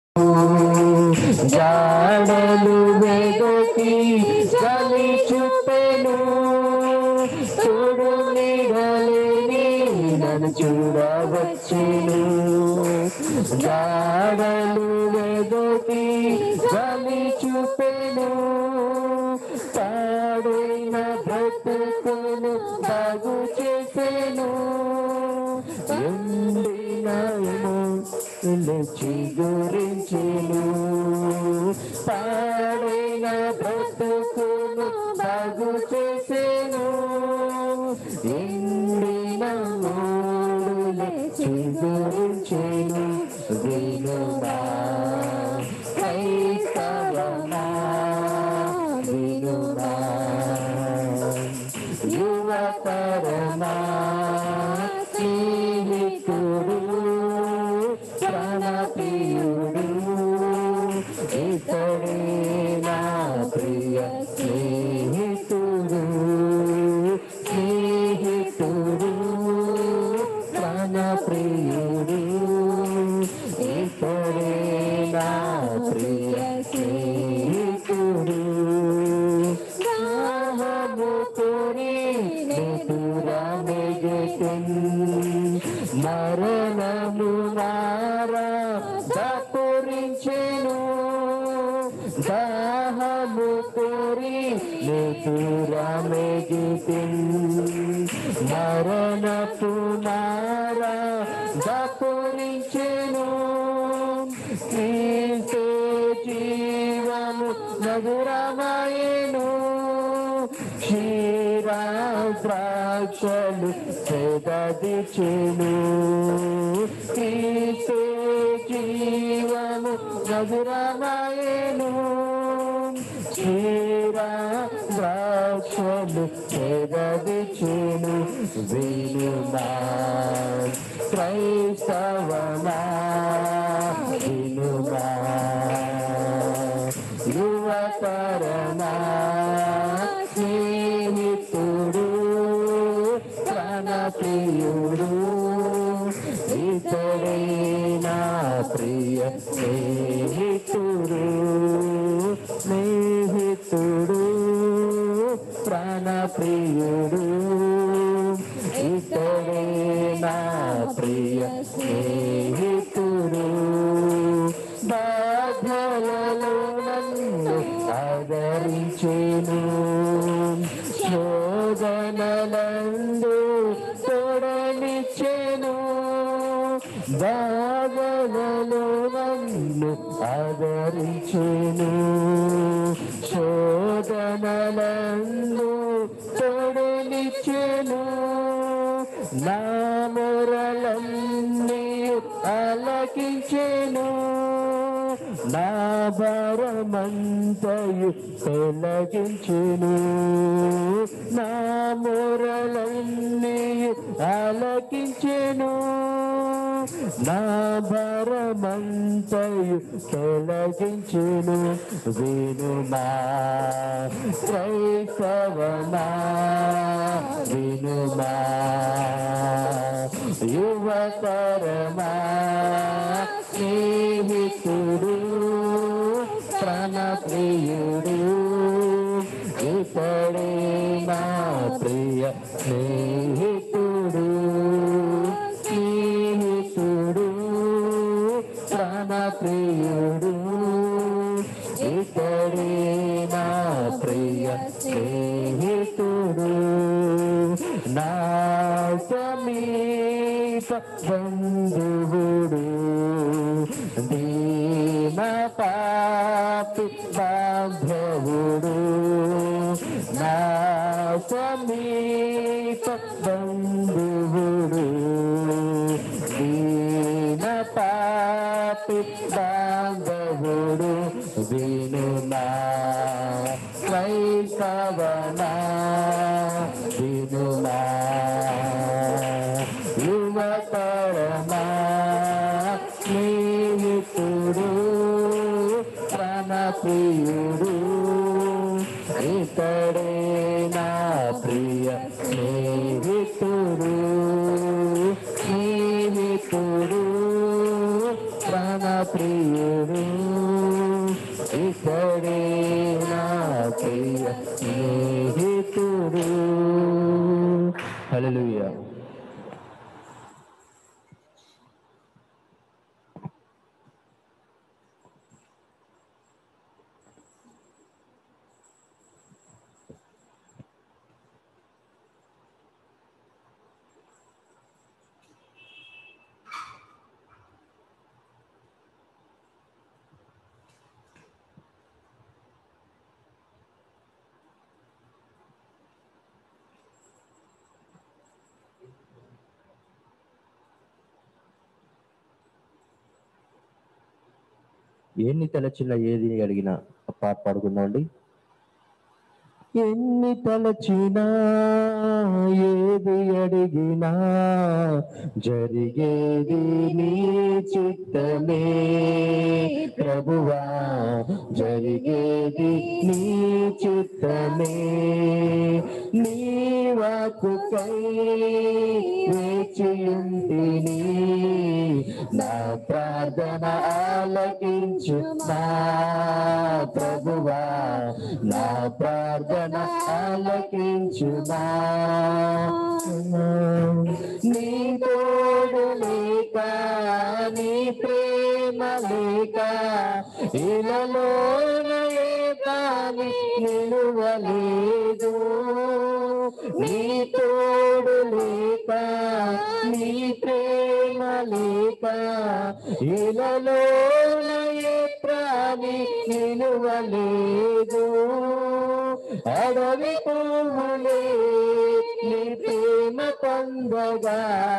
జాడలు వెదకి చలి చుట్టెను చూడు నీడలేని నన్ను చూడవచ్చెను జాడలు వెదకి చలి చూపెను పాడైన బ్రతుకును బాగు చేసెను ఎండిన చిగురించెను పాడైన బ్రతుకును బాగు చేసెను ఎండిన మూడులే చిగురించెను వినుమా క్రైస్తవమా వినుమా యువతరమా స్నేహితుడు ప్రాణప్రియుడు ఇతడే నా ప్రియ స్నేహితుడు స్నేహితుడు ప్రాణప్రియుడు ఇతడే నా ప్రియ స్నేహితుడు దాహము కోరి నితురమెగెటెన్ మరణము నారా దాపురించెను దాహము కోరి నితురమెగెటెన్ మరణపు నారా దాపురించెను క్రీస్తే జీవము మధురమాయను క్షీరాద్రాక్షలు పెదదిచెను క్రీస్తే జీవము మధురమాయను క్షీరాద్రాక్షలు పెదదిచెను వినుమా క్రైస్తవమా వినుమా యువతరమా స్నేహితుడు ప్రాణప్రియుడు ఇతడే నా ప్రియ స్నేహితుడు స్నేహితుడు ప్రాణప్రియుడు ఇతడే నా ప్రియ స్నేహితుడు బాధలలో నన్ను ఆదరించేను శోధనలందు తోడనిచ్చెను బాధలలో నన్ను ఆదరించెను శోధనలందు తోడనిచ్చెను నా మొరలన్నీ ఆలకించెను నా భారమంతయు తొలగించెను నా మొరలన్నీ ఆలకించెను నా భారమంతయు తొలగించెను వినుమా క్రైస్తవమా వినుమా యువతరమా స్నేహితుడు ప్రాణప్రియుడు ఇతడే నా ప్రియ స్నేహితుడు స్నేహితుడు ప్రాణప్రియుడు ఇతడే నా ప్రియ స్నేహితుడు నా సమీప బంధువుడు దీన పాపి బాంధవుడు నా సమీప బంధువుడు దీన పాపి బాంధవుడు వినుమా క్రైస్తవనా వినుమా యువతరమా స్నేహితుడు ప్రాణప్రియుడు ఇతడే నా ప్రియ స్నేహితుడు స్నేహితుడు ప్రాణప్రియుడు ఎన్ని తలచిన ఏది అడిగినా ఆ పాట పాడుకుందామండి ఎన్ని తలచినా ఏది అడిగినా జరిగేది నీ చిత్తమే ప్రభువా జరిగేది నీ చిత్తమే నీ వాక్కుకై వేచియుంటిని నా ప్రార్థన ఆలకించు నా ప్రభువా నా ప్రార్థన ఆలకించునా నీ తోడు లేక నీ ప్రేమ లేక ఇలలోన కానీ నిలువలేదు నీ తోడు లేక నీ ప్రేమ లేక ఇలలోన ఏ ప్రాణి నిలువలేదు అడవి పువ్వులే నీ ప్రేమ పొందగా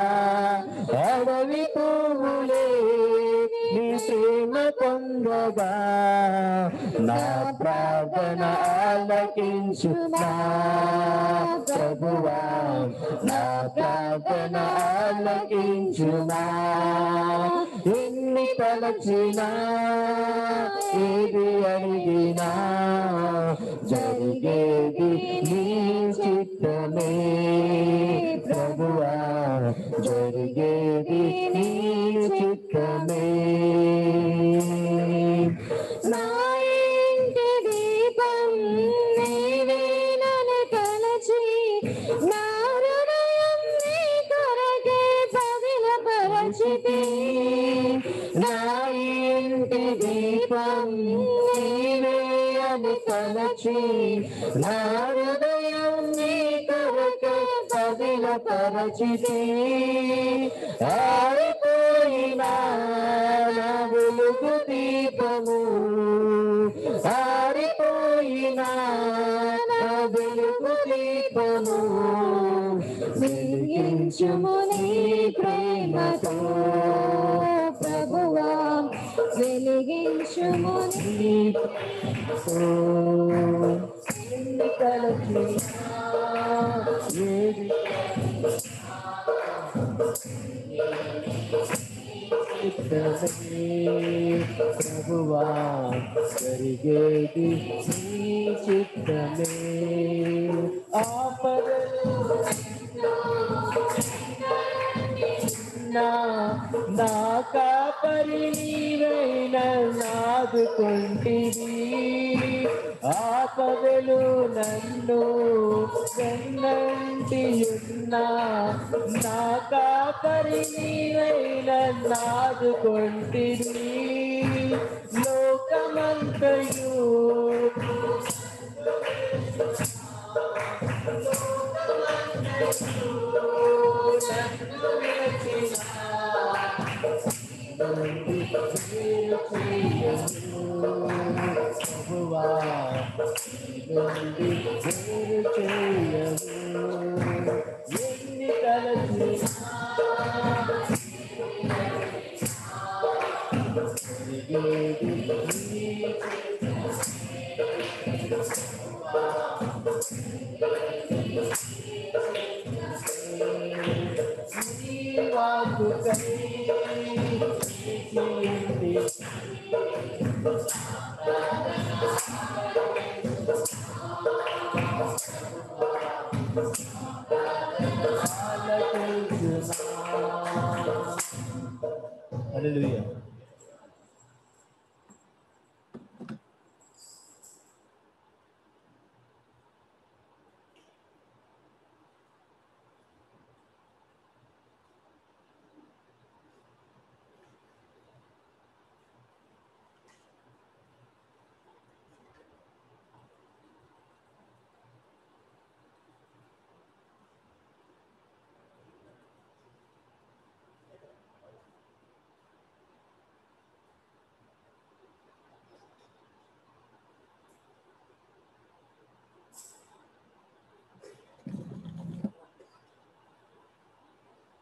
అడవి పువ్వులే నీ ప్రేమ పొందగా నా ప్రార్థన ఆలకించు నా ప్రభువా నా ప్రార్థన ఆలకించునా ఎన్ని తలచినా ఏది అడిగినా జరిగేది నీ చిత్తమే ప్రభువా జరిగేది నీ చిత్తమే నా ఇంటి దీపం నీవేనని తలచి నా హృదయం నీ కొరకే పగిలపరచితి నా ఇంటి దీపం నీవే అని తలచి నా హృదయం నీ కొరకు పదిల పరచితి ఆరిపోయినా నా వెలుగు దీపము ఆరిపోయినా నా వెలుగు దీపము వెలిగించుము నీ ప్రేమతో ప్రభువా వెలిగించుము నీ ఏది ప్రభువా జరిగేది నీ చిత్తమే ఆపదలు నా నా కాపరి నీవైన నాదుకుంటివి ఆపదలు నన్ను వెన్నంటి ఉన్నా నా కాపరి నీవైన నాదుకుంటివి లోకమంతయు ప్రభువా నుండి వేరు చేయవు ఎన్ని తలచినా జరిగేది నీ నీ వాక్కుకై వేచియుండి Hallelujah.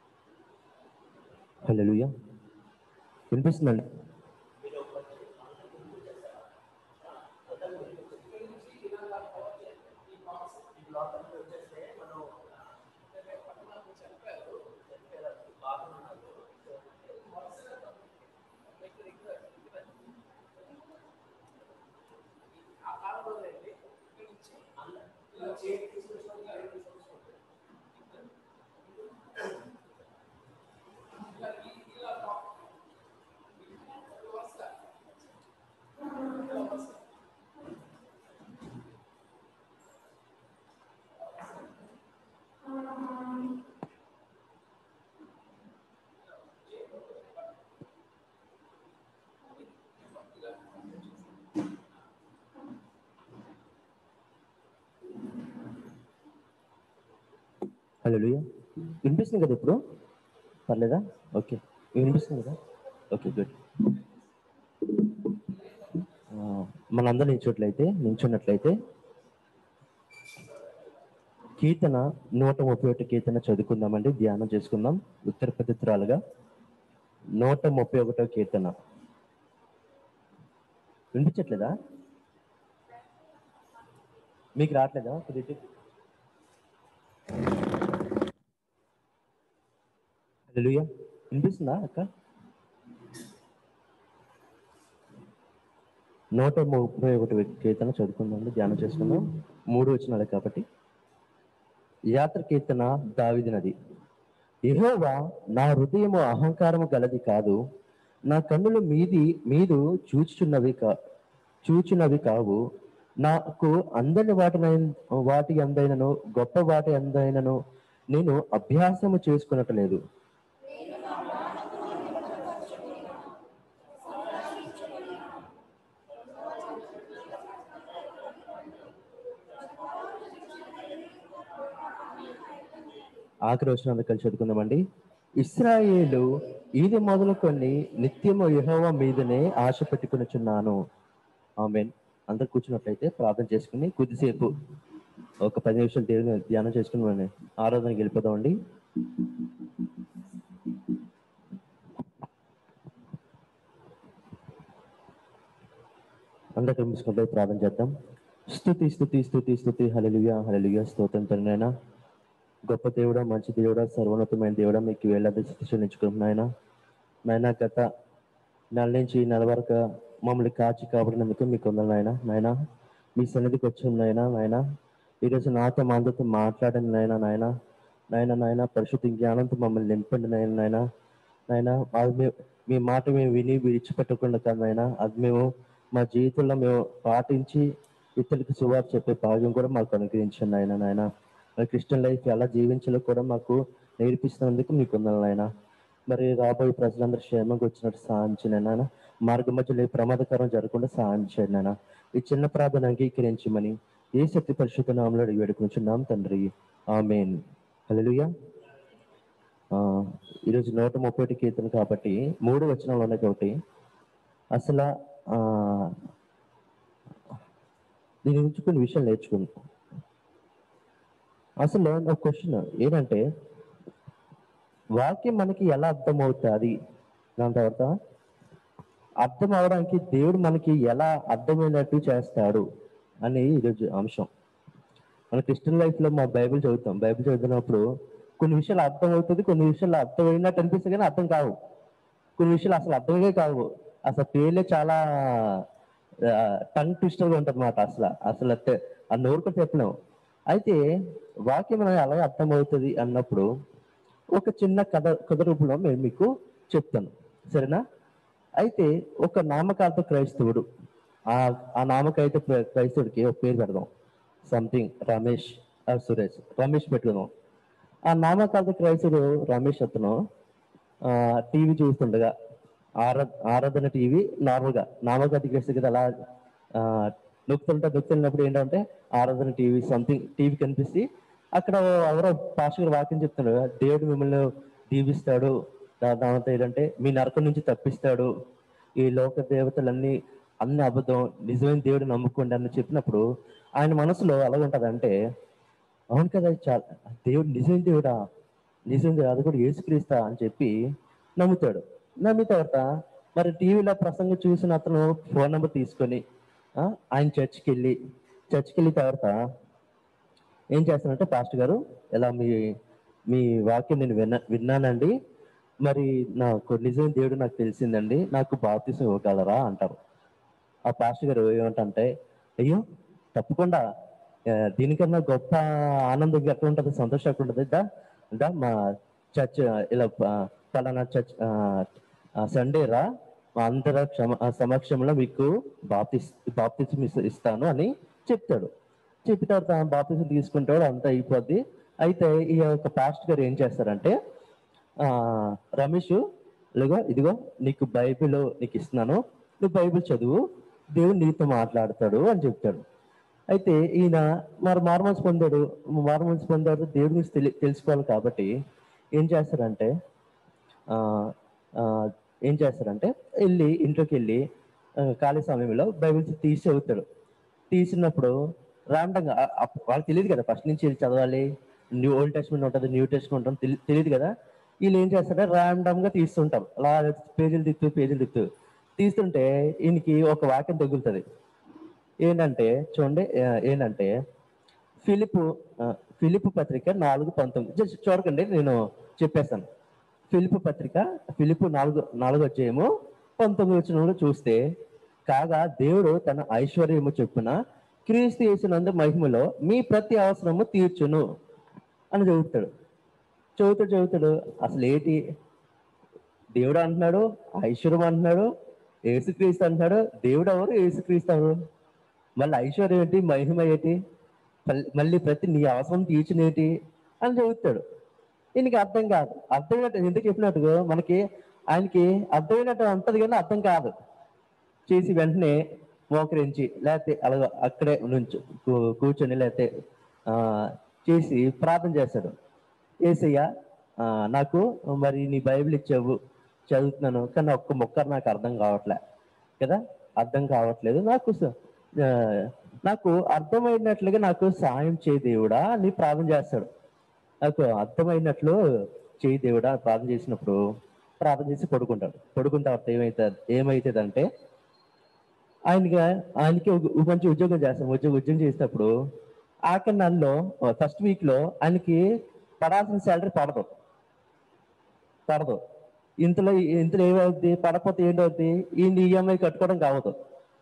హల్లెలూయా వినిపిస్తుందండి హలో వినిపిస్తుంది కదా ఇప్పుడు పర్లేదా ఓకే వినిపిస్తుంది కదా ఓకే గుడ్ మనందరం నిల్చోట్లయితే నిల్చున్నట్లయితే కీర్తన నూట ముప్పై ఒకటి కీర్తన చదువుకుందామండి ధ్యానం చేసుకుందాం ఉత్తర పద్ధతురాలుగా నూట ముప్పై ఒకటో కీర్తన వినిపించట్లేదా మీకు రావట్లేదా కొద్దిగా హల్లెలూయా వినిపిస్తుందా అక్క నూట ముప్పై ఒకటి కీర్తన చదువుకుందాం ధ్యానం చేసుకుందాం మూడు వచ్చినాడు కాబట్టి యాత్ర కీర్తన దావిదినది యెహోవా నా హృదయము అహంకారము గలది కాదు నా కన్నులు మీది మీదు చూచుచున్నవి కా చూచున్నవి కావు నాకు అందని వాటినై వాటి అందైనను గొప్ప వాటి అందైనను నేను అభ్యాసము చేసుకున్నట్లేదు ఆఖరి వచ్చిన కలిసి చదువుకుందామండి ఇస్రాయేలు ఇది మొదలుకొని నిత్యము యెహోవా మీదనే ఆశ పెట్టుకునిచున్నాను ఆమెన్ అందరు కూర్చున్నట్లయితే ప్రార్థన చేసుకుని కొద్దిసేపు ఒక పది నిమిషాలు దేవుని ధ్యానం చేసుకుని మనం ఆరాధనకి వెళ్ళిపోదామండి అందరికీ మూసుకుంటే ప్రార్థన చేద్దాం స్థుతి స్థుతి స్థుతి స్థుతి హలలుయ హలలుయ స్తోత్రం తనైనా గొప్ప దేవుడా మంచి దేవుడా సర్వోన్నతమైన దేవుడా మీకు వేలాది శిక్షణించుకుంటున్నాయన నాయన గత నెల నుంచి నెల వరకు మమ్మల్ని కాచి కాబడినందుకు మీకు వందలు నాయన నాయన మీ సన్నిధికి వచ్చాం నాయన నాయన ఈరోజు నాతో మా అందరితో మాట్లాడండి నాయన నాయన నాయన నాయన పరిశుద్ధ జ్ఞానంతో మమ్మల్ని నింపండి నాయన నాయన నాయన అది మేము మీ మాట మేము విని విడిచిపెట్టకుండా కాదు నాయన అది మేము మా జీవితంలో మేము పాటించి ఇతరులకు సువార్ చెప్పే భాగ్యం కూడా మాకు అనుగ్రహించండి నాయన నాయన మరి క్రిస్టియన్ లైఫ్ ఎలా జీవించాలో కూడా మాకు నేర్పిస్తున్నందుకు మీకు వందనాలు నాయన మరి రాబోయే ప్రజలందరూ క్షేమంగా వచ్చినట్టు సాధించిన నాయన మార్గ మధ్యలో ఏ ప్రమాదకరం జరగకుండా సాధించండి నాయన ఈ చిన్న ప్రార్థన అంగీకరించమని ఏ శక్తి పరిశుద్ధ నామంలో అడిగి వేడుకుంటున్నాం తండ్రి ఆమెన్ హల్లెలూయా ఆ ఈరోజు నూట ముప్పై ఒకటి కీర్తన కాబట్టి మూడు వచనాలు ఉన్నాయి కాబట్టి అసలు ఆ దీని గురించి కొన్ని విషయాలు నేర్చుకుందాం అసలు ఒక క్వశ్చన్ ఏంటంటే వాక్యం మనకి ఎలా అర్థమవుతుంది దాని తర్వాత అర్థం అవడానికి దేవుడు మనకి ఎలా అర్థమైనట్టు చేస్తాడు అని ఈరోజు అంశం మన క్రిస్టియన్ లైఫ్ లో మా బైబిల్ చదువుతాం బైబిల్ చదువుతున్నప్పుడు కొన్ని విషయాలు అర్థం అవుతుంది కొన్ని విషయాలు అర్థమైనట్టు అనిపిస్తుంది కానీ అర్థం కావు కొన్ని విషయాలు అసలు అర్థమే కావు అసలు పేర్లే చాలా టంగ్ ట్విస్టర్ గా ఉంటుంది మాట అసలు అసలు తె- ఆ నోరుకు చెప్పలేము అయితే వాక్యం అనేది అలాగే అర్థమవుతుంది అన్నప్పుడు ఒక చిన్న కథ కథ రూపంలో నేను మీకు చెప్తాను సరేనా అయితే ఒక నామకార్థ క్రైస్తవుడు ఆ ఆ నామకార్థ క్రై- క్రైస్తవుడికి ఒక పేరు పెడదాం సంథింగ్ రమేష్ ఆ, సురేష్ రమేష్ పెట్టుకుందాం ఆ నామకార్థ క్రైస్తవుడు రమేష్ అతను టీవీ చూస్తుండగా ఆరా ఆరాధన టీవీ నార్మల్గా నామకార్థ క్రైస్తవుడికి అలా ఆ, నొక్కుతుంటే నొక్కుతున్నప్పుడు ఏంటంటే ఆరాధన టీవీ సంథింగ్ టీవీ కనిపిస్తే అక్కడ ఎవరో పాస్టర్ వాక్యం చెప్తున్నాడు దేవుడు మిమ్మల్ని దీవిస్తాడు దా- దాంతో ఏంటంటే మీ నరకం నుంచి తప్పిస్తాడు ఈ లోక దేవతలన్నీ అన్ని అబద్ధం నిజమైన దేవుడు నమ్ముకోండి అని చెప్పినప్పుడు ఆయన మనసులో ఎలా ఉంటదంటే అవును కదా చాలా దేవుడు నిజమైన దేవుడా నిజం దేవుడు అది కూడా యేసుక్రీస్తా అని చెప్పి నమ్ముతాడు నమ్మిన తర్వాత మరి టీవీలో ప్రసంగం చూసిన అతను ఫోన్ నెంబర్ తీసుకొని ఆ, ఆయన చర్చ్కి వెళ్ళి చర్చ్కి వెళ్ళిన తర్వాత ఏం చేస్తానంటే పాస్టర్ గారు ఇలా మీ మీ వాక్యం నేను విన్నా విన్నానండి మరి నాకు నిజమైన దేవుడు నాకు తెలిసిందండి నాకు బాప్తీసం ఇవ్వగలరా అంటారు ఆ పాస్టర్ గారు ఏమంటంటే అయ్యో తప్పకుండా ఆ, దీనికన్నా గొప్ప ఆనందం ఎక్కడ ఉంటుంది సంతోషం ఎక్కడ ఉంటుంది దా దా మా చర్చ్ ఇలా ఆ, పలానా చర్చ్ సండే రా మా అందరి క్షమ ఆ సమక్షంలో మీకు బాప్తిస్ బాప్తిసం ఇస్- ఇస్తాను అని చెప్తాడు చెప్పిన తర్వాత బాప్తిసం తీసుకుంటాడు అంతా అయిపోద్ది అయితే ఈ యొక్క పాస్ట్ గారు ఏం చేస్తారంటే ఆ రమేష్ ఇదిగో ఇదిగో నీకు బైబిల్ నీకు ఇస్తున్నాను నువ్వు బైబిల్ చదువు దేవుడు నీతో మాట్లాడతాడు అని చెప్తాడు అయితే ఈయన మరి మార్మల్స్ పొందాడు మార్మల్స్ పొందాడు దేవుడి గురించి తెలి తెలుసుకోవాలి కాబట్టి ఏం చేస్తారంటే ఆ, ఆ, ఏం చేస్తారంటే వెళ్ళి ఇంట్లోకి వెళ్ళి ఆ, ఖాళీ సమయంలో బైబిల్స్ తీసి చదువుతాడు తీసినప్పుడు రాండంగా వాళ్ళకి తెలియదు కదా ఫస్ట్ నుంచి వెళ్ళి చదవాలి న్యూ ఓల్డ్ టెస్ట్మెంట్ ఉంటుంది న్యూ టెస్ట్మెంట్ ఉంటుంది తెలి- తెలియదు కదా వీళ్ళు ఏం చేస్తారంటే ర్యాండమ్ గా తీస్తుంటారు అలా పేజీలు తిత్తు పేజీలు తిత్తు తీస్తుంటే ఈయనకి ఒక వాక్యం తగులుతుంది ఏంటంటే చూడండి ఆ, ఏంటంటే ఫిలిపు ఆ, ఫిలిపు పత్రిక నాలుగు పంతొమ్మిది జస్ట్ చూడకండి నేను చెప్పేస్తాను ఫిలిపు పత్రిక ఫిలిపు నాలుగు నాలుగు అధ్యాయము పంతొమ్మిది వచ్చిన చూస్తే కాగా దేవుడు తన ఐశ్వర్యము చొప్పున క్రీస్తు చేసినందు మహిమలో మీ ప్రతి అవసరము తీర్చును అని చదువుతాడు చదువుతాడు చదువుతాడు అసలు ఏంటి దేవుడు అంటున్నాడు ఐశ్వర్యం అంటున్నాడు ఏసుక్రీస్తు అంటున్నాడు దేవుడు ఎవరు ఏసుక్రీస్తు ఎవరు మళ్ళీ ఐశ్వర్యం ఏంటి మహిమ ఏంటి మళ్ళీ- మళ్ళీ ప్రతి నీ అవసరం తీర్చినేటి అని చెబుతాడు దీనికి అర్థం కాదు అర్థమైనట్టు ఎందుకు చెప్పినట్టుగా మనకి ఆయనకి అర్థమైనట్టు అంటది కానీ అర్థం కాదు చేసి వెంటనే మోకరించి లేకపోతే అలాగ అక్కడే నుంచి కూ- కూర్చొని లేకపోతే ఆ, చేసి ప్రార్థన చేస్తాడు ఏసయ్య ఆ, నాకు మరి నీ బైబిల్ ఇచ్చావు చదువుతున్నాను కానీ ఒక్క మొక్క నాకు అర్థం కావట్లే కదా అర్థం కావట్లేదు నాకు స- ఆ, నాకు అర్థమైనట్లుగా నాకు సాయం చేయి దేవుడా అని ప్రార్థన చేస్తాడు నాకు అర్థమైనట్లు చేయి దేవుడా అని ప్రార్థన చేసినప్పుడు ప్రార్థన చేసి పడుకుంటాడు పడుకున్న తర్వాత ఏమైతుంది ఏమైతుందంటే ఆయనకి ఆయనకి ఒక- ఒక మంచి ఉద్యోగం చేస్తాం ఉద్యోగం ఉద్యోగం చేసినప్పుడు ఆఖరి నెలలో ఫస్ట్ వీక్ లో ఆయనకి పడాల్సిన శాలరీ పడదు పడదు ఇంతలో ఇంతలో ఏమవుద్ది పడకపోతే ఏంటవుద్ది ఈయన ఈఎంఐ కట్టుకోవడం కావదు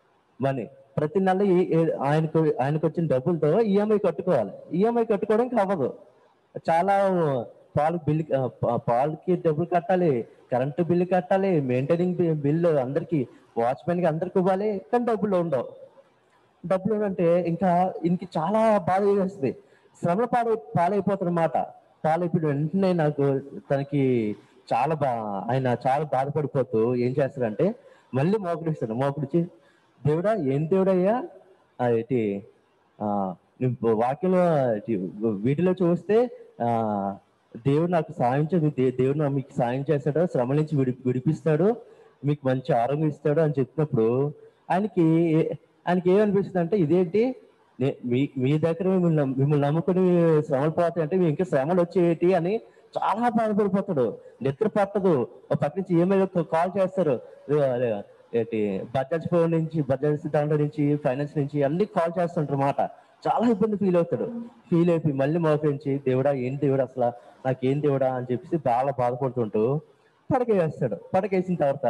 మనీ ప్రతి నెల ఈ- ఏ- ఆయనకు ఆయనకు వచ్చిన డబ్బులతో ఈఎంఐ కట్టుకోవాలి ఈఎంఐ కట్టుకోవడం కావదు చాలా పాలు బిల్లు పాలకి డబ్బులు కట్టాలి కరెంటు బిల్లు కట్టాలి మెయింటైనింగ్ బిల్లు అందరికి వాచ్మెన్ కి అందరికి ఇవ్వాలి కానీ డబ్బులు ఉండవు డబ్బులు అంటే ఇంకా ఇంక చాలా బాధ వేస్తుంది శ్రమ పాలై పాలైపోతున్నమాట పాలైపోయిన వెంటనే నాకు తనకి చాలా బా ఆయన చాలా బాధపడిపోతూ ఏం చేస్తాడంటే మళ్ళీ మోకరిస్తాడు మోకరిచి దేవుడా ఏం దేవుడయ్యా ఆ, ఏంటి ఆ, నువ్వు వాక్యంలో ఏంటి, వీటిలో చూస్తే ఆ దేవుడు నాకు సాయం చే దే- దేవుడు నా- మీకు సాయం చేస్తాడు శ్రమ నుంచి విడి విడిపిస్తాడు మీకు మంచి ఆరోగ్యం ఇస్తాడు అని చెప్పినప్పుడు ఆయనకి ఏ- ఆయనకి ఏమనిపిస్తుంది అంటే ఇదేంటి నే- మీ మీ దగ్గర మిమ్మల్ని నమ్ము- మిమ్మల్ని నమ్ముకుని శ్రమలు పోతాయి అంటే మీ ఇంకా శ్రమలు వచ్చేటి అని చాలా బాధపడిపోతాడు నిద్ర పట్టదు ఒక పక్క నుంచి ఏమైనా కాల్ చేస్తారు ఇదిగో అదే ఏంటి బజాజ్ ఫోన్ నుంచి బజాజ్ దాంట్లో నుంచి ఫైనాన్స్ నుంచి అన్ని కాల్ చేస్తుంటారు మాట చాలా ఇబ్బంది ఫీల్ అవుతాడు ఫీల్ అయిపోయి మళ్ళీ మోకరించి దేవుడా ఏం దేవుడా అసలు నాకేం దేవుడా అని చెప్పేసి చాలా బాధపడుతుంటూ పడకేస్తాడు పడకేసిన తర్వాత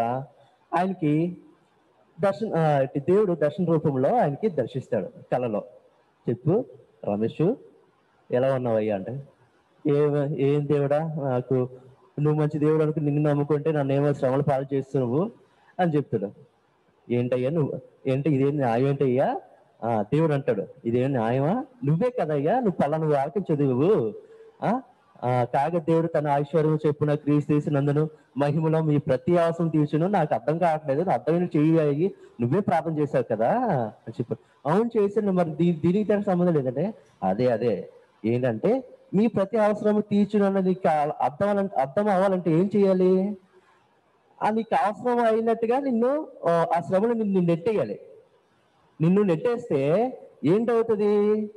ఆయనకి దర్శన ఆ, ఇటు దేవుడు దర్శన రూపంలో ఆయనకి దర్శిస్తాడు కలలో చెప్పు రమేష్ ఎలా ఉన్నావయ్యా అంటే ఏ ఏం దేవుడా నాకు నువ్వు మంచి దేవుడు అనుకుని నిన్ను నమ్ముకుంటే నన్ను ఏమో శ్రమలు పాలు చేస్తున్నావు అని చెప్తాడు ఏంటయ్యా నువ్వు ఏంటి ఇదేం న్యాయం ఏంటయ్యా ఆ దేవుడు అంటాడు ఇదేం న్యాయమా నువ్వే కదయ్యా నువ్వు పలానా వాక్యం చదువు ఆ ఆ, కాగా దేవుడు తన ఐశ్వర్యం చెప్పున క్రీస్తు చేసినందును మహిమలో మీ ప్రతి అవసరం తీర్చును నాకు అర్థం కావట్లేదు నా అర్థమైన చెయ్యి నువ్వే ప్రార్థన చేశావు కదా అని చెప్పాడు అవును చేశాను మరి దీ దీనికి దానికి సంబంధం లేదంటే అదే అదే ఏంటంటే మీ ప్రతి అవసరం తీర్చును అన్నది నీకు అర్థం అవ్వాలంటే అర్థం అవ్వాలంటే ఏం చేయాలి ఆ నీకు అవసరం అయినట్టుగా నిన్ను ఆ, ఆ శ్రమను నిన్ను నెట్టేయాలి నిన్ను నెట్టేస్తే ఏంటవుతుంది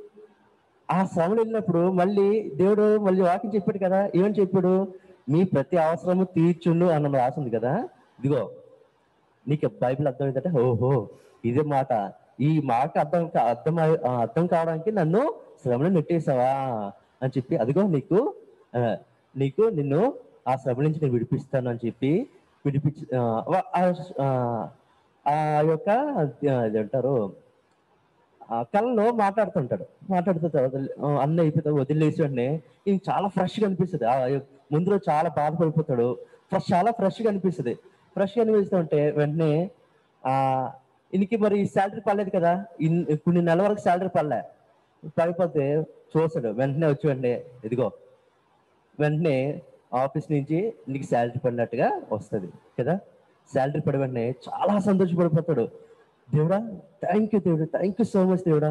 ఆ శ్రమలు వెళ్ళినప్పుడు మళ్ళీ దేవుడు మళ్ళీ వాక్యం చెప్పాడు కదా ఏమని చెప్పాడు మీ ప్రతి అవసరము తీర్చుండు అన్న రాసింది కదా ఇదిగో నీకు బైబిల్ అర్థమైందంటే ఓహో ఇదే మాట ఈ మాట అర్థం కా- అర్థం అయి- ఆ, అర్థం కావడానికి నన్ను శ్రమను నెట్టేసావా అని చెప్పి అదిగో నీకు ఆ, నీకు నిన్ను ఆ శ్రమ నుంచి నేను విడిపిస్తాను అని చెప్పి విడిపించి ఆ, వా- ఆ- ఆ, ఆ యొక్క ఆ, అదేంటారు ఆ కళ్ళలో మాట్లాడుతుంటాడు మాట్లాడుతూ తర్వాత ఆ, అన్న అయిపోతే వదిలేసి వెంటనే ఈయన చాలా ఫ్రెష్ గా అనిపిస్తుంది ఆ యొక్క- ముందు రోజు చాలా బాధపడిపోతాడు ఫ్రెష్ చాలా ఫ్రెష్ గా అనిపిస్తుంది ఫ్రెష్ గా అనిపిస్తుంటే వెంటనే ఆ ఈయనకి మరి శాలరీ పడలేదు కదా ఇన్- కొన్ని నెలల వరకు శాలరీ పడలే పడిపోతే చూస్తాడు వెంటనే వచ్చి వెంటనే ఇదిగో వెంటనే ఆఫీస్ నుంచి నీకు శాలరీ పడినట్టుగా వస్తుంది కదా శాలరీ పడి వెంటనే చాలా సంతోషపడిపోతాడు దేవుడా థ్యాంక్ యూ దేవుడా థ్యాంక్ యూ సో మచ్ దేవుడా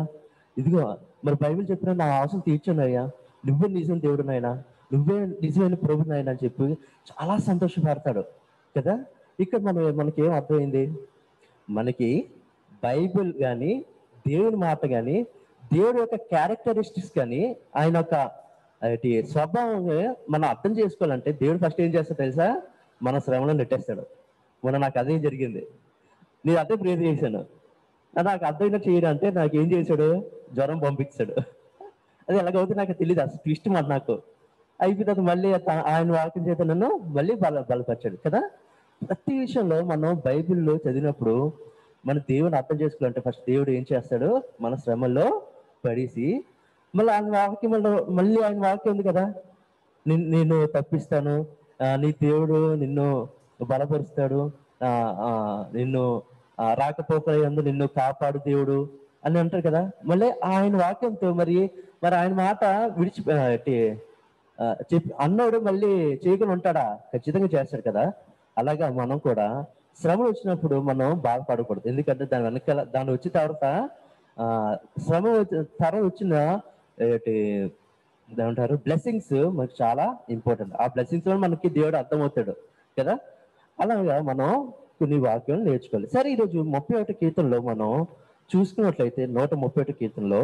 ఇదిగో మరి బైబిల్ చెప్పిన నా అవసరం తీర్చున్నాయ్యా నువ్వే నిజం దేవుడు నాయనా నువ్వే నిజమైన ప్రభు నాయన అని చెప్పి చాలా సంతోషపడతాడు కదా ఇక్కడ మనం మనకి ఏం అర్థమైంది మనకి బైబిల్ కానీ దేవుని మాట కానీ దేవుడి యొక్క క్యారెక్టరిస్టిక్స్ కానీ ఆయన యొక్క ఏంటి స్వభావం మనం అర్థం చేసుకోవాలంటే దేవుడు ఫస్ట్ ఏం చేస్తాడు తెలుసా మన శ్రమలో నెట్టేస్తాడు మొన్న నాకు అదే జరిగింది నేను అదే ప్రేర్ చేశాను నాకు అర్థమైనా చేయడం అంటే నాకు ఏం చేశాడు జ్వరం పంపించాడు అది ఎలాగవుతుంది నాకు తెలియదు అసలు ట్విస్ట్ మాట నాకు అయిపోయిన తర్వాత మళ్ళీ త- ఆయన వాక్యం చేత నన్ను మళ్ళీ బల బలపరిచాడు కదా ప్రతి విషయంలో మనం బైబిల్లో చదివినప్పుడు మన దేవుని అర్థం చేసుకోవాలంటే ఫస్ట్ దేవుడు ఏం చేస్తాడు మన శ్రమల్లో పడేసి మళ్ళీ ఆయన వాక్యంలో మళ్ళీ ఆయన వాక్యం ఉంది కదా నిన్- నేను తప్పిస్తాను ఆ, నీ దేవుడు నిన్ను బలపరుస్తాడు ఆ, ఆ, నిన్ను ఆ, రాకపోకల యందు నిన్ను కాపాడు దేవుడు అని అంటారు కదా మళ్ళీ ఆయన వాక్యంతో మరి మరి ఆయన మాట విడిచి ఆ, ఏంటి, ఆ, చెప్పి అన్నోడు మళ్ళీ చేయకుండా ఉంటాడా ఖచ్చితంగా చేస్తాడు కదా అలాగా మనం కూడా శ్రమలు వచ్చినప్పుడు మనం బాధపడకూడదు ఎందుకంటే దాని వెనకాల దాని వచ్చిన తర్వాత ఆ శ్రమ వచ్చి- తరం వచ్చిన ఏంటి ఏమంటారు బ్లెస్సింగ్స్ మనకు చాలా ఇంపార్టెంట్ ఆ బ్లెస్సింగ్స్ లో మనకి దేవుడు అర్థమవుతాడు కదా అలాగా మనం కొన్ని వాక్యాలు నేర్చుకోవాలి సరే ఈరోజు ముప్పై ఒకటి కీర్తనలో మనం చూసుకున్నట్లయితే నూట ముప్పై ఒకటి కీర్తనలో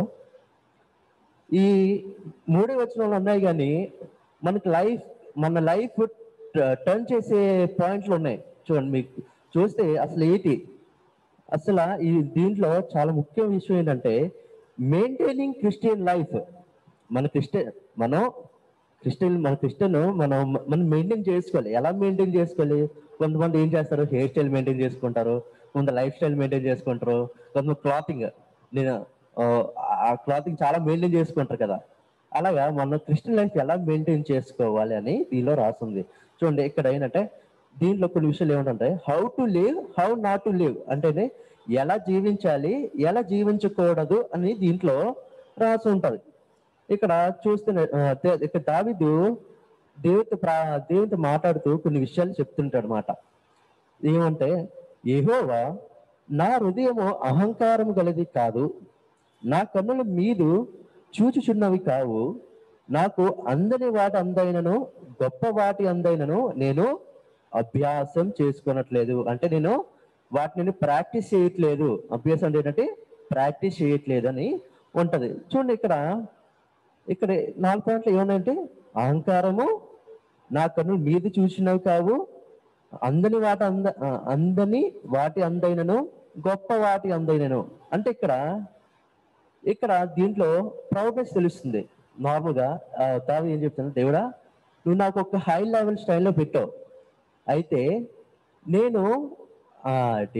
ఈ మూడే వచనాలు ఉన్నాయి కానీ మనకి లైఫ్ మన లైఫ్ టర్న్ చేసే పాయింట్లు ఉన్నాయి చూడండి మీకు చూస్తే అసలు ఏంటి అసలు ఈ దీంట్లో చాలా ముఖ్య విషయం ఏంటంటే మెయింటైనింగ్ క్రిస్టియన్ లైఫ్ మన క్రిస్టియన్ మనం క్రిస్టియన్ మన క్రిస్టియన్ మనం మనం మెయింటైన్ చేసుకోవాలి ఎలా మెయింటైన్ చేసుకోవాలి కొంతమంది ఏం చేస్తారు హెయిర్ స్టైల్ మెయింటైన్ చేసుకుంటారు కొంత లైఫ్ స్టైల్ మెయింటైన్ చేసుకుంటారు కొంతమంది క్లాతింగ్ నేను ఆ, ఆ క్లాతింగ్ చాలా మెయింటైన్ చేసుకుంటారు కదా అలాగా మనం క్రిస్టియన్ లైఫ్ ఎలా మెయింటైన్ చేసుకోవాలి అని దీనిలో రాస్తుంది చూడండి ఇక్కడ ఏంటంటే దీంట్లో కొన్ని విషయాలు ఏమంటే how to live how not to live అంటేనే ఎలా జీవించాలి ఎలా జీవించకూడదు అని దీంట్లో రాసి ఉంటది ఇక్కడ చూస్తే ఇక్కడ దావిదు దేవుడితో ప్రా దేవుడితో మాట్లాడుతూ కొన్ని విషయాలు చెప్తుంటాడు అనమాట ఏమంటే యెహోవా నా హృదయము అహంకారం గలది కాదు నా కన్నుల మీదు చూచుచున్నవి కావు నాకు అందని వాటి అందైనను గొప్ప వాటి అందైనను నేను అభ్యాసం చేసుకున్నట్లేదు అంటే నేను వాటిని ప్రాక్టీస్ చేయట్లేదు అభ్యాసం అంటే ఏంటంటే ప్రాక్టీస్ చేయట్లేదు అని ఉంటది చూడండి ఇక్కడ ఇక్కడ నాలుగు పాయింట్లు ఏమున్నాయంటే అహంకారము నా కన్ను మీది చూసినవి కావు అందని వాటి అంద ఆ, అందని వాటి అందైనను గొప్ప వాటి అందైనను అంటే ఇక్కడ ఇక్కడ దీంట్లో ప్రౌడ్నెస్ తెలుస్తుంది నార్మల్ గా తావి ఏం చెప్తాను దేవుడా నువ్వు నాకు ఒక హై లెవెల్ స్టైల్లో పెట్టావు అయితే నేను ఆ, అంటే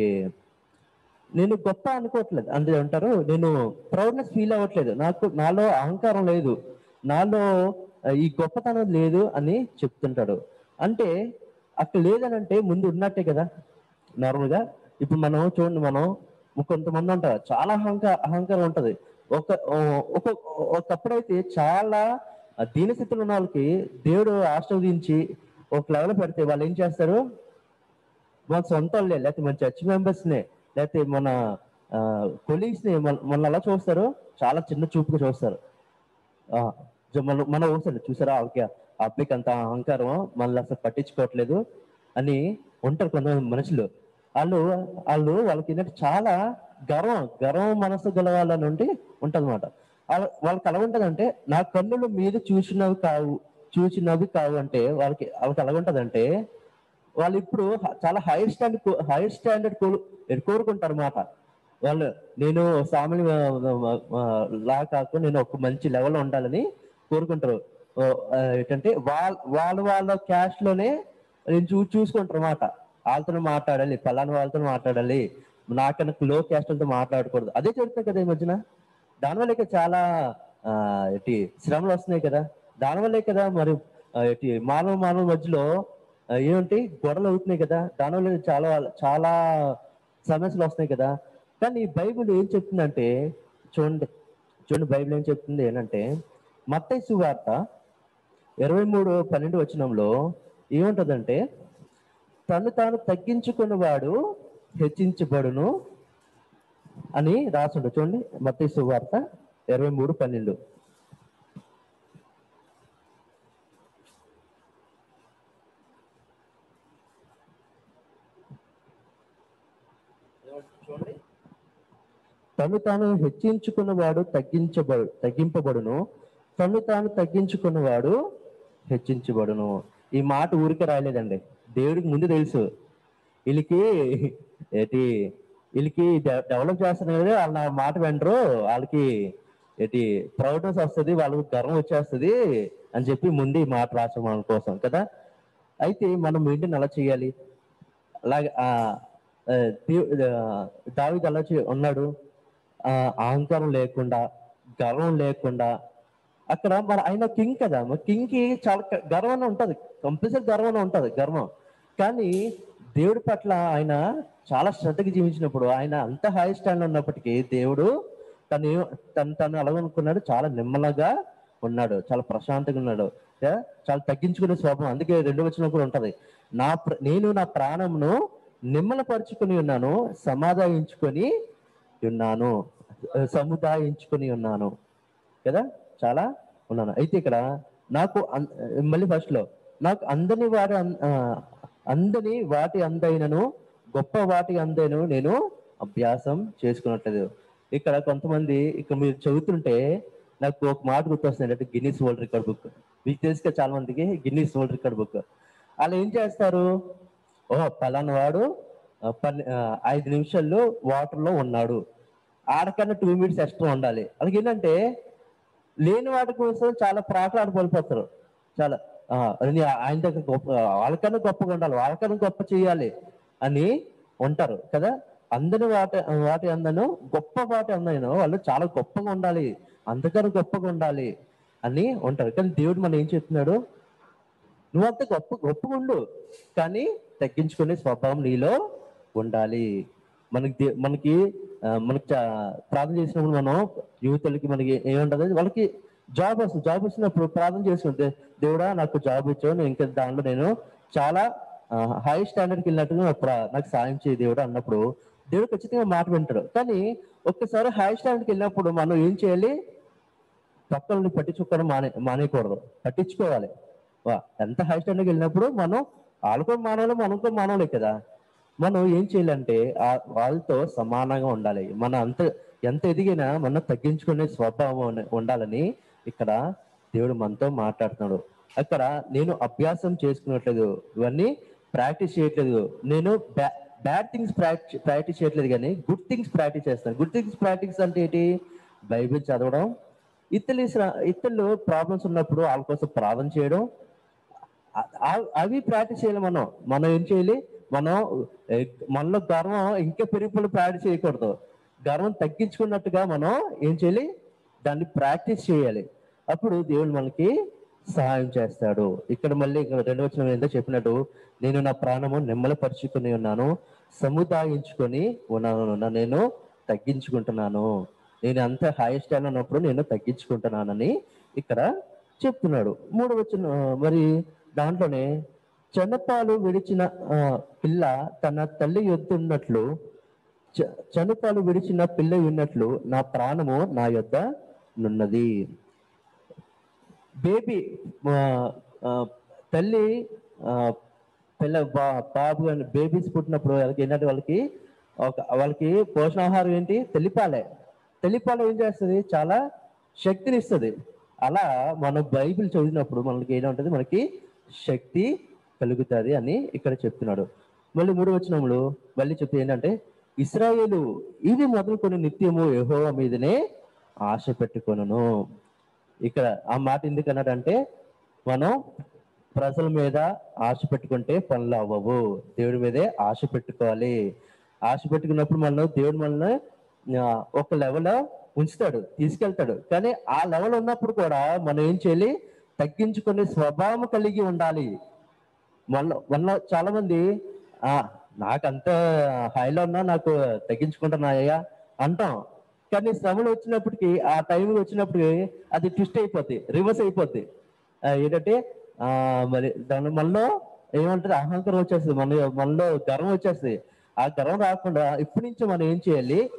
నేను గొప్ప అనుకోవట్లేదు అంటే అంటారు నేను ప్రౌడ్నెస్ ఫీల్ అవ్వట్లేదు నాకు నాలో అహంకారం లేదు నాలో ఆ, ఈ గొప్పతనం లేదు అని చెప్తుంటాడు అంటే అక్కడ లేదని అంటే ముందు ఉన్నట్టే కదా నార్మల్ గా ఇప్పుడు మనం చూడండి మనం కొంతమంది అంటారు చాలా అహంకార అహంకారం ఉంటది ఒక ఒక ఒకప్పుడైతే చాలా దీనస్థితిలో ఉన్న వాళ్ళకి దేవుడు ఆశీర్వదించి ఒక లెవెల్ పెడితే వాళ్ళు ఏం చేస్తారు మన సొంత వాళ్ళే లేకపోతే మన చర్చ్ మెంబర్స్ నే లేకపోతే మన కొలీగ్స్ ని మన మన అలా చూస్తారు చాలా చిన్న చూపుగా చూస్తారు ఆ, జ- మన మన ఊసారు చూసారా ఓకే ఆ అబ్బాయికి అంత అహంకారం మనల్ని అసలు పట్టించుకోవట్లేదు అని ఉంటారు కొంతమంది మనుషులు వాళ్ళు వాళ్ళు వాళ్ళకి ఏంటంటే చాలా గర్వం గర్వం మనసు గల వాళ్ళ నుండి ఉంటదన్నమాట వాళ్ళ- వాళ్ళకి ఎలా ఉంటదంటే నా కన్నులు మీద చూసినవి కావు చూసినవి కావు అంటే వాళ్ళకి వాళ్ళకి ఎలా ఉంటదంటే వాళ్ళు ఇప్పుడు హ- చాలా హైయర్ స్టాండర్డ్ హైయర్ స్టాండర్డ్ కోరుకుంటారు అన్నమాట వాళ్ళు నేను సామాన్య లా కాకుండా నేను ఒక మంచి లెవెల్లో ఉండాలని కోరుకుంటారు ఓ, ఆ, ఏంటంటే వాళ్ళ వాళ్ళ వాళ్ళ క్యాష్ లోనే నేను చూ చూసుకుంటారు అన్నమాట వాళ్ళతో మాట్లాడాలి పలానా వాళ్ళతో మాట్లాడాలి నాకన్నా లో క్యాస్ట్ వాళ్ళతో మాట్లాడకూడదు అదే జరుగుతుంది కదా ఈ మధ్యన దానివల్ల ఇక చాలా ఆ, ఏంటి శ్రమలు వస్తున్నాయి కదా దానివల్లే కదా మరి ఆ, ఏంటి మానవ మానవ మధ్యలో ఆ, ఏమంటే గొడవలు అవుతున్నాయి కదా దానివల్ల చాలా చాలా సమస్యలు వస్తున్నాయి కదా కానీ ఈ బైబిల్ ఏం చెప్తుందంటే చూడండి చూడండి బైబిల్ ఏం చెప్తుంది ఏంటంటే మత్తయి సువార్త ఇరవై మూడు పన్నెండు వచనంలో ఏముంటదంటే తను తాను తగ్గించుకున్నవాడు హెచ్చించబడును అని రాసుండు చూడండి మత్తయి సువార్త ఇరవై మూడు పన్నెండు తను తాను హెచ్చించుకున్నవాడు తగ్గించబడు తగ్గింపబడును తను తాను తగ్గించుకున్నవాడు హెచ్చించబడును ఈ మాట ఊరికే రాయలేదండి దేవుడికి ముందు తెలుసు వీళ్ళకి ఏంటి వీళ్ళకి డె- డెవలప్ చేస్తున్నారు కదా వాళ్ళ నా మాట వినరు వాళ్ళకి ఏంటి ప్రౌడ్నెస్ వస్తుంది వాళ్ళకి గర్వం వచ్చేస్తుంది అని చెప్పి ముందు ఈ మాట రాసాం మన కోసం కదా అయితే మనం ఏంటి అలా చేయాలి అలాగే ఆ, ఆ, దేవ్- ఆ, దావీదు అలా చే- ఉన్నాడు ఆ, అహంకారం లేకుండా గర్వం లేకుండా అక్కడ మన ఆయన కింగ్ కదా మరి కింగ్ కి చాలా గ- గర్వం ఉంటది కంపల్సరీ గర్వం ఉంటది గర్వం కానీ దేవుడి పట్ల ఆయన చాలా శ్రద్ధగా జీవించినప్పుడు ఆయన అంత హై స్టాండ్ ఉన్నప్పటికీ దేవుడు తను ఏ- తను తను అలాగనుకున్నాడు చాలా నిమ్మలంగా ఉన్నాడు చాలా ప్రశాంతంగా ఉన్నాడు ఏ? చాలా తగ్గించుకునే స్వభావం అందుకే రెండు వచ్చిన కూడా ఉంటది నా ప్ర- నేను నా ప్రాణమును నిమ్మలపరుచుకుని ఉన్నాను సమాధానించుకొని ఉన్నాను సముదాయించుకొని ఉన్నాను కదా చాలా ఉన్నాను అయితే ఇక్కడ నాకు అన్- మళ్ళీ ఫస్ట్ లో నాకు అందని వారి అన్- ఆ, అందని వాటి అందైనను గొప్ప వాటి అందైనను నేను అభ్యాసం చేసుకున్నట్లేదు ఇక్కడ కొంతమంది ఇక్కడ మీరు చదువుతుంటే నాకు ఒక మాట గుర్తొస్తుంది అంటే గిన్నీస్ వరల్డ్ రికార్డ్ బుక్ మీకు తెలుసు కదా చాలా మందికి గిన్నీస్ వరల్డ్ రికార్డ్ బుక్ వాళ్ళు ఏం చేస్తారు ఓ పలానా వాడు ఆ, పన్నె ఆ, ఐదు నిమిషాల్లో వాటర్ లో ఉన్నాడు ఆడకన్నా టూ మినిట్స్ ఎక్స్ట్రా ఉండాలి అలాగే ఏంటంటే లేని వాటి కోసం చాలా ప్రాకలాట పడిపోతారు చాలా ఆ, అని ఆయన దగ్గర గొప్ప వాళ్ళకన్నా గొప్పగా ఉండాలి వాళ్ళకన్నా గొప్ప చేయాలి అని ఉంటారు కదా అందరి వాటి వాటి అందను గొప్ప వాటి అందను వాళ్ళు చాలా గొప్పగా ఉండాలి అంతకన్నా గొప్పగా ఉండాలి అని ఉంటారు కానీ దేవుడు మనం ఏం చెప్తున్నాడు నువ్వంత గొప్ప గొప్పగా ఉండు కానీ తగ్గించుకునే స్వభావం నీలో ఉండాలి మనకి దే- మనకి ఆ, మనకి చా- ప్రార్థన చేసినప్పుడు మనం యువతులకి మనకి ఏముంటది వాళ్ళకి జాబ్ వస్తుంది జాబ్ వచ్చినప్పుడు ప్రార్థన చేసుకుంటే దేవుడా నాకు జాబ్ ఇచ్చావు నేను ఇంకా దానిలో నేను చాలా హై స్టాండర్డ్కి వెళ్ళినట్టుగా నాకు ప్రా- నాకు సాయం చేయ దేవుడు అన్నప్పుడు దేవుడు ఖచ్చితంగా మాట వింటాడు కానీ ఒక్కసారి హై స్టాండర్డ్కి వెళ్ళినప్పుడు మనం ఏం చేయాలి పక్కలని పట్టించుకోవడం మానే మానేయకూడదు పట్టించుకోవాలి వా, ఎంత హై స్టాండర్డ్కి వెళ్ళినప్పుడు మనం వాళ్ళతో మానవులు మనతో మానవులే కదా మనం ఏం చేయాలంటే ఆ వాళ్ళతో సమానంగా ఉండాలి మన అంత ఎంత ఎదిగినా మనం తగ్గించుకునే స్వభావం ఉన్న- ఉండాలని ఇక్కడ దేవుడు మనతో మాట్లాడుతున్నాడు అక్కడ నేను అభ్యాసం చేసుకున్నట్లేదు ఇవన్నీ ప్రాక్టీస్ చేయట్లేదు నేను బ్యాడ్ థింగ్స్ ప్రాక్టీస్ ప్రాక్టీస్ చేయట్లేదు కానీ గుడ్ థింగ్స్ ప్రాక్టీస్ చేస్తాను గుడ్ థింగ్స్ ప్రాక్టీస్ అంటే ఏంటి బైబిల్ చదవడం ఇతరులు ఇతరులు ప్రాబ్లమ్స్ ఉన్నప్పుడు వాళ్ళ కోసం ప్రార్థన చేయడం అ- అ- అవి ప్రాక్టీస్ చేయాలి మనం మనం ఏం చేయాలి మనం ఏ, మనలో గర్వం ఇంకా పెరిగిపోయి ప్రాక్టీస్ చేయకూడదు గర్వం తగ్గించుకున్నట్టుగా మనం ఏం చేయాలి దాన్ని ప్రాక్టీస్ చేయాలి అప్పుడు దేవుడు మనకి సహాయం చేస్తాడు ఇక్కడ మళ్ళీ ఇక్కడ రెండు వచ్చిన ఏంటో చెప్పినట్టు నేను నా ప్రాణము నిమ్మలపరుచుకుని ఉన్నాను సముదాయించుకొని ఉన్నాను నా- నేను తగ్గించుకుంటున్నాను నేను అంత హై స్టాండ్ ఉన్నప్పుడు నేను తగ్గించుకుంటున్నానని ఇక్కడ చెప్తున్నాడు మూడు వచ్చిన మరి దాంట్లోనే చనపాలు విడిచిన ఆ, పిల్ల తన తల్లి యొద్ద ఉన్నట్లు చ- చనుపాలు విడిచిన పిల్ల ఉన్నట్లు నా ప్రాణము నా యొద్ద నున్నది బేబీ తల్లి ఆ, పిల్ల బా బాబు అని బేబీస్ పుట్టినప్పుడు వాళ్ళకి ఏంటంటే వాళ్ళకి ఒక వాళ్ళకి పోషణాహారం ఏంటి తెలిపాలే తెలిపాలు ఏం చేస్తుంది చాలా శక్తిని ఇస్తుంది అలా మనం బైబిల్ చదివినప్పుడు మనకి ఏమంటది మనకి శక్తి కలుగుతుంది అని ఇక్కడ చెప్తున్నాడు మళ్ళీ మూడు వచనములు మళ్ళీ చెప్తే ఏంటంటే ఇస్రాయేలు ఇది మొదలుకొని నిత్యము యెహోవా మీదనే ఆశ పెట్టుకొనును ఇక్కడ ఆ మాట ఎందుకు అన్నాడంటే మనం ప్రజల మీద ఆశ పెట్టుకుంటే పనులు అవ్వవు దేవుడి మీదే ఆశ పెట్టుకోవాలి ఆశ పెట్టుకున్నప్పుడు మనం దేవుడు మనల్ని ఆ, ఒక లెవెల్ ఉంచుతాడు తీసుకెళ్తాడు కానీ ఆ లెవెల్ ఉన్నప్పుడు కూడా మనం ఏం చేయాలి తగ్గించుకునే స్వభావం కలిగి ఉండాలి మన మన చాలా మంది ఆ నాకంత హైలో ఉన్నా నాకు తగ్గించుకుంటున్నాయ్యా అంటాం కానీ శ్రమలు వచ్చినప్పటికీ ఆ టైం వచ్చినప్పుడు అది ట్విస్ట్ అయిపోద్ది రివర్స్ అయిపోద్ది ఆ, ఏంటంటే ఆ మరి దాని మనలో ఏమంటారు అహంకారం వచ్చేస్తుంది మన మనలో గర్వం వచ్చేస్తుంది ఆ గర్వం రాకుండా ఇప్పటి నుంచి మనం ఏం చేయాలి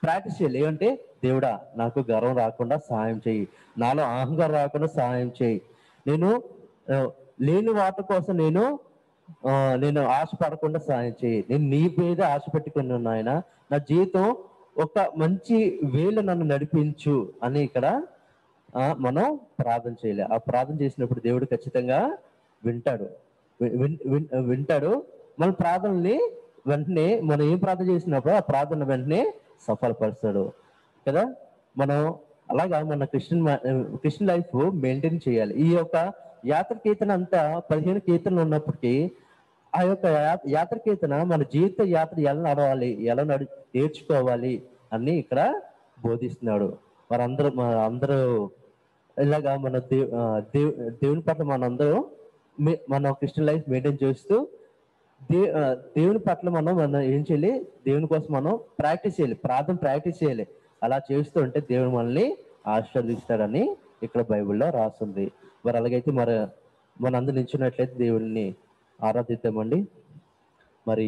ప్రాక్టీస్ చేయాలి ఏమంటే దేవుడా నాకు గర్వం రాకుండా సహాయం చేయి నాలో అహంకారం రాకుండా సహాయం చేయి నేను ఆ, లేని వాటి కోసం నేను ఆ, నేను ఆశ పడకుండా సహాయం చేయి నేను నీ మీద ఆశ పెట్టుకుని ఉన్నాయన నా జీవితం ఒక మంచి వేలు నన్ను నడిపించు అని ఇక్కడ ఆ, మనం ప్రార్థన చేయాలి ఆ ప్రార్థన చేసినప్పుడు దేవుడు ఖచ్చితంగా వింటాడు వి- విన్- విన్- వింటాడు మన ప్రార్థనని వెంటనే మనం ఏం ప్రార్థన చేసినప్పుడు ఆ ప్రార్థన వెంటనే సఫలపరుస్తాడు కదా మనం అలాగా మన క్రిస్టియన్ మా- క్రిస్టియన్ లైఫ్ మెయింటైన్ చేయాలి ఈ యొక్క యాత్ర కీర్తన అంతా పదిహేను కీర్తనలు ఉన్నప్పటికీ ఆ యొక్క యా- యాత్ర కీర్తన మన జీవిత యాత్ర ఎలా నడవాలి ఎలా నడు నేర్చుకోవాలి అని ఇక్కడ బోధిస్తున్నాడు వారందరూ మన అందరూ ఇలాగా మన దేవ్ ఆ, దేవ్ దేవుని పట్ల మనందరూ మే- మన క్రిస్టియన్ లైఫ్ మెయింటైన్ చేస్తూ దే ఆ, దేవుని పట్ల మనం మనం ఏం చేయాలి దేవుని కోసం మనం ప్రాక్టీస్ చేయాలి ప్రార్థన ప్రాక్టీస్ చేయాలి అలా చేస్తూ ఉంటే దేవుడు మనల్ని ఆశీర్వదిస్తాడని ఇక్కడ బైబిల్లో రాస్తుంది మరి అలాగైతే మరి మనందరూ నిల్చున్నట్లయితే దేవుడిని ఆరాధిద్దామండి మరి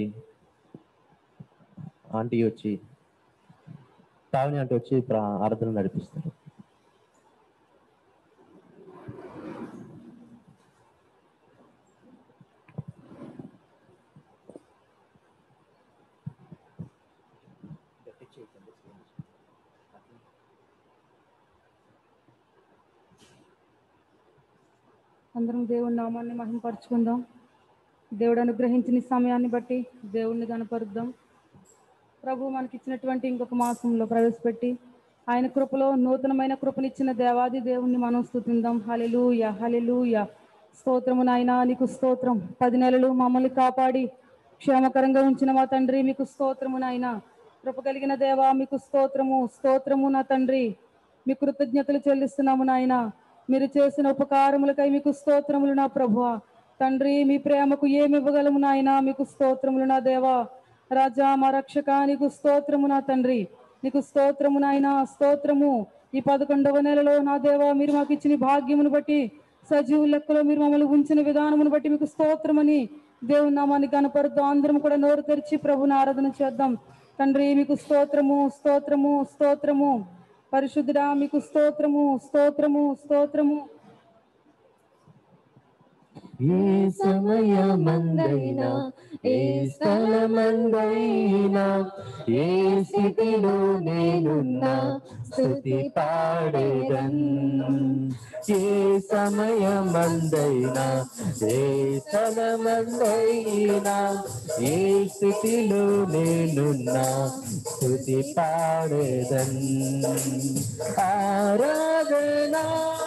ఆంటీ వచ్చి తావని ఆంటీ వచ్చి ప్రా- ఆరాధన నడిపిస్తారు అందరం దేవుని నామాన్ని మహిమపరుచుకుందాం దేవుడు అనుగ్రహించిన ఈ సమయాన్ని బట్టి దేవుణ్ణి కనపరుద్దాం ప్రభు మనకి ఇచ్చినటువంటి ఇంకొక మాసంలో ప్రవేశపెట్టి ఆయన కృపలో నూతనమైన కృపనిచ్చిన దేవాది దేవుణ్ణి మనం స్తుతిందాం హలెలూయ హలెలూయ స్తోత్రము నాయన నీకు స్తోత్రం పది నెలలు మమ్మల్ని కాపాడి క్షేమకరంగా ఉంచిన మా తండ్రి మీకు స్తోత్రము నాయన కృప కలిగిన దేవా మీకు స్తోత్రము స్తోత్రము నా తండ్రి మీ కృతజ్ఞతలు చెల్లిస్తున్నాము నాయన మీరు చేసిన ఉపకారములకై మీకు స్తోత్రములు నా ప్రభువా తండ్రి మీ ప్రేమకు ఏమి ఇవ్వగలము నాయన మీకు స్తోత్రములు నా దేవా రాజా మా రక్షక నీకు స్తోత్రము నా తండ్రి నీకు స్తోత్రము నాయన స్తోత్రము ఈ పదకొండవ నెలలో నా దేవా మీరు మాకు ఇచ్చిన ఈ భాగ్యమును బట్టి సజీవు లెక్కలో మీరు మమ్మల్ని ఉంచిన విధానమును బట్టి మీకు స్తోత్రమని దేవుని నామాన్ని కనపరుద్దాం అందరం కూడా నోరు తెరిచి ప్రభుని ఆరాధన చేద్దాం తండ్రి మీకు స్తోత్రము స్తోత్రము స్తోత్రము పరిశుద్ధుడా మీకు స్తోత్రము స్తోత్రము స్తోత్రము ఏ సమయమందైనా ఏ స్థలమందైనా ఏ స్థితిలో నేనున్నా స్థుతి పాడేదన్ ఏ సమయమందైనా ఏ స్థలమందైనా ఏ స్థితిలో నేనున్నా స్థుతి పాడేదన్ ఆరాధనా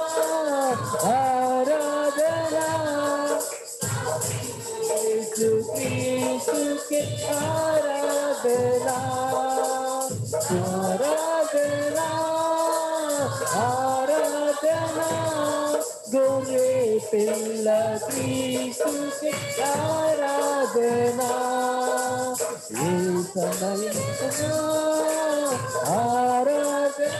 ఆరాధనా యేసుక్రీస్తుకే ఆరాధనా ఆరాధనా ఆరాధనా గొర్రె పిల్ల క్రీస్తుకే ఆరాధనా ఏ సమయమున ఆరాధనా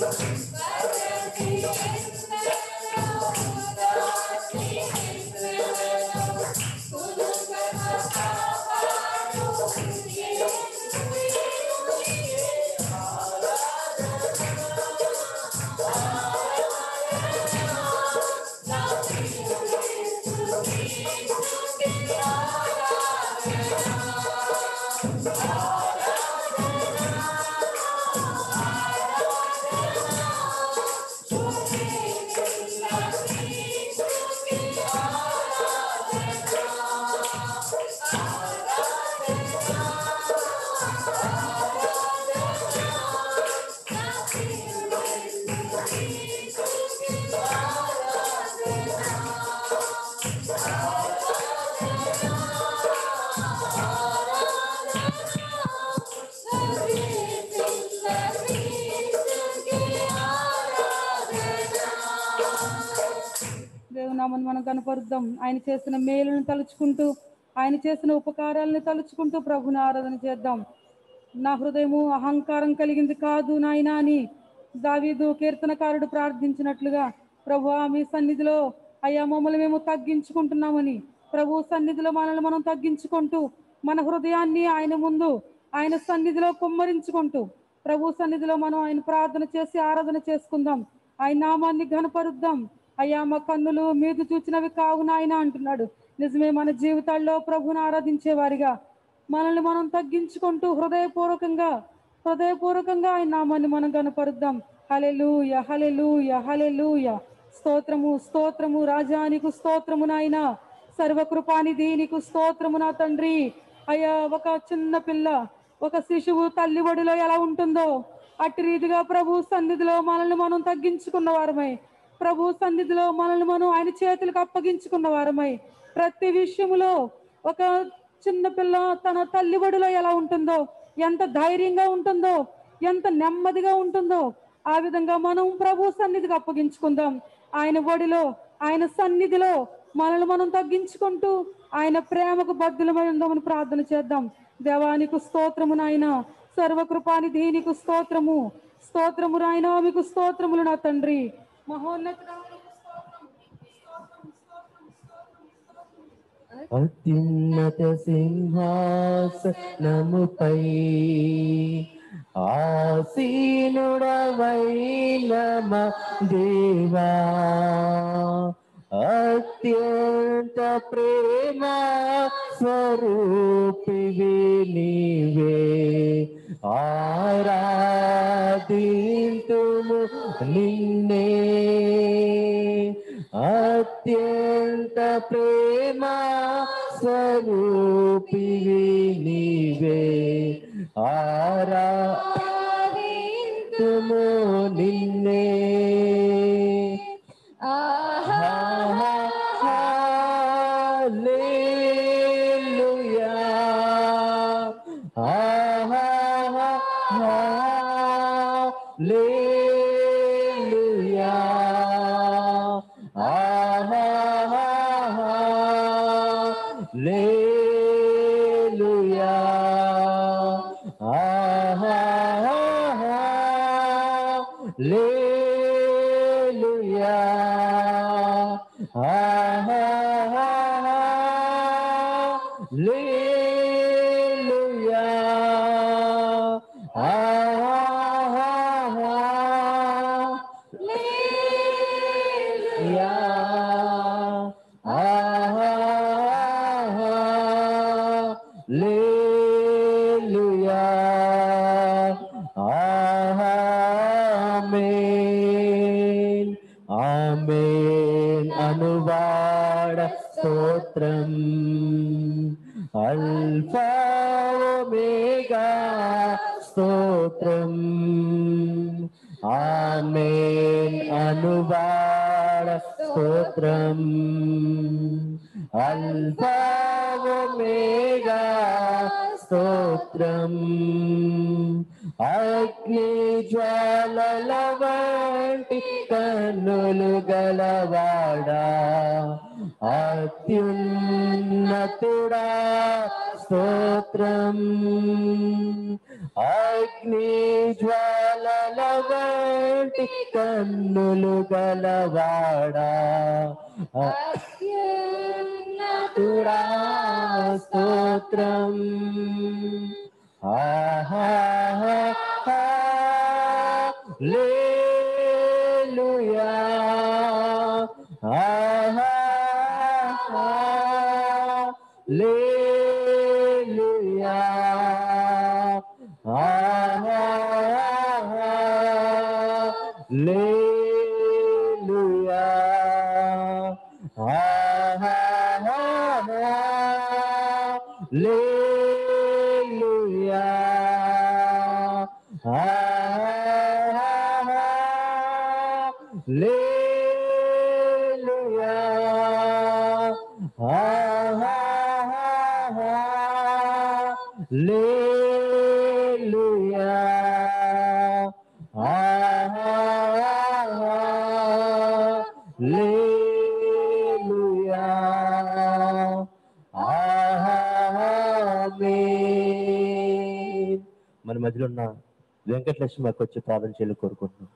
Thank you. దేవునామని మనం కనపరుద్దాం ఆయన చేసిన మేలును తలుచుకుంటూ ఆయన చేసిన ఉపకారాలను తలుచుకుంటూ ప్రభుని ఆరాధన చేద్దాం నా హృదయము అహంకారం కలిగింది కాదు నాయనా అని దావీదు కీర్తనకారుడు ప్రార్థించినట్లుగా ప్రభు మీ సన్నిధిలో అయ్యా మమ్మల్ని మేము తగ్గించుకుంటున్నామని ప్రభు సన్నిధిలో మనల్ని మనం తగ్గించుకుంటూ మన హృదయాన్ని ఆయన ముందు ఆయన సన్నిధిలో కుమ్మరించుకుంటూ ప్రభు సన్నిధిలో మనం ఆయన ప్రార్థన చేసి ఆరాధన చేసుకుందాం ఆయన నామాన్ని ఘనపరుద్దాం అయ్యా మా కన్నులు మీద చూచినవి కావు నాయన అంటున్నాడు నిజమే మన జీవితాల్లో ప్రభుని ఆరాధించే వారిగా మనల్ని మనం తగ్గించుకుంటూ హృదయపూర్వకంగా హృదయపూర్వకంగా ఆయన నామాన్ని మనం కనపరుద్దాం హలెలూయ హలెలూయ హలెలూయ స్తోత్రము స్తోత్రము రాజానికి స్తోత్రము నాయన సర్వకృపానిధి నీకు స్తోత్రము నా తండ్రి అయ్యా ఒక చిన్న పిల్ల ఒక శిశువు తల్లి ఒడిలో ఎలా ఉంటుందో అట్టి రీతిగా ప్రభు సన్నిధిలో మనల్ని మనం తగ్గించుకున్న వారమై ప్రభు సన్నిధిలో మనల్ని మనం ఆయన చేతులకు అప్పగించుకున్న వారమై ప్రతి విషయములో ఒక చిన్న పిల్ల తన తల్లి ఒడిలో ఎలా ఉంటుందో ఎంత ధైర్యంగా ఉంటుందో ఎంత నెమ్మదిగా ఉంటుందో ఆ విధంగా మనం ప్రభు సన్నిధికి అప్పగించుకుందాం ఆయన ఒడిలో ఆయన సన్నిధిలో మనల్ని మనం తగ్గించుకుంటూ ఆయన ప్రేమకు బద్దులమై ఉందామని ప్రార్థన చేద్దాం దేవానికి స్తోత్రము నాయన సర్వకృపానిధి నీకు స్తోత్రము స్తోత్రము నాయన మీకు స్తోత్రములు నా తండ్రి మహోన్నతుడా నీకు స్తోత్రం. స్తోత్రం, స్తోత్రం, స్తోత్రం, స్తోత్రం. అత్యున్నత సింహాసనముపై ఆసీనుడవైన మా దేవా అత్యంత ప్రేమ స్వరూపివి నీవే ఆరాధింతుము నిన్నే అత్యంత ప్రేమ స్వరూపివి నీవే ఆరాధింతుము నిన్నే ఆమేన్ ఆమేన్ అనువాడ స్తోత్రం అల్ఫా ఒమేగా స్తోత్రం ఆమేన్ అనువాడ స్తోత్రం అల్ఫా ఒమేగా స్తోత్రం అగ్ని జ్వాలల వంటి కన్నులు గలవాడా అత్యున్నతుడా స్తోత్రం అగ్ని జ్వాలల వంటి కన్నులు గలవాడా అత్యున్నతుడా స్తోత్రం ఆహా లేలుయా ఆహా లేలుయా ఆహా మన మధ్యలో ఉన్న వెంకటలక్ష్మి మాకు వచ్చి ప్రార్థన చేయాలని కోరుకుంటున్నాం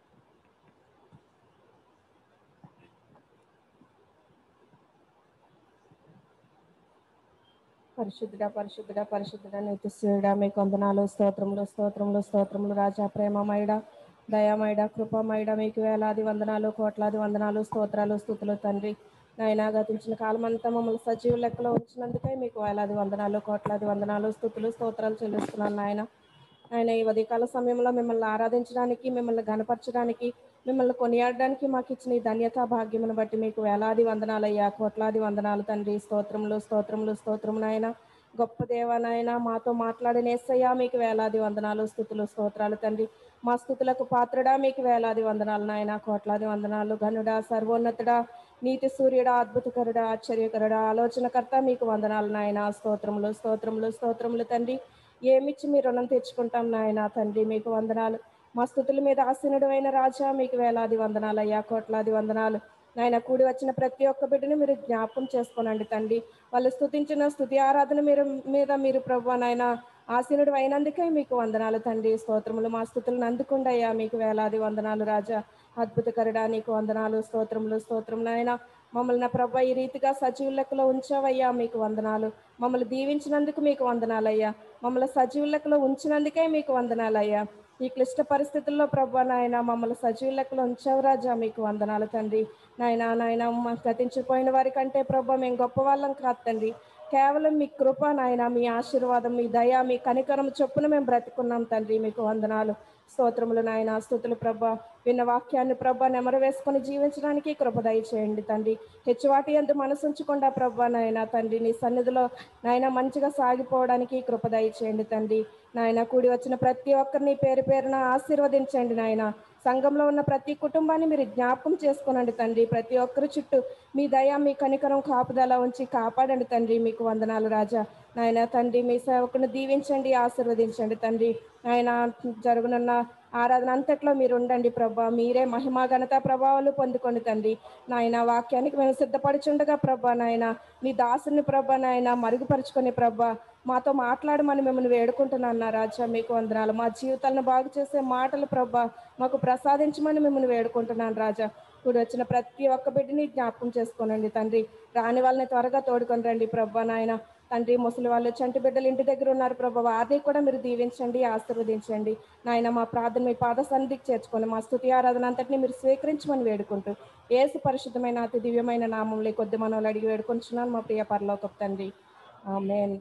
పరిశుద్ధుడ పరిశుద్ధుడ పరిశుద్ధుడ నిత్యశివుడ మీ కొందనాలు స్తోత్రములు స్తోత్రములు స్తోత్రములు రాజా ప్రేమమయుడ దయామయుడ కృపమయుడ మీకు వేలాది వందనాలు కోట్లాది వందనాలు స్తోత్రాలు స్థుతులు తండ్రి నాయన గతించిన కాలం అంతా మమ్మల్ని సజీవ లెక్కలో ఉంచినందుకే మీకు వేలాది వందనాలు కోట్లాది వందనాలు స్థుతులు స్తోత్రాలు చెల్లిస్తున్నాను నాయన ఆయన ఈ ఉదయకాల సమయంలో మిమ్మల్ని ఆరాధించడానికి మిమ్మల్ని గనపరచడానికి మిమ్మల్ని కొనియాడడానికి మాకు ఇచ్చిన ఈ ధన్యత భాగ్యమును బట్టి మీకు వేలాది వందనాలయ్యా కోట్లాది వందనాలు తండ్రి స్తోత్రములు స్తోత్రములు స్తోత్రము నాయన గొప్ప దేవానాయన మాతో మాట్లాడిన ఏసయ్యా మీకు వేలాది వందనాలు స్థుతులు స్తోత్రాలు తండ్రి మా స్థుతులకు పాత్రడా మీకు వేలాది వందనాలు నాయన కోట్లాది వందనాలు ఘనుడా సర్వోన్నతుడా నీతి సూర్యుడా అద్భుతకరుడా ఆశ్చర్యకరుడా ఆలోచనకర్త మీకు వందనాలు నాయన స్తోత్రములు స్తోత్రములు స్తోత్రములు తండ్రి ఏమిచ్చి మీ రుణం తెచ్చుకుంటాం నాయన తండ్రి మీకు వందనాలు మా స్థుతుల మీద ఆసీనుడు అయిన రాజా మీకు వేలాది వందనాలు అయ్యా కోట్లాది వందనాలు నాయన కూడి వచ్చిన ప్రతి ఒక్క బిడ్డను మీరు జ్ఞాపకం చేసుకోనండి తండ్రి వాళ్ళు స్థుతించిన స్థుతి ఆరాధన మీరు మీద మీరు ప్రభు నాయన ఆసీనుడు అయినందుకే మీకు వందనాలు తండ్రి స్తోత్రములు మా స్థుతులను అందుకుండా అయ్యా మీకు వేలాది వందనాలు రాజా అద్భుతకరుడా నీకు వందనాలు స్తోత్రములు స్తోత్రం నాయన మమ్మల్ని నా ప్రభా ఈ రీతిగా సజీవ లెక్కలో ఉంచావయ్యా మీకు వందనాలు మమ్మల్ని దీవించినందుకు మీకు వందనాలయ్యా మమ్మల్ని సజీవ లెక్కలో ఉంచినందుకే మీకు వందనాలయ్యా ఈ క్లిష్ట పరిస్థితుల్లో ప్రభా నాయన మమ్మల్ని సజీవ లెక్కలో ఉంచావు రాజా మీకు వందనాలు తండ్రి నాయన నాయన మా గతించిపోయిన వారి కంటే ప్రభా మేము గొప్ప వాళ్ళం కాదు తండ్రి కేవలం మీ కృప నాయన మీ ఆశీర్వాదం మీ దయ మీ కనికరం చొప్పున మేము బ్రతుకున్నాం తండ్రి మీకు వందనాలు స్తోత్రములు నాయన స్థుతులు ప్రభ విన్న వాక్యాన్ని ప్రభ నెమరు వేసుకొని జీవించడానికి కృప దయచేయండి తండ్రి హెచ్చువాటి ఎంత మనసు ఉంచకుండా ప్రభ నాయన తండ్రి నీ సన్నిధిలో నాయన మంచిగా సాగిపోవడానికి కృప దయచేయండి తండ్రి నాయన కూడి వచ్చిన ప్రతి ఒక్కరిని పేరు పేరున ఆశీర్వదించండి నాయన సంఘంలో ఉన్న ప్రతి కుటుంబాన్ని మీరు జ్ఞాపకం చేసుకోనండి తండ్రి ప్రతి ఒక్కరి చుట్టూ మీ దయ మీ కనికరం కాపుదల ఉంచి కాపాడండి తండ్రి మీకు వందనాలు రాజా నాయన తండ్రి మీ సేవకుని దీవించండి ఆశీర్వదించండి తండ్రి ఆయన జరుగునున్న ఆరాధన అంతట్లో మీరు ఉండండి ప్రభా మీరే మహిమా ఘనత ప్రభావాలు పొందుకోండి తండ్రి నాయన వాక్యానికి మేము సిద్ధపడుచుండగా ప్రభా నాయన మీ దాసుని ప్రభా నాయన మరుగుపరుచుకొని ప్రభా మాతో మాట్లాడమని మిమ్మల్ని వేడుకుంటున్నాను నా రాజా మీకు వందనాలు మా జీవితాలను బాగు చేసే మాటలు ప్రభా మాకు ప్రసాదించమని మిమ్మల్ని వేడుకుంటున్నాను రాజా ఇప్పుడు వచ్చిన ప్రతి ఒక్క బిడ్డని జ్ఞాపకం చేసుకోనండి తండ్రి రాని వాళ్ళని త్వరగా తోడుకొని రండి ప్రభా నాయన తండ్రి ముసలి వాళ్ళు చంటి బిడ్డలు ఇంటి దగ్గర ఉన్నారు ప్రభా వారిని కూడా మీరు దీవించండి ఆశీర్వదించండి నాయన మా ప్రార్థన మీ పాద సన్నిధికి చేర్చుకొని మా స్థుతి ఆరాధన అంతటిని మీరు స్వీకరించమని వేడుకుంటూ ఏసు పరిశుద్ధమైన అతి దివ్యమైన నామంలో ఈ కొద్ది మనవులు అడిగి వేడుకుంటున్నాను మా ప్రియ పరలోకపు తండ్రి ఆమేన్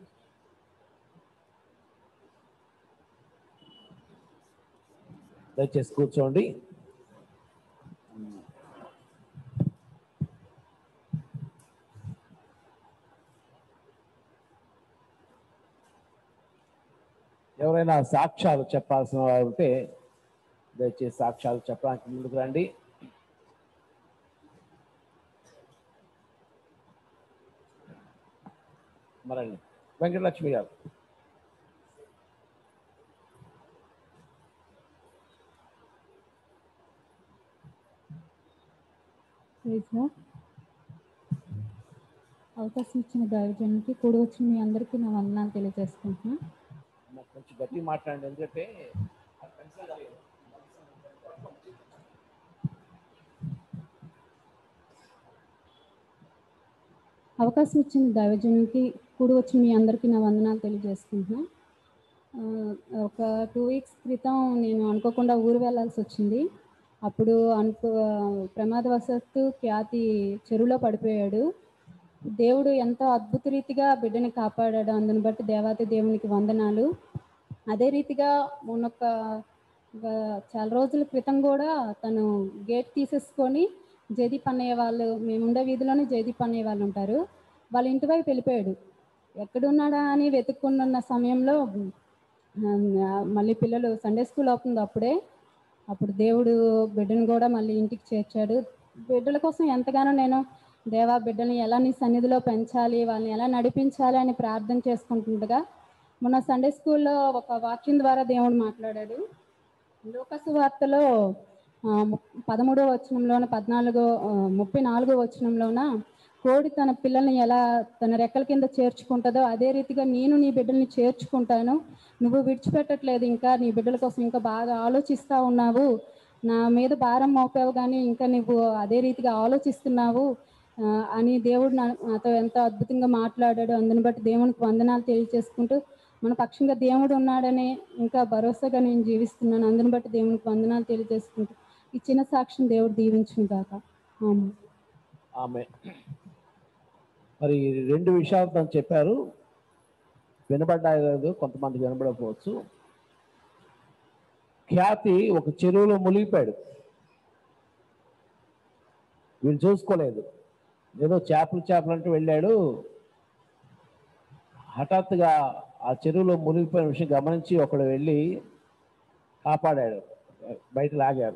దయచేసి కూర్చోండి ఎవరైనా సాక్ష్యాలు చెప్పాల్సిన వారు ఉంటే దయచేసి సాక్ష్యాలు చెప్పడానికి ముందుకు రండి మరండి వెంకటలక్ష్మి గారు ప్రైజ్ లార్డ్. అవకాశం ఇచ్చిన దైవజనునికి కూడి వచ్చిన మీ అందరికీ నా వందనాలు తెలియజేసుకుంటున్నాను అమ్మ, కొంచెం గట్టి మాట్లాడండి ఎందుకంటే అవకాశం ఇచ్చిన దైవజనునికి కూడి వచ్చిన మీ అందరికీ నా వందనాలు తెలియజేసుకుంటున్నాను ఆ, ఒక టూ వీక్స్ క్రితం నేను అనుకోకుండా ఊరు వెళ్ళాల్సి వచ్చింది అప్పుడు అనుకో ప్రమాదవశాత్తు ఖ్యాతి చెరువులో పడిపోయాడు దేవుడు ఎంతో అద్భుత రీతిగా బిడ్డని కాపాడాడు అందుని బట్టి దేవాతి దేవునికి వందనాలు అదే రీతిగా మొన్నొక ఇంకా చాలా రోజుల క్రితం కూడా తను గేట్ తీసేసుకొని జయదీప్ అన్నయ్య వాళ్ళు మేము ఉండే వీధిలోనే జయదీప్ అన్నయ్య వాళ్ళు ఉంటారు వాళ్ళ ఇంటి వైపు వెళ్ళిపోయాడు ఎక్కడున్నాడా అని వెతుక్కున్న సమయంలో ఆ, మళ్ళీ పిల్లలు సండే స్కూల్ అవుతుంది అప్పుడే అప్పుడు దేవుడు బిడ్డను కూడా మళ్ళీ ఇంటికి చేర్చాడు బిడ్డల కోసం ఎంతగానో నేను దేవా బిడ్డని ఎలా నీ సన్నిధిలో పెంచాలి వాళ్ళని ఎలా నడిపించాలి అని ప్రార్థన చేసుకుంటుండగా మొన్న సండే స్కూల్లో ఒక వాక్యం ద్వారా దేవుడు మాట్లాడాడు లోకసు వార్తలో ఆ, ము- పదమూడో వచనంలోన పద్నాలుగో ఆ, ముప్పై నాలుగో వచనంలోన కోడి తన పిల్లల్ని ఎలా తన రెక్కల కింద చేర్చుకుంటుందో అదే రీతిగా నేను నీ బిడ్డల్ని చేర్చుకుంటాను నువ్వు విడిచిపెట్టట్లేదు ఇంకా నీ బిడ్డల కోసం ఇంకా బాగా ఆలోచిస్తూ ఉన్నావు నా మీద భారం మోపావు కానీ ఇంకా నువ్వు అదే రీతిగా ఆలోచిస్తున్నావు ఆ, అని దేవుడు నా- నాతో ఎంతో అద్భుతంగా మాట్లాడాడు అందుని బట్టి దేవునికి వందనాలు తెలియజేసుకుంటూ మన పక్షంగా దేవుడు ఉన్నాడని ఇంకా భరోసాగా నేను జీవిస్తున్నాను అందుని బట్టి దేవునికి వందనాలు తెలియజేసుకుంటూ ఈ చిన్న సాక్ష్యం దేవుడు దీవించును గాక ఆమె ఆమె మరి రెండు విషయాలు తను చెప్పారు వినబడ్డాయి లేదు కొంతమందికి వినబడకపోవచ్చు ఖ్యాతి ఒక చెరువులో మునిగిపోయాడు వీళ్ళు చూసుకోలేదు ఏదో చేపలు చేపలు అంటూ వెళ్ళాడు హఠాత్తుగా ఆ చెరువులో మునిగిపోయిన విషయం గమనించి ఒకడు వెళ్ళి కాపాడాడు బయట లాగాడు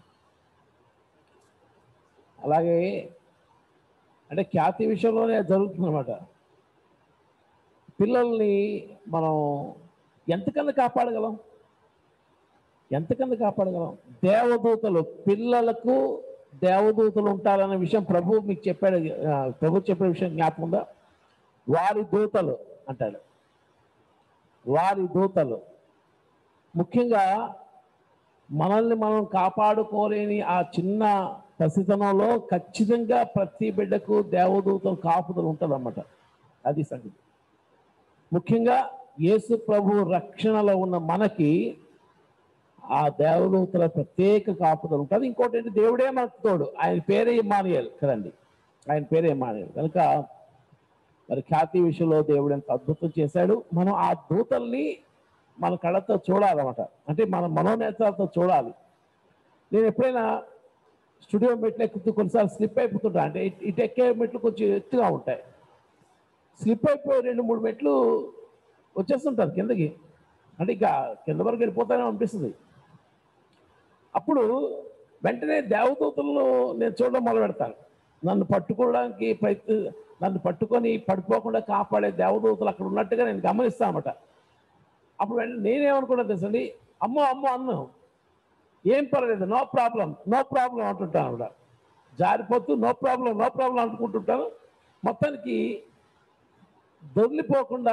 అలాగే అంటే ఖ్యాతి విషయంలోనే జరుగుతుందన్నమాట పిల్లల్ని మనం ఎంతకన్నా కాపాడగలం ఎంతకన్నా కాపాడగలం దేవదూతలు పిల్లలకు దేవదూతలు ఉంటారనే విషయం ప్రభు మీకు చెప్పాడు ఆ, ప్రభు చెప్పిన విషయం జ్ఞాపకం ఉందా వారి దూతలు అంటాడు వారి దూతలు ముఖ్యంగా మనల్ని మనం కాపాడుకోలేని ఆ చిన్న పసితనంలో ఖచ్చితంగా ప్రతి బిడ్డకు దేవదూతలు కాపుదలు ఉంటుందన్నమాట అది సంగతి ముఖ్యంగా యేసు ప్రభు రక్షణలో ఉన్న మనకి ఆ దేవదూతల ప్రత్యేక కాపుదలు ఉంటుంది ఇంకోటి ఏంటి దేవుడే మనకు తోడు ఆయన పేరే ఇమానియల్ కదండి ఆయన పేరే ఇమానియల్ కనుక మరి ఖ్యాతి విషయంలో దేవుడు ఎంత అద్భుతం చేశాడు మనం ఆ దూతల్ని మన కళ్ళతో చూడాలన్నమాట అంటే మన మనోనేత్రాలతో చూడాలి నేను ఎప్పుడైనా స్టూడియో మెట్లు ఎక్కుతూ కొన్నిసార్లు స్లిప్ అయిపోతుంటా అంటే ఇట్- ఇటు ఎక్కే మెట్లు కొంచెం ఎత్తుగా ఉంటాయి స్లిప్ అయిపోయి రెండు మూడు మెట్లు వచ్చేస్తుంటారు కిందకి అంటే ఇక కింద వరకు వెళ్ళిపోతానే అనిపిస్తుంది అప్పుడు వెంటనే దేవదూతలను నేను చూడడం మొదలు పెడతాను నన్ను పట్టుకోవడానికి ప్రయత్న నన్ను పట్టుకొని పడిపోకుండా కాపాడే దేవదూతలు అక్కడ ఉన్నట్టుగా నేను గమనిస్తాను అన్నమాట అప్పుడు వెంటనే నేనేమనుకున్నా తెలుసండి అమ్మో అమ్మో అన్ను ఏం పర్వాలేదు నో ప్రాబ్లం నో ప్రాబ్లం అంటుంటాను ఆవిడ జారిపోతూ నో ప్రాబ్లం నో ప్రాబ్లం అనుకుంటుంటాను మొత్తానికి దొర్లిపోకుండా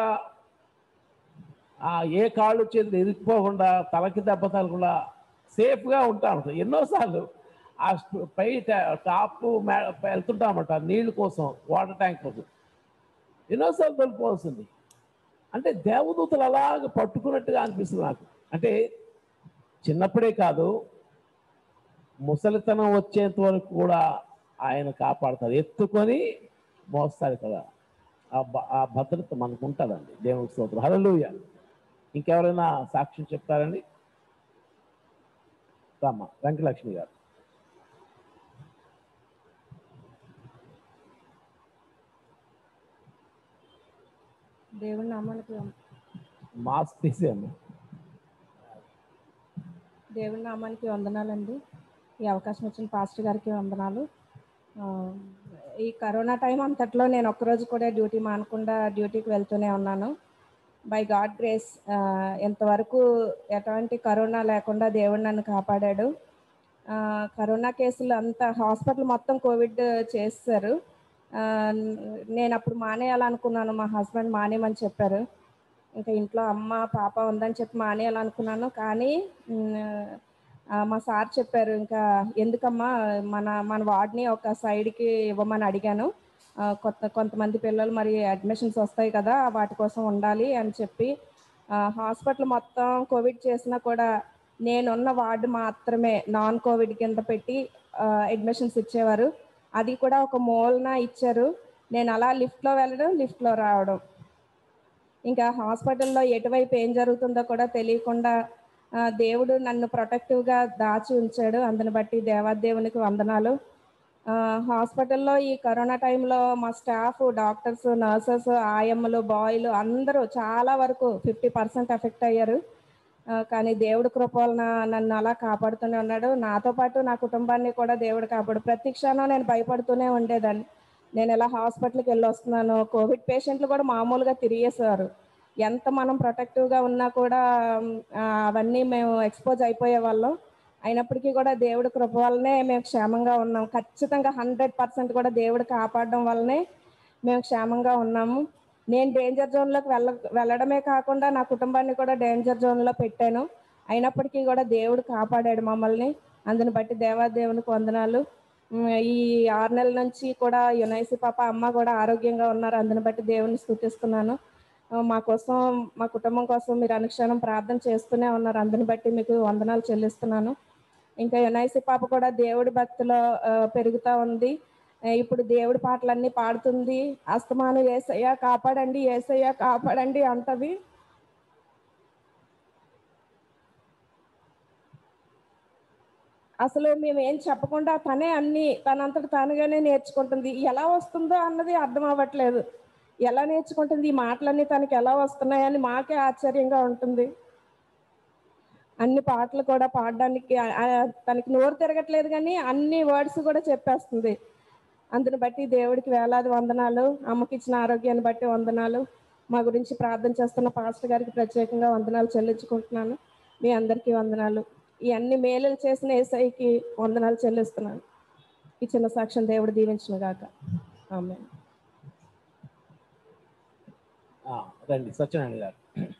ఆ ఏ కాళ్ళు చేతులు ఇరిగిపోకుండా తలకి దెబ్బ తగలకుండా సేఫ్గా ఉంటాను ఎన్నోసార్లు ఆ స్ట- పై టా- టాప్ మే- వెళ్తుంటామట నీళ్ళ కోసం వాటర్ ట్యాంక్ కోసం ఎన్నోసార్లు దొరికిపోతుంది అంటే దేవదూతలు అలాగ పట్టుకున్నట్టుగా అనిపిస్తుంది నాకు అంటే చిన్నప్పుడే కాదు ముసలితనం వచ్చేంత వరకు కూడా ఆయన కాపాడతారు ఎత్తుకొని మోస్తారు కదా ఆ భ- ఆ భద్రత మనకు ఉంటుందండి దేవునికి స్తోత్రం హల్లెలూయా ఇంకెవరైనా సాక్ష్యం చెప్తారండి రామ్మ వెంకటలక్ష్మి గారు దేవుని నామానికి మాస్క్ తీసేయమ్మ దేవుని నామానికి వందనాలండి ఈ అవకాశం ఇచ్చిన పాస్టర్ గారికి వందనాలు ఆ, ఈ కరోనా టైం అంతట్లో నేను ఒక్కరోజు కూడా డ్యూటీ మానకుండా డ్యూటీకి వెళ్తూనే ఉన్నాను బై గాడ్ గ్రేస్ ఎంతవరకు ఎటువంటి కరోనా లేకుండా దేవుడు నన్ను కాపాడాడు ఆ, కరోనా కేసులు అంతా హాస్పిటల్ మొత్తం కోవిడ్ చేస్తారు ఆ, నేను అప్పుడు మానేయాలనుకున్నాను మా హస్బెండ్ మానేయమని చెప్పారు ఇంకా ఇంట్లో అమ్మ పాప ఉందని చెప్పి మానేయాలనుకున్నాను కానీ ఉమ్, ఆ, మా సార్ చెప్పారు ఇంకా ఎందుకమ్మా మన మన వార్డ్ని ఒక సైడ్కి ఇవ్వమని అడిగాను ఆ, కొత్త కొంతమంది పిల్లలు మరి అడ్మిషన్స్ వస్తాయి కదా వాటి కోసం ఉండాలి అని చెప్పి ఆ, హాస్పిటల్ మొత్తం కోవిడ్ చేసినా కూడా నేనున్న వార్డు మాత్రమే నాన్ కోవిడ్ కింద పెట్టి అడ్మిషన్స్ ఇచ్చేవారు అది కూడా ఒక మూలన ఇచ్చారు నేను అలా లిఫ్ట్లో వెళ్ళడం లిఫ్ట్లో రావడం ఇంకా హాస్పిటల్లో ఎటువైపు ఏం జరుగుతుందో కూడా తెలియకుండా ఆ, ఆ, దేవుడు నన్ను ప్రొటెక్టివ్గా దాచి ఉంచాడు అందుని బట్టి దేవాదేవునికి వందనాలు ఆ, హాస్పిటల్లో ఈ కరోనా టైంలో మా స్టాఫ్ డాక్టర్స్ నర్సెస్ ఆయమ్మలు బాయ్లు అందరూ చాలా వరకు ఫిఫ్టీ పర్సెంట్ ఎఫెక్ట్ అయ్యారు ఆ, కానీ దేవుడి కృప వలన నన్ను అలా కాపాడుతూనే ఉన్నాడు నాతో పాటు నా కుటుంబాన్ని కూడా దేవుడు కాపాడు ప్రతి క్షణం నేను భయపడుతూనే ఉండేదాన్ని నేను ఇలా హాస్పిటల్కి వెళ్ళి వస్తున్నాను కోవిడ్ పేషెంట్లు కూడా మామూలుగా తిరిగేసారు ఎంత మనం ప్రొటెక్టివ్గా ఉన్నా కూడా ఆ, అవన్నీ మేము ఎక్స్పోజ్ అయిపోయే వాళ్ళం అయినప్పటికీ కూడా దేవుడి కృప వల్లనే మేము క్షేమంగా ఉన్నాం ఖచ్చితంగా హండ్రెడ్ పర్సెంట్ కూడా దేవుడు కాపాడడం వల్లనే మేము క్షేమంగా ఉన్నాము నేను డేంజర్ జోన్లోకి వెళ్ళ వెళ్ళడమే కాకుండా నా కుటుంబాన్ని కూడా డేంజర్ జోన్లో పెట్టాను అయినప్పటికీ కూడా దేవుడు కాపాడాడు మమ్మల్ని అందుని బట్టి దేవాదేవునికి వందనాలు ఉమ్, ఈ ఆరు నెలల నుంచి కూడా యునైసి పాప అమ్మ కూడా ఆరోగ్యంగా ఉన్నారు అందుని బట్టి దేవుని స్థుతిస్తున్నాను ఆ, మా కోసం మా కుటుంబం కోసం మీరు అనుక్షణం ప్రార్థన చేస్తూనే ఉన్నారు అందుని బట్టి మీకు వందనాలు చెల్లిస్తున్నాను ఇంకా యునైసి పాప కూడా దేవుడి భక్తిలో ఆ, పెరుగుతూ ఉంది ఆ, ఇప్పుడు దేవుడి పాటలన్నీ పాడుతుంది అస్తమాను ఏసయ్య కాపాడండి ఏసయ్య కాపాడండి అంటది అసలు మేము ఏం చెప్పకుండా తనే అన్ని తనంతట తానుగానే నేర్చుకుంటుంది ఎలా వస్తుందో అన్నది అర్థం అవ్వట్లేదు ఎలా నేర్చుకుంటుంది ఈ మాటలన్నీ తనకి ఎలా వస్తున్నాయని మాకే ఆశ్చర్యంగా ఉంటుంది అన్ని పాటలు కూడా పాడడానికి ఆ- ఆ తనకి నోరు తిరగట్లేదు కానీ అన్ని వర్డ్స్ కూడా చెప్పేస్తుంది అందుని బట్టి దేవుడికి వేలాది వందనాలు అమ్మకి ఇచ్చిన ఆరోగ్యాన్ని బట్టి వందనాలు మా గురించి ప్రార్థన చేస్తున్న పాస్టర్ గారికి ప్రత్యేకంగా వందనాలు చెల్లించుకుంటున్నాను మీ అందరికీ వందనాలు ఈ అన్ని మేలులు చేసిన ఏసైకి వందనాలు చెల్లిస్తున్నాను ఈ చిన్న సాక్ష్యం దేవుడు దీవించిన గాక ఆమె ఆ, రండి సత్యనారాయణ గారు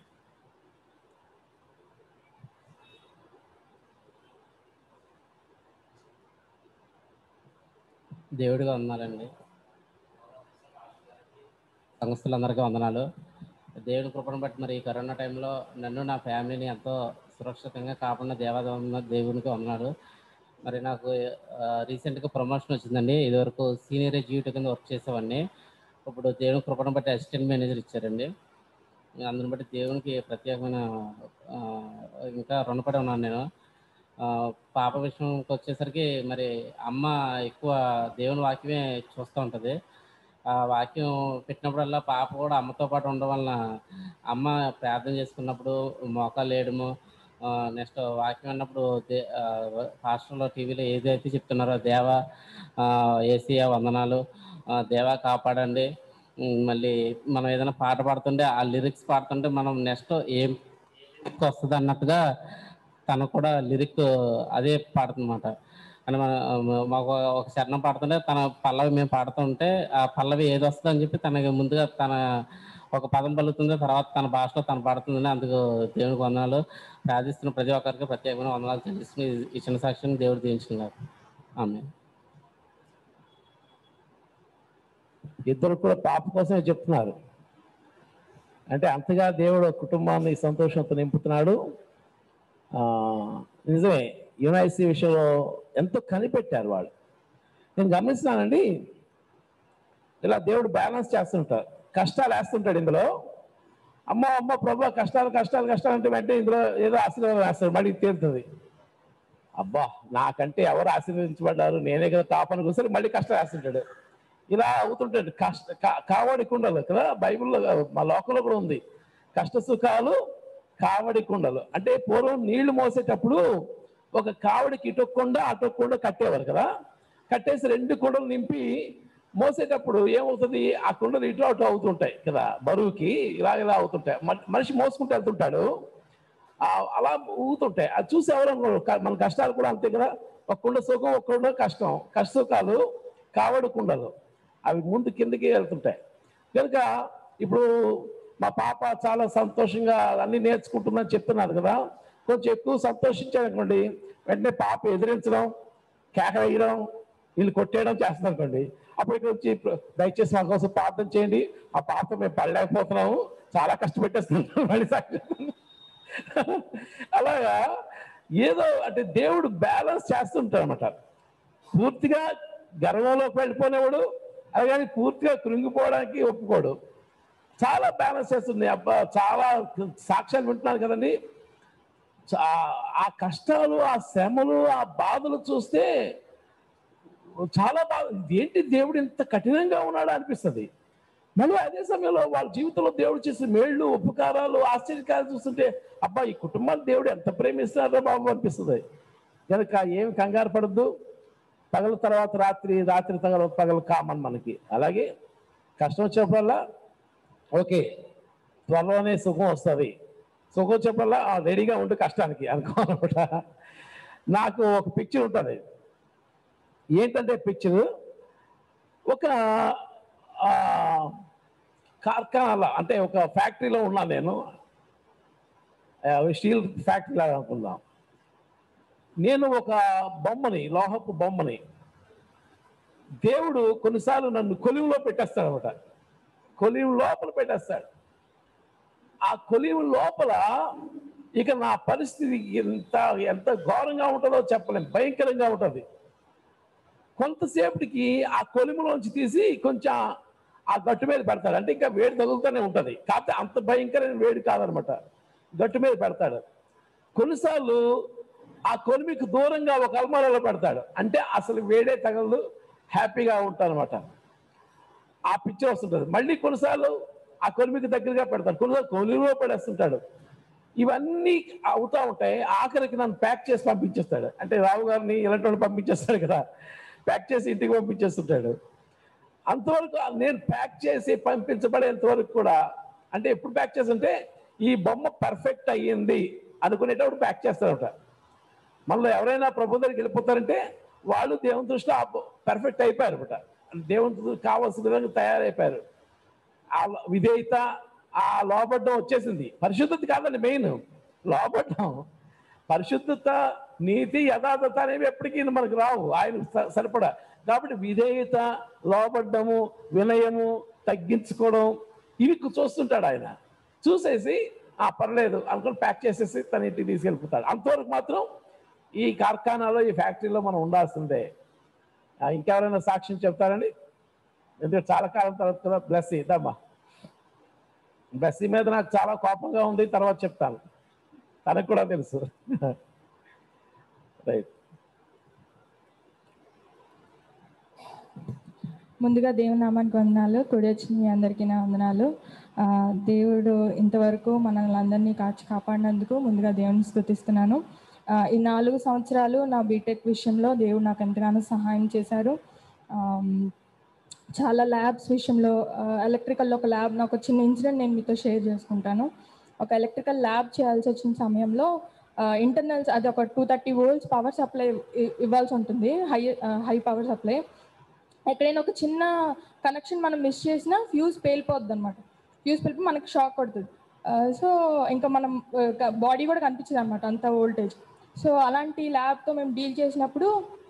దేవుడిగా ఉన్నారండి సంస్థలందరికీ వందనాలు దేవుని కృపను బట్టి మరి ఈ కరోనా టైంలో నన్ను నా ఫ్యామిలీని ఎంతో సురక్షితంగా కాపాడిన దేవాదేవ దేవునికి వందనాలు మరి నాకు రీసెంట్గా ప్రమోషన్ వచ్చిందండి ఇదివరకు సీనియర్ ఎగ్జిక్యూటివ్ కింద వర్క్ చేసేవాడిని ఇప్పుడు దేవుని కృపను బట్టి అసిస్టెంట్ మేనేజర్ ఇచ్చారండి అందుని బట్టి దేవునికి ప్రత్యేకమైన ఆ, ఇంకా రుణపడి ఉన్నాను నేను ఆ, పాప విషయంకి వచ్చేసరికి మరి అమ్మ ఎక్కువ దేవుని వాక్యమే చూస్తూ ఉంటుంది ఆ వాక్యం పెట్టినప్పుడల్లా పాప కూడా అమ్మతో పాటు ఉండడం వలన అమ్మ ప్రార్థన చేసుకున్నప్పుడు మోకాలు వేయడము నెక్స్ట్ వాక్యం అన్నప్పుడు దే హాస్టల్లో టీవీలో ఏదైతే చెప్తున్నారో దేవ ఏసీఆ వందనాలు ఆ, దేవా కాపాడండి ఉమ్, మళ్ళీ మనం ఏదైనా పాట పాడుతుంటే ఆ లిరిక్స్ పాడుతుంటే మనం నెక్స్ట్ ఏం వస్తుంది అన్నట్టుగా తను కూడా లిరిక్ అదే పాడుతుందన్నమాట అని మన మాకు ఒక చరణం పాడుతుంటే తన పల్లవి మేము పాడుతుంటే ఆ పల్లవి ఏది వస్తుంది అని చెప్పి తనకి ముందుగా తన ఒక పదం పలుకుతుంది తర్వాత తన భాషలో తను పాడుతుందని అందుకు దేవునికి వందనాలు ప్రార్థిస్తున్న ప్రతి ఒక్కరికి ప్రత్యేకమైన వందనాలు చెల్లిస్తున్న ఈ- ఈ చిన్న సాక్ష్యం దేవుడు దీవించుకున్నారు ఆమె ఇద్దరు కూడా పాప కోసమే చెప్తున్నారు అంటే అంతగా దేవుడు కుటుంబాన్ని సంతోషంతో నింపుతున్నాడు ఆ, నిజమే యునైసీ విషయంలో ఎంతో కనిపెట్టారు వాళ్ళు నేను గమనిస్తున్నానండి ఇలా దేవుడు బ్యాలెన్స్ చేస్తుంటారు కష్టాలు వేస్తుంటాడు ఇందులో అమ్మ అమ్మ ప్రభు కష్టాలు కష్టాలు కష్టాలు అంటే వెంటనే ఇందులో ఏదో ఆశీర్వాదం వేస్తాడు మళ్ళీ తీరుతుంది అబ్బా నాకంటే ఎవరు ఆశీర్వదించబడ్డారు నేనే కదా తాపని కూర్చొని మళ్ళీ కష్టం వేస్తుంటాడు ఇలా అవుతుంటాడు కష్ట కా- కావడి కుండలు కదా బైబిల్లో మా లోకంలో కూడా ఉంది కష్ట సుఖాలు కావడి కుండలు అంటే పూర్వం నీళ్లు మోసేటప్పుడు ఒక కావడికి ఇటొక్కుండా అటొక్కుండా కట్టేవారు కదా కట్టేసి రెండు కుండలు నింపి మోసేటప్పుడు ఏమవుతుంది ఆ కుండలు ఇటు అటు అవుతుంటాయి కదా బరువుకి ఇలా ఇలా అవుతుంటాయి మన- మనిషి మోసుకుంటూ వెళ్తుంటాడు ఆ అలా ఊగుతుంటాయి అది చూసి ఎవరు అనుకోరు. క- మన కష్టాలు కూడా అంతే కదా ఒక కుండ సుఖం ఒక కుండ కష్టం కష్ట సుఖాలు కావడి కుండలు అవి ముందు కిందకి వెళ్తుంటాయి కనుక ఇప్పుడు మా పాప చాలా సంతోషంగా అన్ని నేర్చుకుంటుందని చెప్తున్నారు కదా కొంచెం ఎక్కువ సంతోషించారు అనుకోండి వెంటనే పాప ఎదిరించడం కేక వేయడం వీళ్ళు కొట్టేయడం చేస్తుంది అనుకోండి అప్పుడు ఇక్కడ వచ్చి దయచేసి మా కోసం ప్రార్థన చేయండి ఆ పాప మేము పడలేకపోతున్నాము చాలా కష్టపెట్టేస్తున్నాం మళ్ళీ సాక్షి అలాగా ఏదో అంటే దేవుడు బ్యాలెన్స్ చేస్తుంటాడు అనమాట పూర్తిగా గర్వంలోకి వెళ్ళిపోయినవాడు అలాగని పూర్తిగా కృంగిపోవడానికి ఒప్పుకోడు చాలా బ్యాలెన్స్ చేస్తుంది అబ్బా చాలా సాక్ష్యాలు వింటున్నాను కదండి చా- ఆ కష్టాలు ఆ శ్రమలు ఆ బాధలు చూస్తే చాలా బాధ ఏంటి దేవుడు ఇంత కఠినంగా ఉన్నాడు అనిపిస్తుంది మళ్ళీ అదే సమయంలో వాళ్ళ జీవితంలో దేవుడు చేసే మేళ్ళు ఉపకారాలు ఆశ్చర్యకాలు చూస్తుంటే అబ్బా ఈ కుటుంబాన్ని దేవుడు ఎంత ప్రేమిస్తున్నారో బాబు అనిపిస్తుంది కనుక ఏమి కంగారు పడద్దు పగల తర్వాత రాత్రి రాత్రి తగల పగలు కామన్ మనకి అలాగే కష్టం వచ్చినప్పుడల్లా ఓకే త్వరలోనే సుఖం వస్తుంది సుఖం వచ్చినప్పుడల్లా ఆ, రెడీగా ఉండు కష్టానికి అనుకోనమాట నాకు ఒక పిక్చర్ ఉంటుంది ఏంటంటే పిక్చర్ ఒక ఆ, కార్ఖానాలో అంటే ఒక ఫ్యాక్టరీలో ఉన్నా నేను ఆ, స్టీల్ ఫ్యాక్టరీ లాగా అనుకుందాం నేను ఒక బొమ్మని లోహపు బొమ్మని దేవుడు కొన్నిసార్లు నన్ను కొలివులో పెట్టేస్తాడు అనమాట కొలివు లోపల పెట్టేస్తాడు ఆ కొలివు లోపల ఇక నా పరిస్థితి ఎంత ఎంత ఘోరంగా ఉంటుందో చెప్పలేం భయంకరంగా ఉంటుంది కొంతసేపటికి ఆ కొలిములోంచి తీసి కొంచెం ఆ గట్టు మీద పెడతాడు అంటే ఇంకా వేడి తగులుతూనే ఉంటుంది కాకపోతే అంత భయంకరమైన వేడి కాదనమాట గట్టు మీద పెడతాడు కొన్నిసార్లు ఆ కొలిమికి దూరంగా ఒక అల్మారాలో పెడతాడు అంటే అసలు వేడే తగలదు హ్యాపీగా ఉంటానమాట ఆ పిక్చర్ వస్తుంటుంది మళ్ళీ కొన్నిసార్లు ఆ కొలిమికి దగ్గరగా పెడతాడు కొన్నిసార్లు కొలిలో పడేస్తుంటాడు ఇవన్నీ అవుతా ఉంటాయి ఆఖరికి నన్ను ప్యాక్ చేసి పంపించేస్తాడు అంటే రావు గారిని ఇలాంటి వాళ్ళు పంపించేస్తాడు కదా ప్యాక్ చేసి ఇంటికి పంపించేస్తుంటాడు అంతవరకు నేను ప్యాక్ చేసి పంపించబడేంత వరకు కూడా అంటే ఎప్పుడు ప్యాక్ చేస్తుంటే ఈ బొమ్మ పర్ఫెక్ట్ అయ్యింది అనుకునేటప్పుడు ప్యాక్ చేస్తారట మళ్ళీ ఎవరైనా ప్రభు దగ్గరికి వెళ్ళిపోతారంటే వాళ్ళు దేవుని దృష్టిలో పర్ఫెక్ట్ అయిపోయారు అనమాట దేవుని కావాల్సిన విధంగా తయారైపోయారు ఆ విధేయత ఆ లోపడ్డం వచ్చేసింది పరిశుద్ధత కాదండి మెయిన్ లోపడ్డం పరిశుద్ధత నీతి యథార్థత అనేవి ఎప్పటికీ మనకు రావు ఆయన స- సరిపడా కాబట్టి విధేయత లోపడ్డము వినయము తగ్గించుకోవడం ఇవి చూస్తుంటాడు ఆయన చూసేసి ఆ పర్లేదు అనుకుని ప్యాక్ చేసేసి తన ఇంటికి తీసుకెళ్ళిపోతాడు అంతవరకు మాత్రం ఈ కార్ఖానాలో ఈ ఫ్యాక్టరీలో మనం ఉండాల్సిందే ఆ, ఇంకెవరైనా సాక్ష్యం చెప్తారండి ఎందుకంటే చాలా కాలం తర్వాత కదా బ్లెస్ ఇద్దామా బ్లెస్సీ మీద నాకు చాలా కోపంగా ఉంది తర్వాత చెప్తాను తనకు కూడా తెలుసు రైట్ ముందుగా దేవుని నామానికి వందనాలు కుడి వచ్చిన మీ అందరికీ నా వందనాలు ఆ, దేవుడు ఇంతవరకు మనల్ని అందరినీ కాచి కాపాడినందుకు ముందుగా దేవుని స్థుతిస్తున్నాను ఆ, ఈ నాలుగు సంవత్సరాలు నా బీటెక్ విషయంలో దేవుడు నాకు ఎంతగానో సహాయం చేశారు ఆమ్, చాలా ల్యాబ్స్ విషయంలో ఎలక్ట్రికల్లో ఒక ల్యాబ్ నాకు ఒక చిన్న ఇన్సిడెంట్ నేను మీతో షేర్ చేసుకుంటాను ఒక ఎలక్ట్రికల్ ల్యాబ్ చేయాల్సి వచ్చిన సమయంలో ఇంటర్నల్స్ అది ఒక two thirty volts power supply ఇవ్వాల్సి ఉంటుంది హై హై పవర్ సప్లై ఎక్కడైనా ఒక చిన్న కనెక్షన్ మనం మిస్ చేసినా ఫ్యూజ్ పేలిపోద్ది అనమాట ఫ్యూజ్ పేలిపి మనకి షాక్ కొడుతుంది సో ఇంకా మనం బాడీ కూడా కనిపించదు అనమాట అంత వోల్టేజ్ సో అలాంటి ల్యాబ్తో మేము డీల్ చేసినప్పుడు